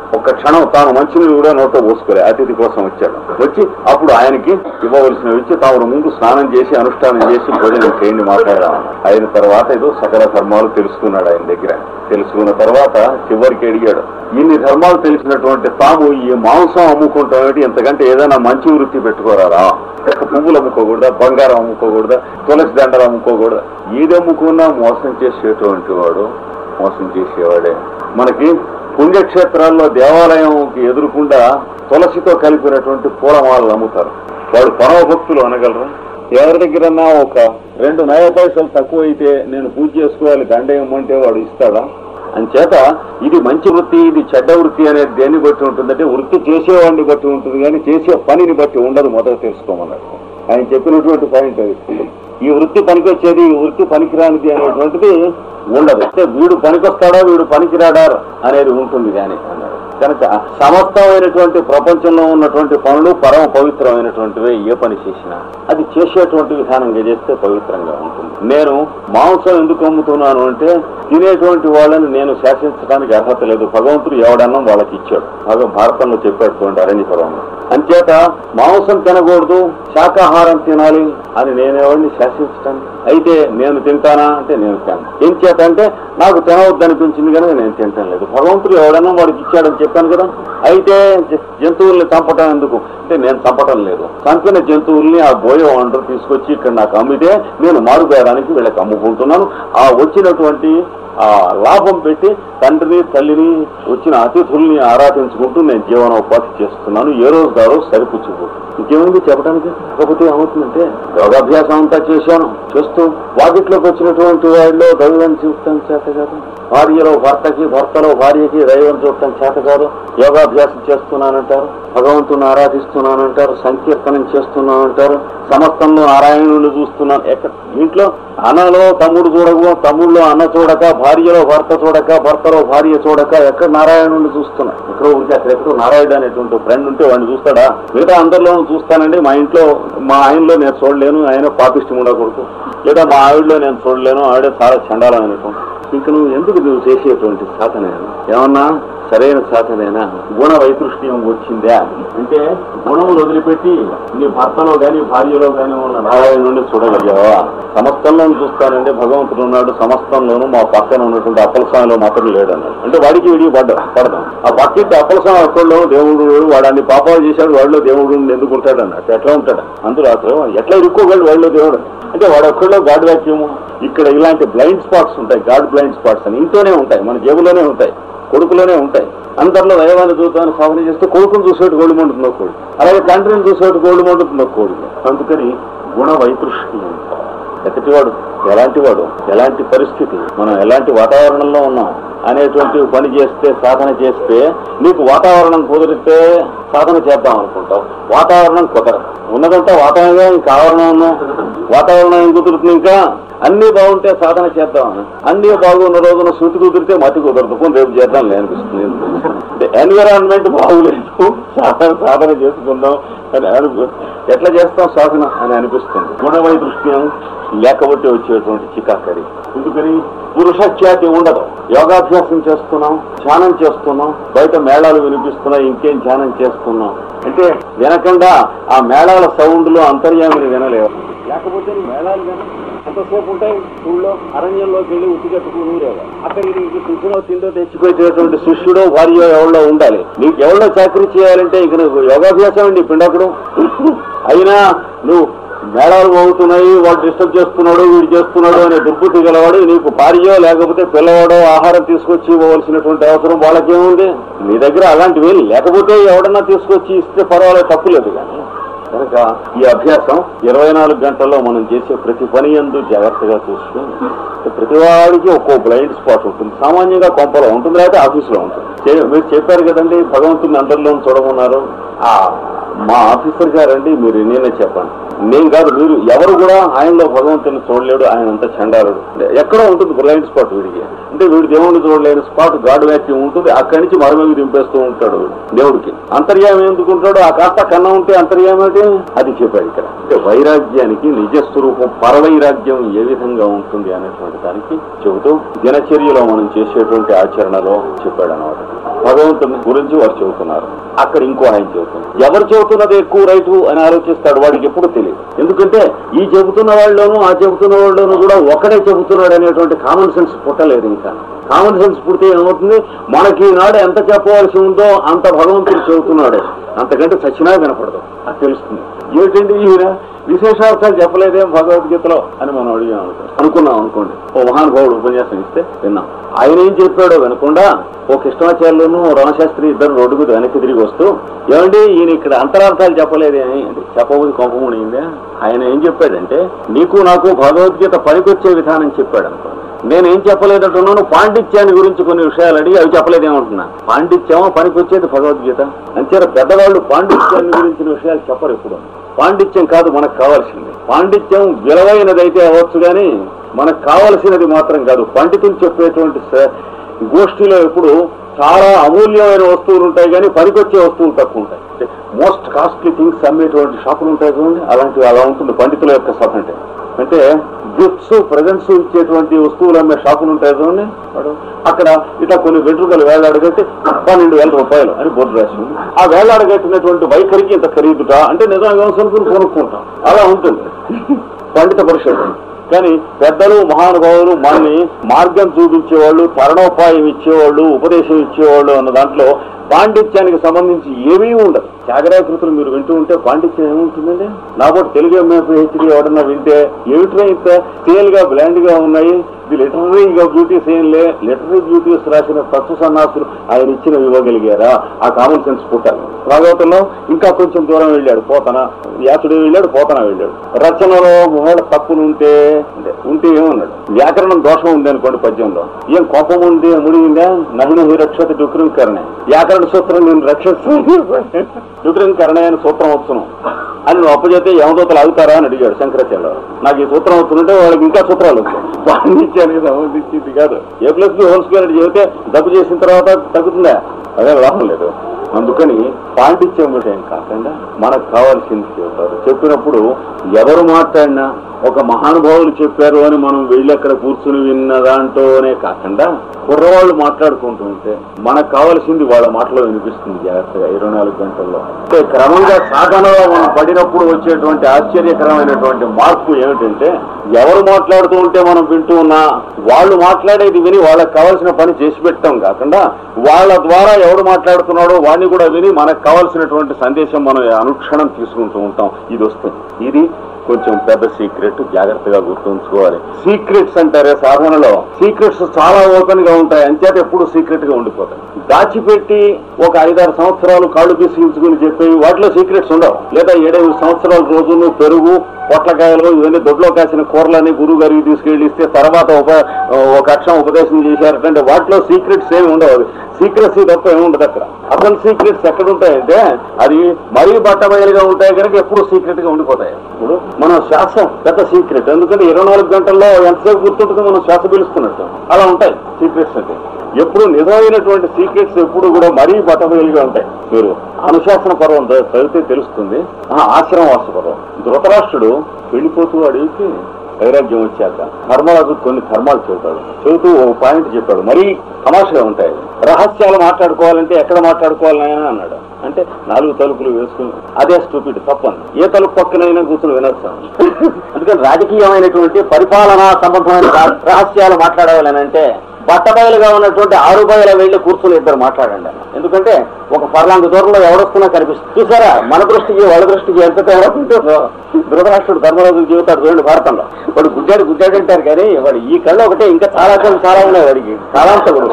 Speaker 1: ఒక్క క్షణం తాను మంచినీళ్ళు కూడా నోట్లో పోసుకోలే అతిథి కోసం వచ్చాడు వచ్చి అప్పుడు ఆయనకి ఇవ్వవలసినవి ఇచ్చి తాను ముందు స్నానం చేసి అనుష్ఠానం చేసి భోజనం చేయండి మాట్లాడాను అయిన తర్వాత ఏదో సకల ధర్మాలు తెలుసుకున్నాడు ఆయన దగ్గర తెలుసుకున్న తర్వాత చివరికి అడిగాడు ఇన్ని ధర్మాలు తెలిసినటువంటి తాము ఈ మాంసం అమ్ముకుంటాం ఏంటి ఎంతకంటే ఏదైనా మంచి వృత్తి పెట్టుకోరారా ఒక్క పువ్వులు అమ్ముకోకూడదా బంగారం అమ్ముకోకూడదా తులసి దండలు అమ్ముకోకూడదా ఏది అమ్ముకున్నా మోసం చేసేటువంటి వాడు మోసం చేసేవాడే మనకి పుణ్యక్షేత్రాల్లో దేవాలయంకి ఎదురుకుండా తులసితో కలిపినటువంటి పూలమాలలు అమ్ముతారు వాడు పరమ భక్తులు అనగలరు ఎవరి దగ్గరన్నా ఒక రెండు నయ పైసలు తక్కువ అయితే నేను పూజ చేసుకోవాలి దండ ఇమ్మంటే వాడు ఇస్తాడా అంచేత ఇది మంచి వృత్తి ఇది చెడ్డ వృత్తి అనేది దేన్ని బట్టి ఉంటుందంటే వృత్తి చేసేవాడిని బట్టి ఉంటుంది కానీ చేసే పనిని బట్టి ఉండదు మొదట తెలుసుకోమన్నాడు ఆయన చెప్పినటువంటి పాయింట్ అది ఈ వృత్తి పనికొచ్చేది ఈ వృత్తి పనికిరానిది అనేటువంటిది ఉండదు అంటే వీడు పనికొస్తాడా వీడు పనికిరాడా అనేది ఉంటుంది కానీ అన్నాడు కనుక సమస్తమైనటువంటి ప్రపంచంలో ఉన్నటువంటి పనులు పరమ పవిత్రమైనటువంటివే ఏ పని చేసినా అది చేసేటువంటి విధానంగా చేస్తే పవిత్రంగా ఉంటుంది నేను మాంసం ఎందుకు అమ్ముతున్నాను అంటే తినేటువంటి వాళ్ళని నేను శాసించడానికి అర్హత లేదు భగవంతుడు ఎవడన్నా వాళ్ళకి ఇచ్చాడు భగ భారతంలో చెప్పేటువంటి అరణ్య పదంలో అంచేత మాంసం తినకూడదు శాకాహారం తినాలి అని నేను ఎవరిని శాసించటానికి అయితే నేను తింటానా అంటే నేను తిన్నాను ఏం చేత అంటే నాకు తినవద్దనిపించింది కనుక నేను తింటాను లేదు భగవంతుడు ఎవడన్నా వాడికి ఇచ్చాడని చెప్పాను కదా అయితే జ- జంతువుల్ని చంపటం ఎందుకు అంటే నేను చంపటం లేదు చంపిన జంతువుల్ని ఆ బోయ వండరు తీసుకొచ్చి ఇక్కడ నాకు అమ్మితే నేను మారుబేరానికి వీళ్ళకి అమ్ముకుంటున్నాను ఆ వచ్చినటువంటి ఆ లాభం పెట్టి తండ్రిని తల్లిని వచ్చిన అతిథుల్ని ఆరాధించుకుంటూ నేను జీవనోపాధి చేస్తున్నాను ఏ రోజు ఆ రోజు సరిపుచ్చిపోతుంది ఇంకేముంది చెప్పడానికి కాకపోతే ఏమవుతుందంటే యోగాభ్యాసం అంతా చేశాను చేస్తూ వాకిట్లోకి వచ్చినటువంటి వాళ్ళలో దైవం చూడటం చేత కాదు భార్యలో భర్తకి భర్తలో భార్యకి దైవం చూడటం చేత కాదు యోగాభ్యాసం చేస్తున్నానంటారు భగవంతుని ఆరాధిస్తున్నానంటారు సంకీర్తనం చేస్తున్నానంటారు సమస్తంలో నారాయణుని చూస్తున్నాను ఎక్కడ ఇంట్లో అన్నలో తమ్ముడు చూడక తమ్ముళ్ళు అన్న చూడక భార్యలో భర్త చూడక భర్తలో భార్య చూడక ఎక్కడ నారాయణుని చూస్తున్నా ఎక్కడో ఊరికి అక్కడ ఎక్కడో నారాయణుడు అనేటువంటి ఫ్రెండ్ ఉంటే వాడిని చూస్తాడా మిగతా అందరిలోనూ చూస్తానండి మా ఇంట్లో మా ఆయనలో నేను చూడలేను ఆయన పాపిష్టం ఉండకూడదు లేదా మా ఆవిడలో నేను చూడలేను ఆవిడ చాలా చండాలమైనటువంటి ఇంక నువ్వు ఎందుకు నువ్వు చేసేటువంటి సాధన ఏమన్నా సరైన సాధనేనా గుణ వైతృష్ట్యం వచ్చిందా అంటే గుణములు వదిలిపెట్టి నీ భర్తలో గాని భార్యలో గాని ఉన్న నారాయణుడిని చూడగలిగావా సమస్తంలో చూస్తానంటే భగవంతుడు ఉన్నాడు సమస్తంలోనూ మా పక్కన ఉన్నటువంటి అప్పలస్వామిలో మాత్రం లేడన్నాడు అంటే వాడికి విడిగి పడ్డ పడదాం ఆ పక్కింటి అప్పలస్వామి అక్కడలో దేవుడు లేడు వాడు అన్ని పాపాలు చేశాడు వాడిలో దేవుడు ఎందుకు ఉంటాడు అన్నట్టు ఎట్లా ఉంటాడు అందులో అసలు ఎట్లా ఇరుక్కోగలడు వాడిలో దేవుడు అంటే వాడు ఒక్కడో గాడ్ వాక్యము ఇక్కడ ఇలాంటి బ్లైండ్ స్పాట్స్ ఉంటాయి గాడ్ బ్లైండ్ స్పాట్స్ అని ఇంట్లోనే ఉంటాయి మన జేబులోనే ఉంటాయి కొడుకులోనే ఉంటాయి అందరిలో దైవాన్ని చూద్దామని సాధన చేస్తే కొడుకును చూసేట్టు గోల్డ్ మండుతుంది ఒక కోడి అలాగే తండ్రిని చూసేట్టు గోల్డ్ మండుతుంది ఒక కోడి అందుకని గుణ వైతృష్టి ఎక్కటివాడు ఎలాంటి వాడు ఎలాంటి పరిస్థితి మనం ఎలాంటి వాతావరణంలో ఉన్నాం అనేటువంటి పని చేస్తే సాధన చేస్తే నీకు వాతావరణం కుదిరితే సాధన చేద్దాం అనుకుంటావు వాతావరణం కుదరదు ఉన్నదంతా వాతావరణం ఇంకా ఆవరణం ఉన్నా వాతావరణం ఏం కుదురుతుంది ఇంకా అన్ని బాగుంటే సాధన చేద్దాం అన్ని బాగున్న రోజున శృతి కుదిరితే మతి కుదరదు పోనీ రేపు చేద్దాం అనిపిస్తుంది ఎన్విరాన్మెంట్ బాగులేదు సాధన సాధన చేసుకుందాం అని అనుకు ఎట్లా చేస్తాం సాధన అని అనిపిస్తుంది గుణవై దృష్ట్యం లేకపోతే వచ్చేటువంటి చికాకరి ఎందుకని పురుషఖ్యాతి ఉండదు యోగాభ్యాసం చేస్తున్నాం ధ్యానం చేస్తున్నాం బయట మేళాలు వినిపిస్తున్నాం ఇంకేం ధ్యానం చేస్తున్నాం అంటే వినకుండా ఆ మేళాల సౌండ్లో అంతర్యామిని వినలేవు లేకపోతే నీ మేళాలు కానీ ఎంతసేపు ఉంటాయి ఊళ్ళో అరణ్యంలోకి వెళ్ళి ఉత్తి కట్టుకుని ఊరేగా అక్కడికి నీకు టిఫినో తిండో తెచ్చిపోయేటటువంటి శిష్యుడో భార్య ఎవరిలో ఉండాలి నీకు ఎవరిలో చాకరీ చేయాలంటే ఇక నువ్వు యోగాభ్యాసం అండి పిండకుడు అయినా నువ్వు మేళాలు మోగుతున్నాయి వాడు డిస్టర్బ్ చేస్తున్నాడు వీడు చేస్తున్నాడు అనే దుర్బుద్ధి గలవాడు నీకు భార్యో లేకపోతే పిల్లవాడో ఆహారం తీసుకొచ్చి ఇవ్వవలసినటువంటి అవసరం వాళ్ళకేముంది నీ దగ్గర అలాంటివి లేకపోతే ఎవడన్నా తీసుకొచ్చి ఇస్తే పర్వాలేదు తప్పులేదు కానీ కనుక ఈ అభ్యాసం ఇరవై నాలుగు గంటల్లో మనం చేసే ప్రతి పని ఎందు జాగ్రత్తగా చూసుకుని ప్రతి వాడికి ఒక్కో బ్లైండ్ స్పాట్ ఉంటుంది సామాన్యంగా కొంపలో ఉంటుంది లేకపోతే ఆఫీసులో ఉంటుంది చే- మీరు చెప్పారు కదండి భగవంతుని అందరిలో చూడమన్నారు ఆ మా ఆఫీసర్ గారండి మీరు నేనే చెప్పండి నేను కాదు మీరు ఎవరు కూడా ఆయనలో భగవంతుని చూడలేడు ఆయన అంతా చండాలుడు ఎక్కడో ఉంటుంది బ్లైండ్ స్పాట్ వీడికి అంటే వీడు దేవుడిని చూడలేని స్పాట్ గాడ్ వ్యాక్యం ఉంటుంది అక్కడి నుంచి మరమేవి దింపేస్తూ ఉంటాడు దేవుడికి అంతర్యామి ఎందుకు ఉంటాడు ఆ కాస్త కన్నా ఉంటే అంతర్యామి అంటే అది చెప్పాడు ఇక్కడ అంటే వైరాగ్యానికి నిజ స్వరూపం పరవైరాగ్యం ఏ విధంగా ఉంటుంది అనేటువంటి దానికి చెబుతూ దినచర్యలో మనం చేసేటువంటి ఆచరణలో చెప్పాడు అనమాట భగవంతుని గురించి వారు చెబుతున్నారు అక్కడ ఇంకో ఆయన చెబుతున్నారు ఎవరు చెబుతున్నది ఎక్కువ రైటు అని ఆలోచిస్తాడు వాడికి ఎప్పుడు తెలియదు ఎందుకంటే ఈ చెబుతున్న వాళ్ళలోనూ ఆ చెబుతున్న వాళ్ళలోనూ కూడా ఒకడే చెబుతున్నాడు అనేటువంటి కామన్ సెన్స్ పుట్టలేదు ఇంకా కామన్ సెన్స్ పుడితే ఏమవుతుంది మనకి ఈనాడు ఎంత చెప్పవలసి ఉందో అంత భగవంతుడు చెబుతున్నాడు అంతకంటే సచ్చినా వినపడదు అది తెలుస్తుంది ఏమిటండి ఈయన విశేషార్థాలు చెప్పలేదేం భగవద్గీతలో అని మనం అడిగాం అనుకో అనుకున్నాం అనుకోండి ఓ మహానుభావుడు ఉపన్యాసం ఇస్తే విన్నాం ఆయన ఏం చెప్పాడో వినకుండా ఓ కృష్ణాచార్యులను రామశాస్త్రి ఇద్దరు రోడ్డు మీద వెనక్కి తిరిగి వస్తూ ఏమండి ఈయన ఇక్కడ అంతరార్థాలు చెప్పలేదే అని అంటే చెప్పబోదు కొంపమునిందే ఆయన ఏం చెప్పాడంటే నీకు నాకు భగవద్గీత పనికొచ్చే విధానం చెప్పాడు అనుకో నేనేం చెప్పలేదంటున్నాను పాండిత్యాన్ని గురించి కొన్ని విషయాలు అడిగి అవి చెప్పలేదేమంటున్నా పాండిత్యమో పనికొచ్చేది భగవద్గీత అంచేత పెద్దవాళ్ళు పాండిత్యాన్ని గురించిన విషయాలు చెప్పరు ఎప్పుడు పాండిత్యం కాదు మనకు కావాల్సింది పాండిత్యం విలువైనదైతే అవ్వచ్చు కానీ మనకు కావలసినది మాత్రం కాదు పండితులు చెప్పేటువంటి స- గోష్ఠిలో ఎప్పుడు చాలా అమూల్యమైన వస్తువులు ఉంటాయి కానీ పనికొచ్చే వస్తువులు తక్కువ ఉంటాయి మోస్ట్ కాస్ట్లీ థింగ్స్ అమ్మేటువంటి షాపులు ఉంటాయి చూడండి అలాంటివి అలా ఉంటుంది పండితుల యొక్క సభ అంటే అంటే గిఫ్ట్స్ ప్రజెంట్స్ ఇచ్చేటువంటి వస్తువులు అమ్మే షాపులు ఉంటాయి చూడండి వాడు అక్కడ ఇట్లా కొన్ని వెంట్రుకలు వేలాడగట్టి పన్నెండు వేల రూపాయలు అని బోర్డు రాసి ఉంది. ఆ వేలాడగట్టినటువంటి వైఖరికి ఇంత ఖరీదుట అంటే నిజంగా అనుకుని కొనుక్కుంటాం అలా ఉంటుంది పండిత పరిషత్ కానీ పెద్దలు మహానుభావులు మనని మార్గం చూపించేవాళ్ళు తరణోపాయం ఇచ్చేవాళ్ళు ఉపదేశం ఇచ్చేవాళ్ళు అన్న దాంట్లో పాండిత్యానికి సంబంధించి ఏమీ ఉండదు త్యాగరాకృతులు మీరు వింటూ ఉంటే పాండిత్యం ఏముంటుందండి నాబోటి తెలుగు ఎంఏ పిహెచ్డి ఎవడన్నా వింటే ఏమిటో ఇంత స్కేల్ గా బ్లాండ్ గా ఉన్నాయి ఇది లిటరరీగా బ్యూటీస్ ఏం లే లిటరీ బ్యూటీస్ రాసిన తత్వ సన్నాసులు ఆయన ఇచ్చిన ఇవ్వగలిగారా ఆ కామన్ సెన్స్ పుట్టాలి భాగవతంలో ఇంకా కొంచెం దూరం వెళ్ళాడు పోతన వ్యాసుడు వెళ్ళాడు పోతన వెళ్ళాడు రచనలో ఒకవేళ తప్పులు ఉంటే అంటే ఉంటే ఏమన్నాడు వ్యాకరణం దోషం ఉంది అనుకోండి పద్యంలో ఏం కోపం ఉంది ముడిగిందా నహిన రక్షత డుక్రింకరణే వ్యాకరణ సూత్రం నేను రక్షిస్తాను డుక్రింకరణే అని సూత్రం వచ్చును అని నువ్వు అప్పచెప్తే యమదూతలు ఆగుతారా అని అడిగాడు శంకరాచార్య నాకు ఈ సూత్రం వస్తుంటే వాళ్ళకి ఇంకా సూత్రాలు వచ్చాయి పాండిత్యానికి సంబంధించింది కాదు A plus B whole square అని చెబితే డబ్బు చేసిన తర్వాత తగ్గుతుందా అదే లాభం లేదు అందుకని పాండిత్యం విషయం కాకుండా మనకు కావాల్సింది చెబుతారు చెప్పినప్పుడు ఎవరు మాట్లాడినా ఒక మహానుభావులు చెప్పారు అని మనం వెళ్ళి అక్కడ కూర్చుని విన్న దాంట్లోనే కాకుండా కుర్రవాళ్ళు మాట్లాడుకుంటూ ఉంటే మనకు కావాల్సింది వాళ్ళ మాటలో వినిపిస్తుంది జాగ్రత్తగా ఇరవై నాలుగు గంటల్లో అంటే క్రమంగా సాధనలో మనం పడినప్పుడు వచ్చేటువంటి ఆశ్చర్యకరమైనటువంటి మార్పు ఏమిటంటే ఎవరు మాట్లాడుతూ ఉంటే మనం వింటూ ఉన్నా వాళ్ళు మాట్లాడేది విని వాళ్ళకి కావాల్సిన పని చేసి పెట్టడం కాకుండా వాళ్ళ ద్వారా ఎవడు మాట్లాడుతున్నాడో వాడిని కూడా విని మనకు కావాల్సినటువంటి సందేశం మనం అనుక్షణం తీసుకుంటూ ఉంటాం ఇది వస్తుంది ఇది కొంచెం పెద్ద సీక్రెట్ జాగ్రత్తగా గుర్తుంచుకోవాలి సీక్రెట్స్ అంటారే సాధనలో సీక్రెట్స్ చాలా ఓపెన్ గా ఉంటాయి అంచేత ఎప్పుడు సీక్రెట్ గా ఉండిపోతాయి దాచిపెట్టి ఒక ఐదారు సంవత్సరాలు కాళ్ళు పిసిగించుకుని చెప్పేవి వాటిలో సీక్రెట్స్ ఉండవు లేదా ఏడైదు సంవత్సరాల రోజులు పెరుగు పొట్లకాయలు ఇవన్నీ దొడ్లో కాసిన కూరలని గురువు గారికి తీసుకెళ్ళి ఇస్తే తర్వాత ఉప ఒక అక్షరం ఉపదేశం చేశారంటే వాటిలో సీక్రెట్స్ ఏమి ఉండవు అవి సీక్రెసీ తప్ప ఏమి ఉండదు అక్కడ అసలు సీక్రెట్స్ ఎక్కడ ఉంటాయంటే అది మరీ బట్టబయలుగా ఉంటాయి కనుక ఎప్పుడు సీక్రెట్ గా ఉండిపోతాయి ఇప్పుడు మన శ్వాస పెద్ద సీక్రెట్ ఎందుకంటే ఇరవై నాలుగు గంటల్లో ఎంతసేపు గుర్తుంటుంది మనం శ్వాస పీలుస్తున్నట్టు అలా ఉంటాయి సీక్రెట్స్ అంటే ఎప్పుడు నిజమైనటువంటి సీక్రెట్స్ ఎప్పుడు కూడా మరీ బట్టబయలుగా ఉంటాయి మీరు అనుశాసన పర్వం చ- చదివితే తెలుస్తుంది ఆ, ఆశ్రమవాస పర్వం ధృతరాష్ట్రుడు వెళ్ళిపోతూ అడిగితే వైరాగ్యం వచ్చాక ధర్మరాజు కొన్ని ధర్మాలు చెబుతాడు చెబుతూ ఓ పాయింట్ చెప్పాడు మరీ తమాషగా ఉంటాయి రహస్యాలు మాట్లాడుకోవాలంటే ఎక్కడ మాట్లాడుకోవాలి నాయనా అన్నాడు అంటే నాలుగు తలుపులు వేసుకుని అదే స్టూపిడ్ తప్పని ఏ తలుపు పక్కనైనా కూర్చుని వినొచ్చు అందుకని రాజకీయమైనటువంటి పరిపాలనా సంబంధమైన రా- రహస్యాలు మాట్లాడాలని అంటే బట్టబయలుగా ఉన్నటువంటి ఆరు బయల వెళ్ళి కూర్చుని ఇద్దరు మాట్లాడండి అన్న. ఎందుకంటే ఒక పర్లాంగు దూరంలో ఎవడొస్తున్నా కనిపిస్తుంది చూసారా మన దృష్టికి వాళ్ళ దృష్టికి ఎంత తేడా ఉంటుందో ధృతరాష్ట్రుడు ధర్మరాజు జీవితాడు చూడండి భారతంలో వాడు గుడ్డాడు గుడ్డాడు అంటారు కానీ వాడు ఈ కళ్ళు ఒకటే ఇంకా చాలా కళ్ళు చాలా ఉన్నాయి వాడికి కాలాంతకుడు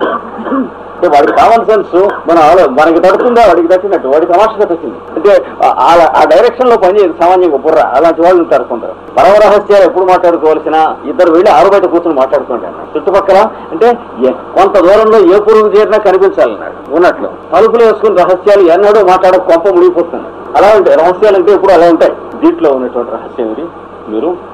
Speaker 1: అంటే వాడికి కామన్ సెన్స్ మన ఆలో- మనకి తడుతుందా వాడికి తట్టినట్టు వాడికి తమాషగా తట్టింది అంటే ఆ- ఆ- ఆ డైరెక్షన్ లో పనిచేయదు సామాన్యంగా బుర్ర అలాంటి వాళ్ళు తడుకుంటారు పరమ రహస్యాలు ఎప్పుడు మాట్లాడుకోవాల్సిన ఇద్దరు వెళ్ళి ఆరు బయట కూర్చొని మాట్లాడుకుంటారు అన్నాడు. చుట్టుపక్కల అంటే ఏ- కొంత దూరంలో ఏ పురుగు చేరినా కనిపించాలన్నాడు ఉన్నట్లు తలుపులు వేసుకుని రహస్యాలు ఎన్నడూ మాట్లాడ కొంప మునిగిపోతుంది అలా ఉంటాయి రహస్యాలు అంటే ఎప్పుడు అలా ఉంటాయి దీంట్లో ఉన్నటువంటి రహస్యం ఇది మీరు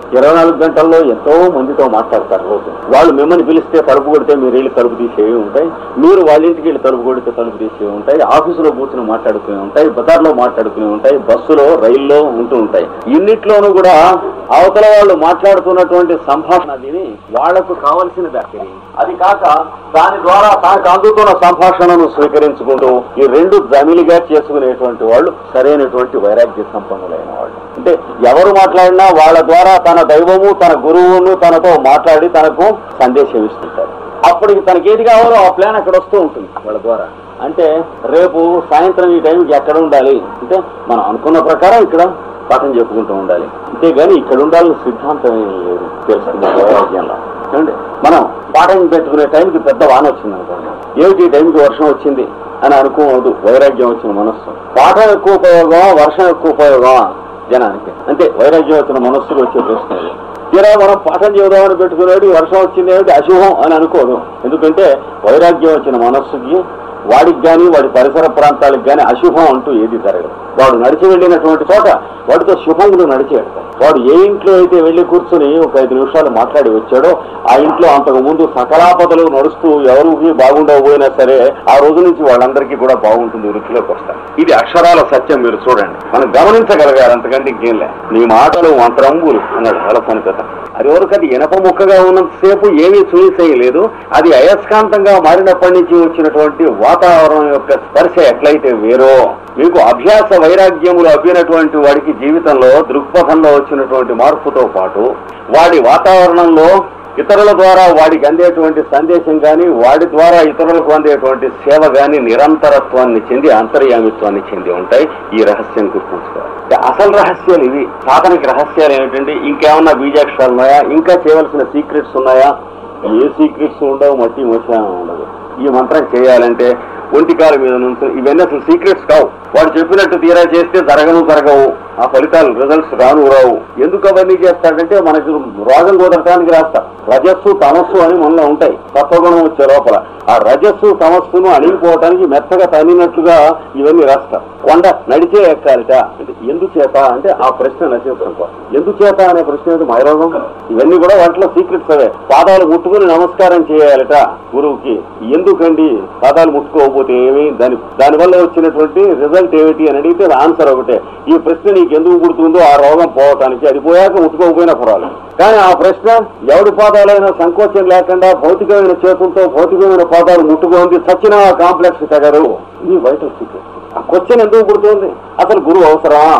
Speaker 1: ఇరవై నాలుగు గంటల్లో ఎంతో మందితో మాట్లాడతారు రోజు వాళ్ళు మిమ్మల్ని పిలిస్తే తలుపు కొడితే మీరు వెళ్ళి తలుపు తీసేవి ఉంటాయి మీరు వాళ్ళ ఇంటికి వెళ్ళి తలుపు కొడితే తలుపు తీసేవి ఉంటాయి ఆఫీసులో కూర్చుని మాట్లాడుకునే ఉంటాయి బజార్లో మాట్లాడుకునే ఉంటాయి బస్సులో రైల్లో ఉంటూ ఉంటాయి ఇన్నిట్లోనూ కూడా అవతల వాళ్ళు మాట్లాడుతున్నటువంటి సంభాషణ విని వాళ్లకు కావలసిన బ్యాక్టీరియా అది కాక దాని ద్వారా తనకు అందుతున్న సంభాషణను స్వీకరించుకుంటూ ఈ రెండు జమిలిగా చేసుకునేటువంటి వాళ్ళు సరైనటువంటి వైరాగ్య సంపన్నులైన వాళ్ళు అంటే ఎవరు మాట్లాడినా వాళ్ళ ద్వారా తన దైవము తన గురువును తనతో మాట్లాడి తనకు సందేశం ఇస్తుంటారు అప్పటికి తనకి ఏది కావాలో ఆ ప్లాన్ అక్కడ వస్తూ ఉంటుంది వాళ్ళ ద్వారా అంటే రేపు సాయంత్రం ఈ టైంకి ఎక్కడ ఉండాలి అంటే మనం అనుకున్న ప్రకారం ఇక్కడ పాఠం చెప్పుకుంటూ ఉండాలి అంతేగాని ఇక్కడ ఉండాలని సిద్ధాంతం ఏం లేదు తెలుస్తుంది వైరాగ్యంలో ఏమండి మనం పాఠం పెట్టుకునే టైంకి పెద్ద వాన వచ్చింది అనుకోండి ఏమిటి ఈ టైంకి వర్షం వచ్చింది అని అనుకోవద్దు వైరాగ్యం వచ్చిన మనస్సు పాఠం ఎక్కువ ఉపయోగం వర్షం ఎక్కువ ఉపయోగం జనానికి అంటే వైరాగ్యం వచ్చిన మనస్సుకు వచ్చే ప్రశ్న ఇది. తీరా మనం పాఠం చెబుదామని పెట్టుకునేది వర్షం వచ్చింది ఏమిటి అశుభం అని అనుకోదు ఎందుకంటే వైరాగ్యం వచ్చిన మనస్సుకి వాడికి కానీ వాడి పరిసర ప్రాంతాలకు కానీ అశుభం అంటూ ఏది జరగదు వాడు నడిచి వెళ్ళినటువంటి చోట వాడితో శుభములు నడిచి వెళ్తాయి వాడు ఏ ఇంట్లో అయితే వెళ్ళి కూర్చుని ఒక ఐదు నిమిషాలు మాట్లాడి వచ్చాడో ఆ ఇంట్లో అంతకు ముందు సకలాపదలు నడుస్తూ ఎవరికి బాగుండకపోయినా సరే ఆ రోజు నుంచి వాళ్ళందరికీ కూడా బాగుంటుంది వృత్తిలోకి వస్తారు ఇది అక్షరాల సత్యం మీరు చూడండి మనం గమనించగలగాలి అంతకంటే ఇంకేం లే నీ మాటలు మంత్రంబులు అన్నాడు అలసని కథ అది వరకు అది ఇనప ముక్కగా ఉన్నంతసేపు ఏమీ చూసేయలేదు అది అయస్కాంతంగా మారినప్పటి నుంచి వచ్చినటువంటి వాతావరణం యొక్క స్పర్శ ఎట్లయితే వేరో మీకు అభ్యాస వైరాగ్యములు అబ్బినటువంటి వాడికి జీవితంలో దృక్పథంలో వచ్చినటువంటి మార్పుతో పాటు వాడి వాతావరణంలో ఇతరుల ద్వారా వాడికి అందేటువంటి సందేశం కానీ వాడి ద్వారా ఇతరులకు అందేటువంటి సేవ కానీ నిరంతరత్వాన్ని చెంది అంతర్యామిత్వాన్ని చెంది ఉంటాయి ఈ రహస్యం గుర్తుంచుకోవాలి అంటే అసలు రహస్యాలు ఇవి సాధనకి రహస్యాలు ఏమిటంటే ఇంకేమన్నా బీజాక్షరాలు ఉన్నాయా ఇంకా చేయవలసిన సీక్రెట్స్ ఉన్నాయా ఏ సీక్రెట్స్ ఉండవు మట్టి మోసానం ఉండదు ఈ మంత్రం చేయాలంటే ఒంటికాల మీద నుంచి ఇవన్నీ అసలు సీక్రెట్స్ కావు వాడు చెప్పినట్టు తీరా చేస్తే జరగను జరగవు ఆ ఫలితాలు రిజల్ట్స్ రాను రావు ఎందుకు అవన్నీ చేస్తాడంటే మనకు రోగం కుదరటానికి రాస్తా రజస్సు తమస్సు అని మనలో ఉంటాయి తత్వగుణం వచ్చే లోపల ఆ రజస్సు తమస్సును అణిగిపోవటానికి మెత్తగా తనినట్లుగా ఇవన్నీ రాస్తా కొండ నడిచే ఎక్కాలిట అంటే ఎందుచేత అంటే ఆ ప్రశ్న నచ్చేస్తాం ఎందుచేత అనే ప్రశ్న ఏంటి మైరోగం ఇవన్నీ కూడా వాటిలో సీక్రెట్స్ అవే పాదాలు ముట్టుకుని నమస్కారం చేయాలట గురువుకి ఎందుకండి పాదాలు ముట్టుకోకపోతే ఏమి దాని దానివల్ల వచ్చినటువంటి రిజల్ట్ ఏమిటి అని అడిగితే ఆన్సర్ ఒకటే ఈ ప్రశ్న నీకు ఎందుకు పుడుతుందో ఆ రోగం పోవటానికి అది పోయాక ముట్టుకోకపోయినా పర్వాలేదు కానీ ఆ ప్రశ్న ఎవడి పాదాలైనా సంకోచం లేకుండా భౌతికమైన చేతులతో భౌతికమైన పాదాలు ముట్టుకోండి సచిన కాంప్లెక్స్ తెగరు ఇది వైటల్ సీక్రెట్ ఆ క్వశ్చన్ ఎందుకు పుడుతుంది అసలు గురువు అవసరమా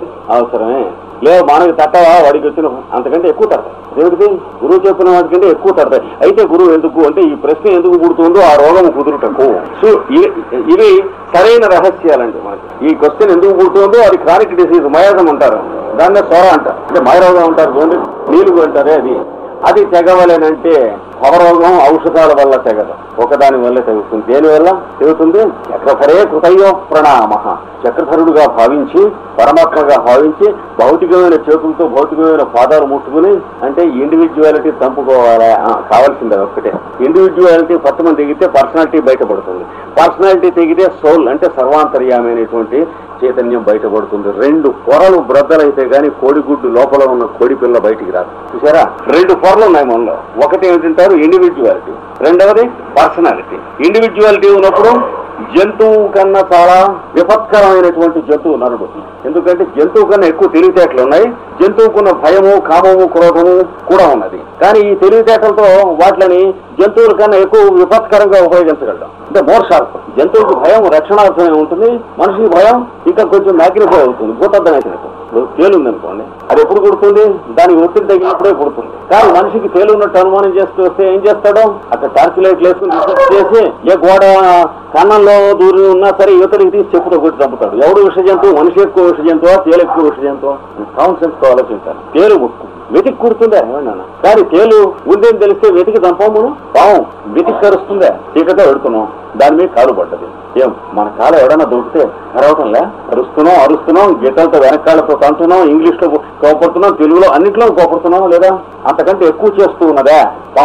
Speaker 1: అవసరమే లేదు మనకి తట్టవా వాడికి వచ్చిన అంతకంటే ఎక్కువ తడతాయి ఏమిటిది గురువు చెప్పిన వాటికంటే ఎక్కువ తడతాయి అయితే గురువు ఎందుకు అంటే ఈ ప్రశ్న ఎందుకు పుడుతుందో ఆ రోగం కుదురుటకు సో ఇ- ఇవి సరైన రహస్యాలండి మనకి ఈ క్వశ్చన్ ఎందుకు పుడుతుందో అది క్రానిక్ డిసీజ్ మయోగం అంటారు దాన్నే సొర అంటారు అంటే మయరోగం అంటారు చూడండి నీలుగు అంటారే అది అది తెగవలేనంటే అవరోగం ఔషధాల వల్ల తెగదు ఒకదాని వల్ల తెగుతుంది దేని వల్ల తెగుతుంది చక్రధరే కృతయో ప్రణామ చక్రధరుడుగా భావించి పరమాత్మగా భావించి భౌతికమైన చేతులతో భౌతికమైన పాదాలు ముట్టుకుని అంటే ఇండివిజువాలిటీ చంపుకోవాలా ఆ, కావాల్సిందే ఒక్కటే ఇండివిజువాలిటీ పట్టమని తెగితే పర్సనాలిటీ బయటపడుతుంది పర్సనాలిటీ తెగితే సోల్ అంటే సర్వాంతర్యామి అనేటువంటి చైతన్యం బయటపడుతుంది రెండు పొరలు బ్రద్దలైతే గాని కోడిగుడ్డు లోపల ఉన్న కోడి పిల్ల బయటికి రాదు చూసారా రెండు పొరలు ఉన్నాయి మనలో ఒకటి ఏమిటంటారు ఇండివిజువాలిటీ రెండవది పర్సనాలిటీ ఇండివిజువాలిటీ ఉన్నప్పుడు జంతువు కన్నా చాలా విపత్కరమైనటువంటి జంతువు నరుడు ఎందుకంటే జంతువు కన్నా ఎక్కువ తెలివితేటలు ఉన్నాయి జంతువుకున్న భయము కామము క్రోధము కూడా ఉన్నది కానీ ఈ తెలివితేటలతో వాటిని జంతువుల కన్నా ఎక్కువ విపత్కరంగా ఉపయోగించగలడం అంటే మోర్ షార్ప్ జంతువుకి భయం రక్షణార్థమే ఉంటుంది మనిషికి భయం ఇంకా కొంచెం మ్యాగ్నిఫై అవుతుంది భూతద్దమైనట్టు ఇప్పుడు తేలుంది అనుకోండి అది ఎప్పుడు పుడుతుంది దానికి ఒత్తిడి తగినప్పుడే పుడుతుంది కానీ మనిషికి తేలున్నట్టు అనుమానం చేస్తూ వస్తే ఏం చేస్తాడు అక్కడ టార్చ్ లైట్లు వేసుకుని రీసెర్చ్ చేసి ఏ గోడ కన్నంలో దూరి ఉన్నా సరే యువతడికి తీసి చెప్పుతో కొట్టి చంపుతాడు ఎవడు విష జంతువు మనిషి ఎక్కువ విష జంతువా తేలు ఎక్కువ విష జంతువా కామన్ సెన్స్ తో ఆలోచించాలి తేలు ముక్కు వెతికి కుడుతుందా ఏమన్నా కానీ తేలు ఉందని తెలిస్తే వెతికి చంపమును పాము వెతికి కరుస్తుందా చీకతో పెడుతున్నాం దాని మీద కాలు పడ్డది ఏం మన కాలు ఎవడన్నా దొరికితే కరవటంలే అరుస్తున్నాం అరుస్తున్నాం గీతలతో వెనకాలతో తంటున్నాం ఇంగ్లీష్ లో కోపడుతున్నాం తెలుగులో అన్నింటిలో కోపడుతున్నాం లేదా అంతకంటే ఎక్కువ చేస్తూ ఉన్నదా పాము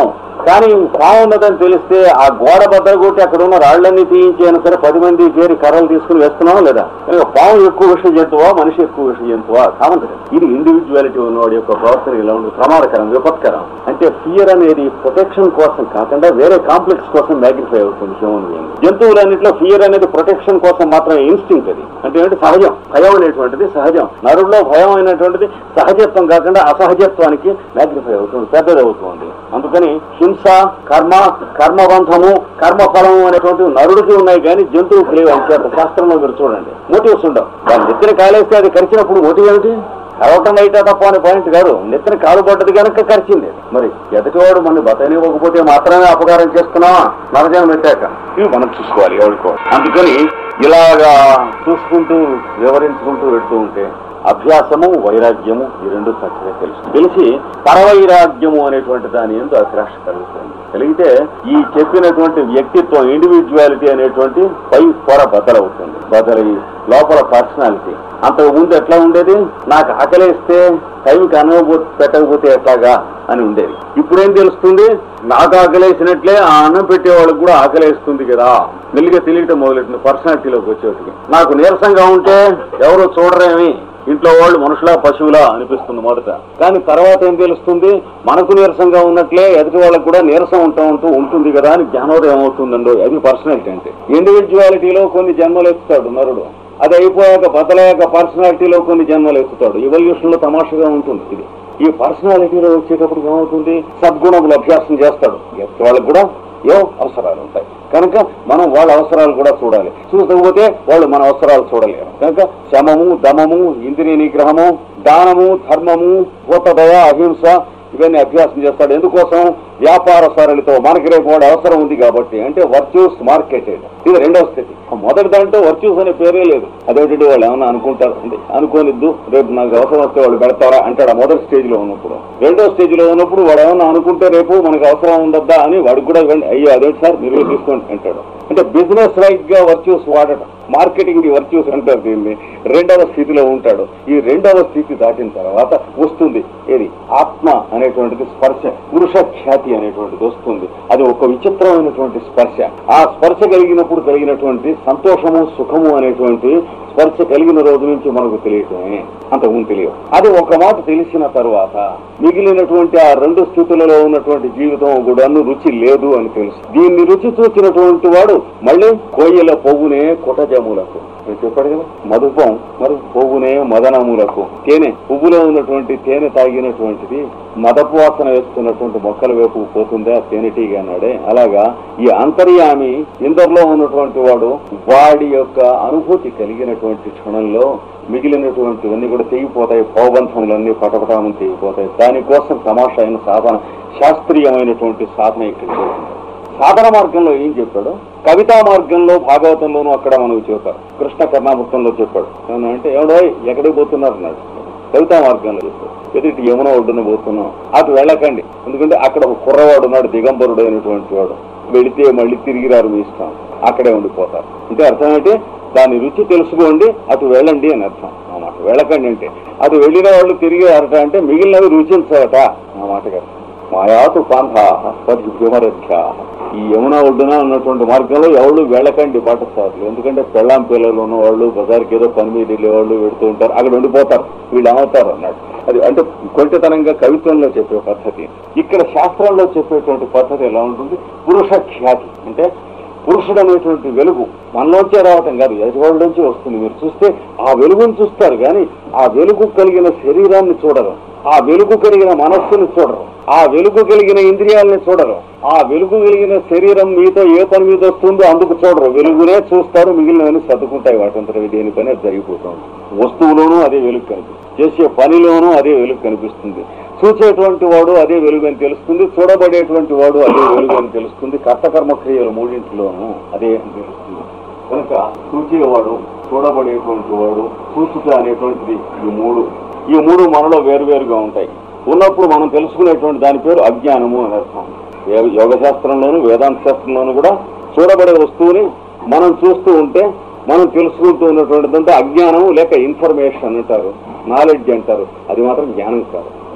Speaker 1: కానీ పాము ఉన్నదని తెలిస్తే ఆ గోడ బద్దలు కొట్టి అక్కడ ఉన్న రాళ్లన్నీ తీయించి అయినా సరే పది మంది చేరి కర్రలు తీసుకుని వేస్తున్నావా లేదా కనుక పాము ఎక్కువ విషయం జంతువా మనిషి ఎక్కువ విషయం జంతువా కామంతరం ఇది ఇండివిజువాలిటీ ఉన్నవాడి యొక్క ప్రవర్తన ఇలా ఉంటుంది ప్రమాదకరం విపత్కరం అంటే ఫియర్ అనేది ప్రొటెక్షన్ కోసం కాకుండా వేరే కాంప్లెక్స్ కోసం మ్యాగ్నిఫై అవుతుంది హ్యూమన్ బీయింగ్ జంతువులన్నింటిలో ఫియర్ అనేది ప్రొటెక్షన్ కోసం మాత్రమే ఇన్స్టింక్ట్ అది అంటే ఏంటి సహజం భయం అనేటువంటిది సహజం నరుల్లో భయం అయినటువంటిది సహజత్వం కాకుండా అసహజత్వానికి మ్యాగ్నిఫై అవుతుంది పెద్దది అవుతుంది అందుకని హింస కర్మ కర్మబంధము కర్మఫలము అనేటువంటివి నరుడికి ఉన్నాయి కానీ జంతువుకి లేవు అని చేత శాస్త్రంలో మీరు చూడండి మోటివ్స్ ఉండవు దాని నెత్తిన కాలేస్తే అది కరిచినప్పుడు మోటివ్ ఏమిటి కరవటం అయితే తప్ప అనే పాయింట్ కాదు నెత్తిన కాలు పడ్డది కనుక కరిచింది మరి ఎదుటివాడు మన బతనివ్వకపోతే మాత్రమే అపకారం చేస్తున్నావా నరజనం పెట్టాక ఇవి మనం చూసుకోవాలి ఎవరికో అందుకని ఇలాగా చూసుకుంటూ వివరించుకుంటూ పెడుతూ ఉంటే అభ్యాసము వైరాగ్యము ఈ రెండు చక్కగా తెలుసు తెలిసి పరవైరాగ్యము అనేటువంటి దాని ఎందు అభిలాష కలుగుతుంది కలిగితే ఈ చెప్పినటువంటి వ్యక్తిత్వం ఇండివిజువాలిటీ అనేటువంటి పై పొర బద్దలవుతుంది బద్దలై లోపల పర్సనాలిటీ అంతకు ముందు ఎట్లా ఉండేది నాకు ఆకలేస్తే టైంకి అన్నం పెట్టకపోతే ఎట్లాగా అని ఉండేది ఇప్పుడేం తెలుస్తుంది నాకు ఆకలేసినట్లే ఆ అన్నం పెట్టేవాళ్ళకి కూడా ఆకలేస్తుంది కదా మెల్లిగా తెలియటం మొదలెట్టింది పర్సనాలిటీలోకి వచ్చేటికి నాకు నీరసంగా ఉంటే ఎవరు చూడరేమి ఇంట్లో వాళ్ళు మనుషులా పశువులా అనిపిస్తుంది మొదట కానీ తర్వాత ఏం తెలుస్తుంది మనకు నీరసంగా ఉన్నట్లే ఎదుటి వాళ్ళకు కూడా నీరసం ఉంటా ఉంటూ ఉంటుంది కదా అని జ్ఞానోదయం అవుతుందండి అది పర్సనాలిటీ అంటే ఇండివిజువాలిటీలో కొన్ని జన్మలు ఎత్తుతాడు నరుడు అది అయిపోయాక బదలయ్యాక పర్సనాలిటీలో కొన్ని జన్మలు ఎత్తుతాడు ఎవల్యూషన్ లో తమాషగా ఉంటుంది ఇది ఈ పర్సనాలిటీలో వచ్చేటప్పుడు ఏమవుతుంది సద్గుణములు అభ్యాసం చేస్తాడు ఎదుటి వాళ్ళకు కూడా ఏవో అవసరాలు ఉంటాయి కనుక మనం వాళ్ళ అవసరాలు కూడా చూడాలి చూసకపోతే వాళ్ళు మన అవసరాలు చూడలేరు కనుక శమము దమము ఇంద్రియ నిగ్రహము దానము ధర్మము భూతదయ అహింస ఇవన్నీ అభ్యాసం చేస్తాడు ఎందుకోసం వ్యాపార సరళితో మనకి రేపు వాడు అవసరం ఉంది కాబట్టి అంటే వర్చ్యూస్ మార్కెటెడ్ ఇది రెండవ స్థితి మొదటి దాంట్లో వర్చ్యూస్ అనే పేరే లేదు అదేంటి వాళ్ళు ఏమన్నా అనుకుంటారు అంటే అనుకోనిద్దు రేపు నాకు అవసరం వస్తే వాళ్ళు పెడతారా అంటాడు ఆ మొదటి స్టేజ్ లో ఉన్నప్పుడు రెండో స్టేజ్ లో ఉన్నప్పుడు వాడు ఏమన్నా అనుకుంటే రేపు మనకు అవసరం ఉండద్దా అని వాడికి కూడా ఇవ్వండి అయ్యో అదేంటి సార్ మీరు తీసుకోండి అంటాడు అంటే బిజినెస్ రైట్ గా వర్చ్యూస్ వాడటం మార్కెటింగ్ ది వర్చ్యూస్ అంటారు దీన్ని రెండవ స్థితిలో ఉంటాడు ఈ రెండవ స్థితి దాటిన తర్వాత వస్తుంది ఏది ఆత్మ అనేటువంటిది స్పర్శ పురుష ఖ్యాతి అనేటువంటిది వస్తుంది అది ఒక విచిత్రమైనటువంటి స్పర్శ ఆ స్పర్శ కలిగినప్పుడు కలిగినటువంటి సంతోషము సుఖము అనేటువంటి స్పర్శ కలిగిన రోజు నుంచి మనకు తెలియటమే అంతకుముందు తెలియదు అది ఒక మాట తెలిసిన తర్వాత మిగిలినటువంటి ఆ రెండు స్థితులలో ఉన్నటువంటి జీవితం కూడాను రుచి లేదు అని తెలుసు దీన్ని రుచి చూసినటువంటి వాడు మళ్ళీ కోయిల పొవ్వునే కుటజములకు నేను చెప్పాడు కదా మధుపం మరి పువ్వునే మదనములకు తేనె పువ్వులో ఉన్నటువంటి తేనె తాగినటువంటిది మదపు వాసన వేస్తున్నటువంటి మొక్కల వైపు పోతుందే ఆ తేనెటీగ అన్నాడే అలాగా ఈ అంతర్యామి ఇందరిలో ఉన్నటువంటి వాడు వాడి యొక్క అనుభూతి కలిగినటువంటి క్షణంలో మిగిలినటువంటివన్నీ కూడా తెగిపోతాయి పౌబంధములన్నీ పటపటామని తెగిపోతాయి దానికోసం తమాషా అయిన సాధన శాస్త్రీయమైనటువంటి సాధన ఇక్కడికి వస్తుంది. సాధన మార్గంలో ఏం చెప్పాడు కవితా మార్గంలో భాగవతంలోనూ అక్కడ మనకు చెబుతారు కృష్ణ కర్ణామృతంలో చెప్పాడు ఏమన్నా అంటే ఎవడో ఎక్కడికి పోతున్నారు అన్నాడు కవితా మార్గంలో చెప్పాడు ఎదుటి యమున ఒడ్డున పోతున్నాం అటు వెళ్ళకండి ఎందుకంటే అక్కడ ఒక కుర్రవాడు ఉన్నాడు దిగంబరుడు అయినటువంటి వాడు వెళితే మళ్ళీ తిరిగి రారు మీ ఇష్టం అక్కడే ఉండిపోతారు అంటే అర్థం ఏంటి దాని రుచి తెలుసుకోండి అటు వెళ్ళండి అని అర్థం ఆ మాట వెళ్ళకండి అంటే అటు వెళ్ళిన వాళ్ళు తిరిగి రారట అంటే మిగిలినవి రుచించవట ఆ మాటకి అర్థం మాయాతు పాంధా పదిమరధ్యా ఈ యమున ఒడ్డున ఉన్నటువంటి మార్గంలో ఎవరు వెళ్ళకండి పాఠశాలలు ఎందుకంటే పెళ్ళాం పిల్లలు ఉన్న వాళ్ళు బజార్కి ఏదో పని మీద వెళ్ళేవాళ్ళు వెడుతూ ఉంటారు అక్కడ ఉండిపోతారు వీళ్ళు ఏమవుతారు అన్నాడు అది అంటే కొంచెతనంగా కవిత్వంలో చెప్పే పద్ధతి ఇక్కడ శాస్త్రంలో చెప్పేటువంటి పద్ధతి ఎలా ఉంటుంది పురుష ఖ్యాతి అంటే పురుషుడు అనేటువంటి వెలుగు మనలోంచే రావటం కాదు ఎదుటి నుంచి వస్తుంది మీరు చూస్తే ఆ వెలుగును చూస్తారు కానీ ఆ వెలుగు కలిగిన శరీరాన్ని చూడరు ఆ వెలుగు కలిగిన మనస్సుని చూడరు ఆ వెలుగు కలిగిన ఇంద్రియాలని చూడరు ఆ వెలుగు కలిగిన శరీరం మీతో ఏ పని మీద వస్తుందో అందుకు చూడరు వెలుగునే చూస్తారు మిగిలినవన్నీ సర్దుకుంటాయి వాటంతరం దేని పని అది జరిగిపోతుంది వస్తువులోనూ అదే వెలుగు కనిపిస్తుంది చేసే పనిలోనూ అదే వెలుగు కనిపిస్తుంది చూసేటువంటి వాడు అదే వెలుగు అని తెలుస్తుంది చూడబడేటువంటి వాడు అదే వెలుగు అని తెలుస్తుంది కర్తకర్మ క్రియలు మూడింటిలోనూ అదే అని తెలుస్తుంది కనుక చూచేవాడు చూడబడేటువంటి వాడు చూసుట అనేటువంటిది ఈ మూడు ఈ మూడు మనలో వేరువేరుగా ఉంటాయి ఉన్నప్పుడు మనం తెలుసుకునేటువంటి దాని పేరు అజ్ఞానము అని అర్థం యోగ- యోగ శాస్త్రంలోను వేదాంత శాస్త్రంలోను కూడా చూడబడే వస్తువుని మనం చూస్తూ ఉంటే మనం తెలుసుకుంటూ ఉన్నటువంటిదంటే అజ్ఞానము లేక ఇన్ఫర్మేషన్ అంటారు నాలెడ్జ్ అంటారు అది మాత్రం జ్ఞానం కాదు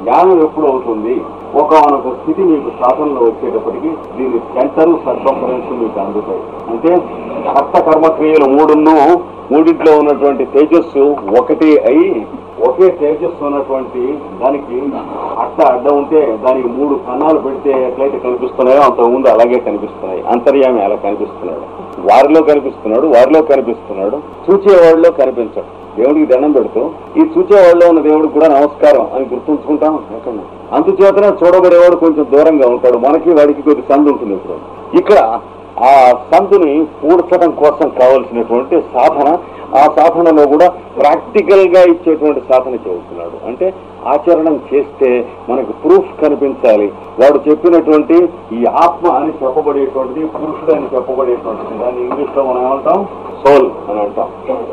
Speaker 1: జ్ఞానం ఎప్పుడు అవుతుంది ఒకనొక స్థితి మీకు శాసనంలో వచ్చేటప్పటికి దీని సెంటర్ సర్కంఫరెన్స్ మీకు అందుతాయి అంటే కర్త కర్మక్రియలు మూడును మూడింట్లో ఉన్నటువంటి తేజస్సు ఒకటి అయి ఒకే తేజస్సు ఉన్నటువంటి దానికి అట్ట అడ్డ ఉంటే దానికి మూడు కన్నాలు పెడితే ఎట్లయితే కనిపిస్తున్నాయో అంతకుముందు అలాగే కనిపిస్తున్నాయి అంతర్యామి అలా కనిపిస్తున్నాడు వారిలో కనిపిస్తున్నాడు వారిలో కనిపిస్తున్నాడు చూచేవాడిలో కనిపించడు దేవుడికి దండం పెడుతూ ఈ చూచేవాడిలో ఉన్న దేవుడికి కూడా నమస్కారం అని గుర్తుంచుకుంటాం ఎక్కడన్నా. అందుచేతనే చూడబడేవాడు కొంచెం దూరంగా ఉంటాడు మనకి వాడికి కొద్ది సందు ఉంటుంది ఇప్పుడు ఇక్కడ ఆ సందుని పూడ్చడం కోసం కావలసినటువంటి సాధన ఆ సాధనలో కూడా ప్రాక్టికల్ గా ఇచ్చేటువంటి సాధన చెబుతున్నాడు అంటే ఆచరణం చేస్తే మనకు ప్రూఫ్ కనిపించాలి వాడు చెప్పినటువంటి ఈ ఆత్మ అని చెప్పబడేటువంటిది పురుషుడు అని చెప్పబడేటువంటిది దాన్ని ఇంగ్లీష్ లో మనం ఏమంటాం సోల్ అని అంటాం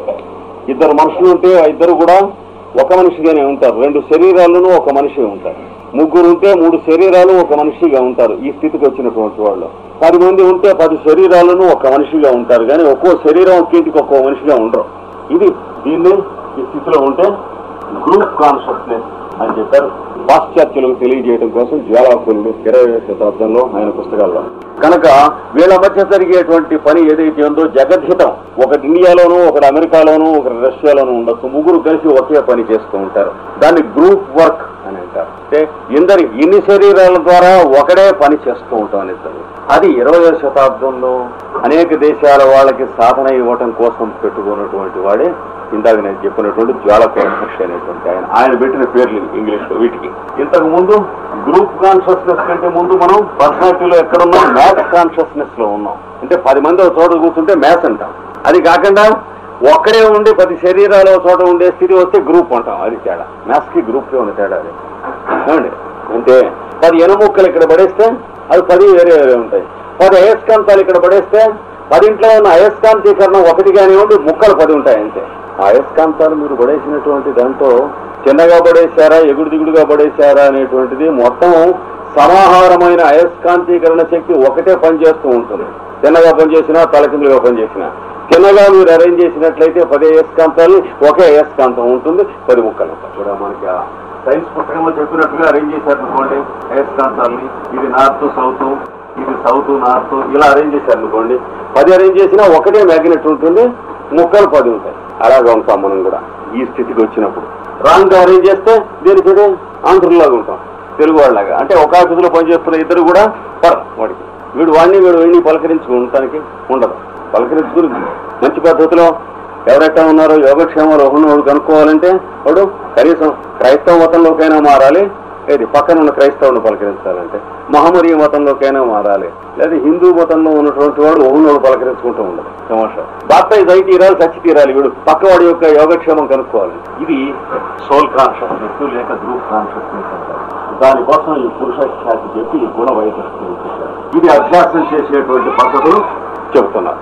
Speaker 1: ఇద్దరు మనుషులు ఉంటే ఆ ఇద్దరు కూడా ఒక మనిషిగానే ఉంటారు రెండు శరీరాలను ఒక మనిషి ఉంటారు ముగ్గురు ఉంటే మూడు శరీరాలు ఒక మనిషిగా ఉంటారు ఈ స్థితికి వచ్చినటువంటి వాళ్ళు పది మంది ఉంటే పది శరీరాలను ఒక మనిషిగా ఉంటారు కానీ ఒక్కో శరీరం ఒక్కింటికి ఒక్కో మనిషిగా ఉండరు ఇది దీన్ని ఈ స్థితిలో ఉంటే గ్రూప్ కాన్షియస్నెస్ అని చెప్పారు పాశ్చాత్యులకు తెలియజేయడం కోసం జ్వాలాకులుడు ఇరవై శతాబ్దంలో ఆయన పుస్తకాల్లో కనుక వీళ్ళ మధ్య జరిగేటువంటి పని ఏదైతే ఉందో జగద్హితం ఒకటి ఇండియాలోనూ ఒకటి అమెరికాలోనూ ఒకటి రష్యాలోనూ ఉండొచ్చు ముగ్గురు కలిసి ఒకే పని చేస్తూ ఉంటారు దాన్ని గ్రూప్ వర్క్ అని అంటారు అంటే ఇందరి ఇన్ని శరీరాల ద్వారా ఒకడే పని చేస్తూ ఉంటాం ఇద్దరు అది ఇరవై శతాబ్దంలో అనేక దేశాల వాళ్ళకి సాధన ఇవ్వటం కోసం పెట్టుకున్నటువంటి వాడే ఇందాక నేను చెప్పినటువంటి జ్వాలక మహర్షి అనేటువంటి ఆయన ఆయన పెట్టిన పేర్లు ఇంగ్లీష్ లో వీటికి ఇంతకు ముందు గ్రూప్ కాన్షియస్నెస్ కంటే ముందు మనం పర్సనాలిటీలో ఎక్కడ ఉన్నాం మ్యాథ్స్ కాన్షియస్నెస్ లో ఉన్నాం అంటే పది మంది ఒక చోట కూర్చుంటే మ్యాథ్స్ అంటాం అది కాకుండా ఒక్కడే ఉండి పది శరీరాలు ఒక చోట ఉండే స్థితి వస్తే గ్రూప్ అంటాం అది తేడా మ్యాథ్స్ కి గ్రూప్ కి ఉన్న తేడా అది ఏమండి అంటే పది ఎనముక్కలు ఇక్కడ పడేస్తే అవి పది వేరే వేరే ఉంటాయి పది అయస్కాంతాలు ఇక్కడ పడేస్తే పదింట్లో ఉన్న అయస్కాంతీకరణం ఒకటి కానివ్వండి ముక్కలు పది ఉంటాయి అంతే ఆ అయస్కాంతాలు మీరు పడేసినటువంటి దాంట్లో చిన్నగా పడేశారా ఎగుడు దిగుడుగా పడేశారా అనేటువంటిది మొత్తం సమాహారమైన అయస్కాంతీకరణ శక్తి ఒకటే పనిచేస్తూ ఉంటుంది చిన్నగా పనిచేసినా తలకిందులుగా పనిచేసినా చిన్నగా మీరు అరేంజ్ చేసినట్లయితే పది అయస్కాంతాలు ఒకే అయస్కాంతం ఉంటుంది పది ముక్కలు ఉంటాయి కూడా మనకి ఆ సైన్స్ పుస్తకంలో చెప్పినట్టుగా అరేంజ్ చేశారు అనుకోండి అయస్కాంతాలని ఇది నార్త్ సౌత్ ఇది సౌత్ నార్త్ ఇలా అరేంజ్ చేశారు అనుకోండి పది అరేంజ్ చేసినా ఒకటే మ్యాగ్నెట్ ఉంటుంది ముక్కలు పది ఉంటాయి అలాగా ఉంటాం మనం కూడా ఈ స్థితికి వచ్చినప్పుడు రాంగ్ గా అరేంజ్ చేస్తే దీనికి ఇదే ఆంధ్రులాగా ఉంటాం తెలుగు వాళ్ళలాగా అంటే ఒక ఆఫీసులో పనిచేస్తున్న ఇద్దరు కూడా పర్ వాడికి వీడు వాడిని వీడు వీడిని పలకరించుకుంటానికి ఉండదు పలకరించుకుని మంచి పద్ధతిలో ఎవరెట్టా ఉన్నారో యోగక్షేమాలు ఒకడు కనుక్కోవాలంటే వాడు కనీసం క్రైస్తవ మతంలోకైనా మారాలి ఏది పక్కన ఉన్న క్రైస్తవుని పలకరించాలంటే మహమ్మదీయ మతంలోకైనా మారాలి లేదా హిందూ మతంలో ఉన్నటువంటి వాడు ఒకనోడు పలకరించుకుంటూ ఉండదు తమాషా బాప్తైజ్ దై తీరాలి చచ్చి తీరాలి వీడు పక్కవాడి యొక్క యోగక్షేమం కనుక్కోవాలి ఇది సోల్ కాన్షియస్నెస్ లేక గ్రూప్ కాన్షియస్నెస్ అంటారు దానికోసం ఈ పురుష ఖ్యాతి చెప్పి ఈ గుణ వైద్యులు ఇది అభ్యాసం చేసేటువంటి పద్ధతులు చెబుతున్నారు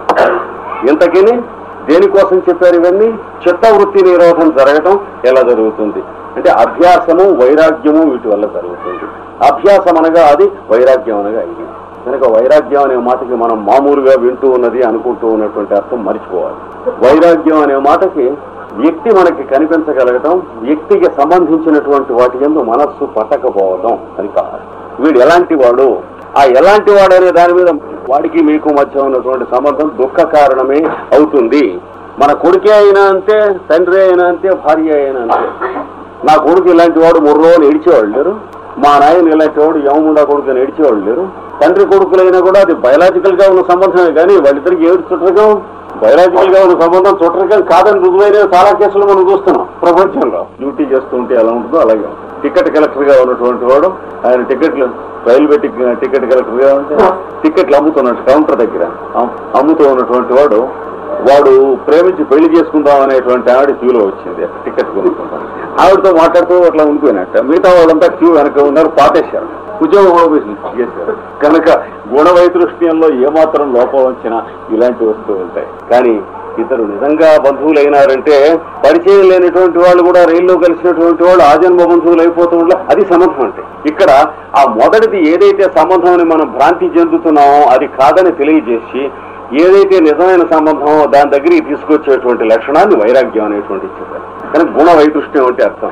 Speaker 1: ఇంతకీ దేనికోసం చెప్పారు ఇవన్నీ చిత్తవృత్తి నిరోధం జరగటం ఎలా జరుగుతుంది అంటే అభ్యాసము వైరాగ్యము వీటి వల్ల జరుగుతుంది అభ్యాసం అనగా అది వైరాగ్యం అనగా ఇది కనుక వైరాగ్యం అనే మాటకి మనం మామూలుగా వింటూ ఉన్నది అనుకుంటూ ఉన్నటువంటి అర్థం మర్చిపోవాలి వైరాగ్యం అనే మాటకి వ్యక్తి మనకి కనిపించగలగటం వ్యక్తికి సంబంధించినటువంటి వాటి ఎందు మనస్సు పట్టకపోవడం అది కాదు వీడు ఎలాంటి వాడు ఆ ఎలాంటి వాడు అనే దాని మీద వాడికి మీకు మధ్య ఉన్నటువంటి సంబంధం దుఃఖ కారణమే అవుతుంది మన కొడుకే అయినా అంతే తండ్రి అయినా అంతే భార్య అయినా అంతే నా కొడుకు ఇలాంటి వాడు మూడు రోజులు ఏడిచేవాళ్ళు లేరు మా నాయన ఇలాంటి వాడు యమముండా కొడుకు అని ఏడిచేవాళ్ళు లేరు తండ్రి కొడుకులైనా కూడా అది బయలాజికల్ గా ఉన్న సంబంధమే కానీ వాళ్ళిద్దరికి ఏడు చుట్టరికం బయలాజికల్ గా ఉన్న సంబంధం చుట్టరికం కాదని రుజువైన చాలా కేసులు మనం చూస్తున్నాం ప్రపంచంలో డ్యూటీ చేస్తూ ఉంటే ఎలా ఉంటుందో అలాగే టికెట్ కలెక్టర్ గా ఉన్నటువంటి వాడు ఆయన టికెట్లు రైల్వే టికెట్ టికెట్ కలెక్టర్ గా ఉంటే టికెట్లు అమ్ముతున్నట్టు కౌంటర్ దగ్గర అమ్- అమ్ముతూ ఉన్నటువంటి వాడు వాడు ప్రేమించి పెళ్లి చేసుకుందాం అనేటువంటి ఆవిడ క్యూలో వచ్చింది టికెట్ కొనుక్కుంటాం ఆవిడతో మాట్లాడుతూ అట్లా ఉండిపోయినట్ట మిగతా వాళ్ళంతా క్యూ వెనక ఉన్నారు పాటేశారు ఉద్యోగం కూడా పోయి చేశారు కనుక గుణ వైతృష్ణ్యంలో ఏమాత్రం లోపం వచ్చినా ఇలాంటి వస్తువులు ఉంటాయి కానీ ఇద్దరు నిజంగా బంధువులైనారంటే పరిచయం లేనటువంటి వాళ్ళు కూడా రైల్లో కలిసినటువంటి వాళ్ళు ఆజన్మ బంధువులు అయిపోతూ ఉంటే అది సంబంధం అంటే ఇక్కడ ఆ మొదటిది ఏదైతే సంబంధం అని మనం భ్రాంతి చెందుతున్నామో అది కాదని తెలియజేసి ఏదైతే నిజమైన సంబంధమో దాని దగ్గరికి తీసుకొచ్చేటువంటి లక్షణాన్ని వైరాగ్యం అనేటువంటి చెప్పారు కానీ గుణ వైతృష్ణ్యం అంటే అర్థం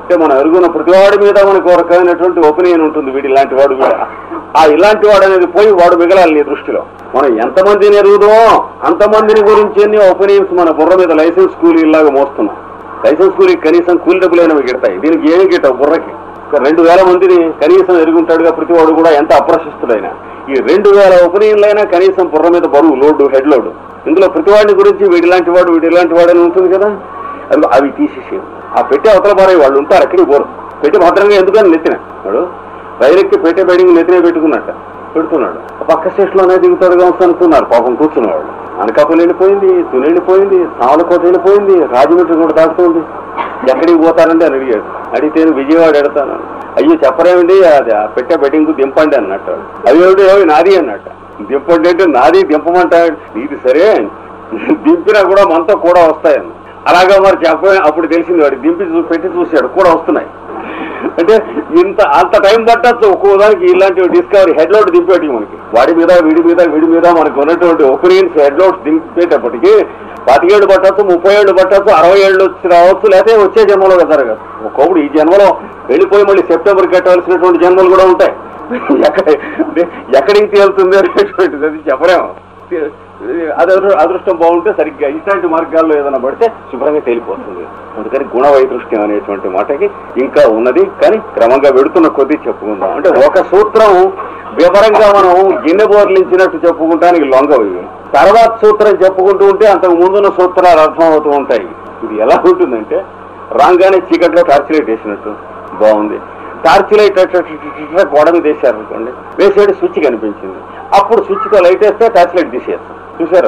Speaker 1: అంటే మనం ఎరుగున్న ప్రతివాడి మీద మనకు ఒక రకమైనటువంటి ఒపీనియన్ ఉంటుంది వీడు ఇలాంటి వాడు వీడు ఆ ఇలాంటి వాడు అనేది పోయి వాడు మిగలాలి నీ దృష్టిలో మనం ఎంతమందిని ఎరుగుదో అంతమందిని గురించి ఎన్ని ఒపీనియన్స్ మన బుర్ర మీద లైసెన్స్ కూలీ ఇలాగా మోస్తున్నాం లైసెన్స్ కూలీ కనీసం కూలి డబ్బులైనవి గిడతాయి దీనికి ఏమి గిట్టావు బుర్రకి ఒక రెండు వేల మందిని కనీసం ఎరుగుంటాడుగా ప్రతి వాడు కూడా ఎంత అప్రశిస్తుడైనా ఈ రెండు వేల ఒపీనియన్లైనా కనీసం బుర్ర మీద బరువు లోడు హెడ్ లోడు ఇందులో ప్రతి వాడిని గురించి వీడి ఇలాంటి వాడు వీడి ఇలాంటి వాడు అని ఉంటుంది కదా అది అవి తీసేసి ఆ పెట్టే అవతల పారే వాళ్ళు ఉంటారు అక్కడికి పోరు పెట్టి భద్రంగా ఎందుకని నెత్తిన వాడు రైలెక్కి పెట్టే బయటికి నెత్తినే పెట్టుకున్నట్ట పెడుతున్నాడు ఆ పక్క స్టేషన్లోనే దిగుతాడుగా వస్తా అనుకున్నారు పాపం కూర్చున్నవాడు అనకాపల్లి వెళ్ళిపోయింది తుని వెళ్ళిపోయింది సామలకోట వెళ్ళిపోయింది రాజమండ్రి కూడా దాటుతుంది ఎక్కడికి పోతారండి అని అడిగాడు అడిగితే నేను విజయవాడ ఎడతాను అయ్యో చెప్పరేమండి అది ఆ పెట్టే బెట్టింగ్ దింపండి అన్నట్టు అయ్యోడు ఏమి నాది అన్నట్ట దింపండి అంటే నాది దింపమంటాడు ఇది సరే దింపినా కూడా మనతో కూడా వస్తాయని అలాగా మరి చెప్ప అప్పుడు తెలిసింది వాడు దింపి చూ- పెట్టి చూశాడు కూడా వస్తున్నాయి అంటే ఇంత అంత టైం పట్టచ్చు ఒక్కో దానికి ఇలాంటి డిస్కవరీ హెడ్ లోడ్ దింపేటి మనకి వాడి మీద వీడి మీద వీడి మీద మనకు ఉన్నటువంటి ఒపీనియన్స్ హెడ్ లోడ్స్ దింపేటప్పటికి పాతికేళ్ళు పట్టచ్చు ముప్పై ఏళ్ళు పట్టచ్చు అరవై ఏళ్ళు వచ్చి రావచ్చు లేకపోతే వచ్చే జన్మలో కదా జరగదు ఒక్కొక్కడు ఈ జన్మలో వెళ్ళిపోయి మళ్ళీ సెప్టెంబర్ కట్టవలసినటువంటి జన్మలు కూడా ఉంటాయి ఎక్కడ ఎక్కడికి తేలుతుంది అనేటువంటిది అది చెప్పలేము అది అదృ- అదృష్టం బాగుంటే సరిగ్గా ఇట్లాంటి మార్గాల్లో ఏదైనా పడితే శుభ్రంగా తేలిపోతుంది అందుకని గుణ వైదృష్ట్యం అనేటువంటి మాటకి ఇంకా ఉన్నది కానీ క్రమంగా వెడుతున్న కొద్దీ చెప్పుకుందాం అంటే ఒక సూత్రం వివరంగా మనం గిన్నె బోర్లించినట్టు చెప్పుకుంటానికి లొంగవు ఇవి తర్వాత సూత్రం చెప్పుకుంటూ ఉంటే అంతకు ముందున్న సూత్రాలు అర్థం అవుతూ ఉంటాయి ఇది ఎలా ఉంటుందంటే రాగానే చీకట్లో టార్చ్ లైట్ వేసినట్టు బాగుంది టార్చ్ లైట్ గోడ మీద వేసారు అనుకోండి వేసాడు స్విచ్ కనిపించింది అప్పుడు స్విచ్ తో లైట్ వేస్తే టార్చ్ లైట్ తీసేస్తాం చూసారా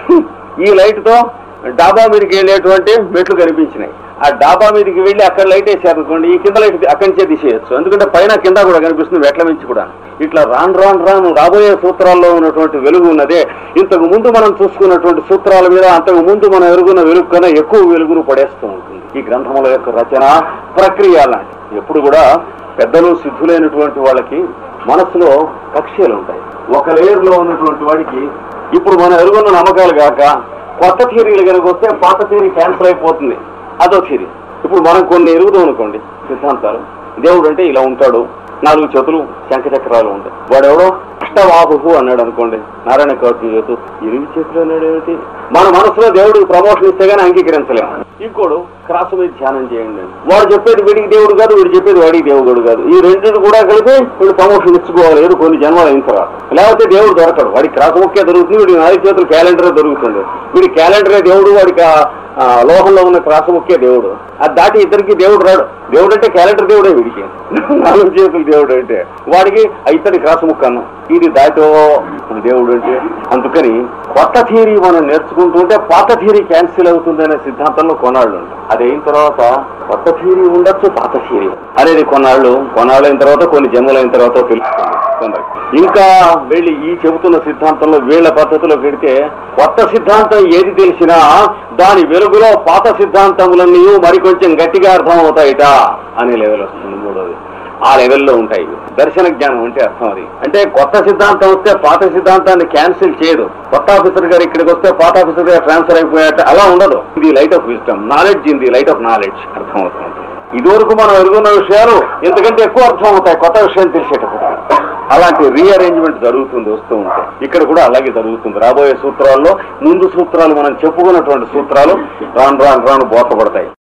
Speaker 1: ఈ లైట్ తో డాబా మీదకి వెళ్ళేటువంటి మెట్లు కనిపించినాయి ఆ డాబా మీదకి వెళ్ళి అక్కడ లైట్ వేసారు అనుకోండి ఈ కింద లైట్ అక్కడి నుంచే తీసేయచ్చు ఎందుకంటే పైన కింద కూడా కనిపిస్తుంది మెట్ల నుంచి కూడా ఇట్లా రాను రాను రాను రాబోయే సూత్రాల్లో ఉన్నటువంటి వెలుగు ఉన్నదే ఇంతకు ముందు మనం చూసుకున్నటువంటి సూత్రాల మీద అంతకు ముందు మనం ఎరుగున్న వెలుగు కన్నా ఎక్కువ వెలుగును పడేస్తూ ఉంటుంది ఈ గ్రంథముల యొక్క రచన ప్రక్రియ లాంటి ఎప్పుడు కూడా పెద్దలు సిద్ధులైనటువంటి వాళ్ళకి మనసులో కక్ష్యలు ఉంటాయి ఒక లేయర్ లో ఉన్నటువంటి వాడికి ఇప్పుడు మనం ఎరుగున్న నమ్మకాలు కాక కొత్త థియరీలు కనుక వస్తే పాత థియరీ క్యాన్సిల్ అయిపోతుంది అదో థియరీ ఇప్పుడు మనం కొన్ని ఎరుగుదాం అనుకోండి సిద్ధాంతాలు దేవుడు అంటే ఇలా ఉంటాడు నాలుగు చేతులు శంఖ చక్రాలు ఉంటాయి వాడెవడో అష్టవాహు అన్నాడు అనుకోండి నారాయణ కౌటి చేతు ఎనిమిది చేతులు అన్నాడు ఏమిటి మన మనసులో దేవుడికి ప్రమోషన్ ఇస్తే గానీ అంగీకరించలేము ఇంకోడు క్రాస్ మీద ధ్యానం చేయండి వాడు చెప్పేది వీడికి దేవుడు కాదు వీడు చెప్పేది వాడికి దేవుడు కాదు ఈ రెండింటి కూడా కలిపి వీడు ప్రమోషన్ ఇచ్చుకోవాలి ఏదో కొన్ని జన్మలు అయిన తర్వాత లేకపోతే దేవుడు దొరకడు వాడికి క్రాస్ ముఖ్య దొరుకుతుంది వీడి నాలుగు చేతులు క్యాలెండరే దొరుకుతుంది వీడి క్యాలెండరే దేవుడు వాడికి ఆ- ఆ లోహంలో ఉన్న క్రాస్ ముఖ్య దేవుడు అది దాటి ఇద్దరికి దేవుడు రాడు దేవుడు అంటే క్యాలెండర్ దేవుడే వీడికి నాలుగు చేతులు దేవుడు అంటే వాడికి ఆ ఇతడి క్రాస్ ముక్క అన్నం ఇది దాటో దేవుడు అంటే అందుకని కొత్త థియరీ మనం నేర్చుకుంటుంటే పాత థియరీ క్యాన్సిల్ అవుతుందనే సిద్ధాంతంలో కొన్నాళ్ళు ఉంటాయి అది అయిన తర్వాత కొత్త థియరీ ఉండొచ్చు పాత థియరీ అనేది కొన్నాళ్ళు కొన్నాళ్ళు అయిన తర్వాత కొన్ని జన్మలు అయిన తర్వాత తెలుస్తుంది కొందరికి ఇంకా వెళ్ళి ఈ చెబుతున్న సిద్ధాంతంలో వీళ్ళ పద్ధతిలో పెడితే కొత్త సిద్ధాంతం ఏది తెలిసినా దాని వెలుగులో పాత సిద్ధాంతములన్నీ మరికొంచెం గట్టిగా అర్థం అవుతాయిట అనే లెవెల్ వస్తుంది మూడోది ఆ లెవెల్లో ఉంటాయి దర్శన జ్ఞానం అంటే అర్థం అది అంటే కొత్త సిద్ధాంతం వస్తే పాత సిద్ధాంతాన్ని క్యాన్సిల్ చేయదు కొత్త ఆఫీసర్ గారు ఇక్కడికి వస్తే పాత ఆఫీసర్ గారు ట్రాన్స్ఫర్ అయిపోయాట అలా ఉండదు ఇది light of wisdom knowledge in the light of knowledge అర్థం అవుతుంది ఇదివరకు మనం ఎరుగున్న విషయాలు ఎంతకంటే ఎక్కువ అర్థం అవుతాయి కొత్త విషయం తెలిసేటప్పుడు అలాంటి రీఅరేంజ్మెంట్ జరుగుతుంది వస్తూ ఉంటే ఇక్కడ కూడా అలాగే జరుగుతుంది రాబోయే సూత్రాల్లో ముందు సూత్రాలు మనం చెప్పుకున్నటువంటి సూత్రాలు రాను రాను రాను బోతపడతాయి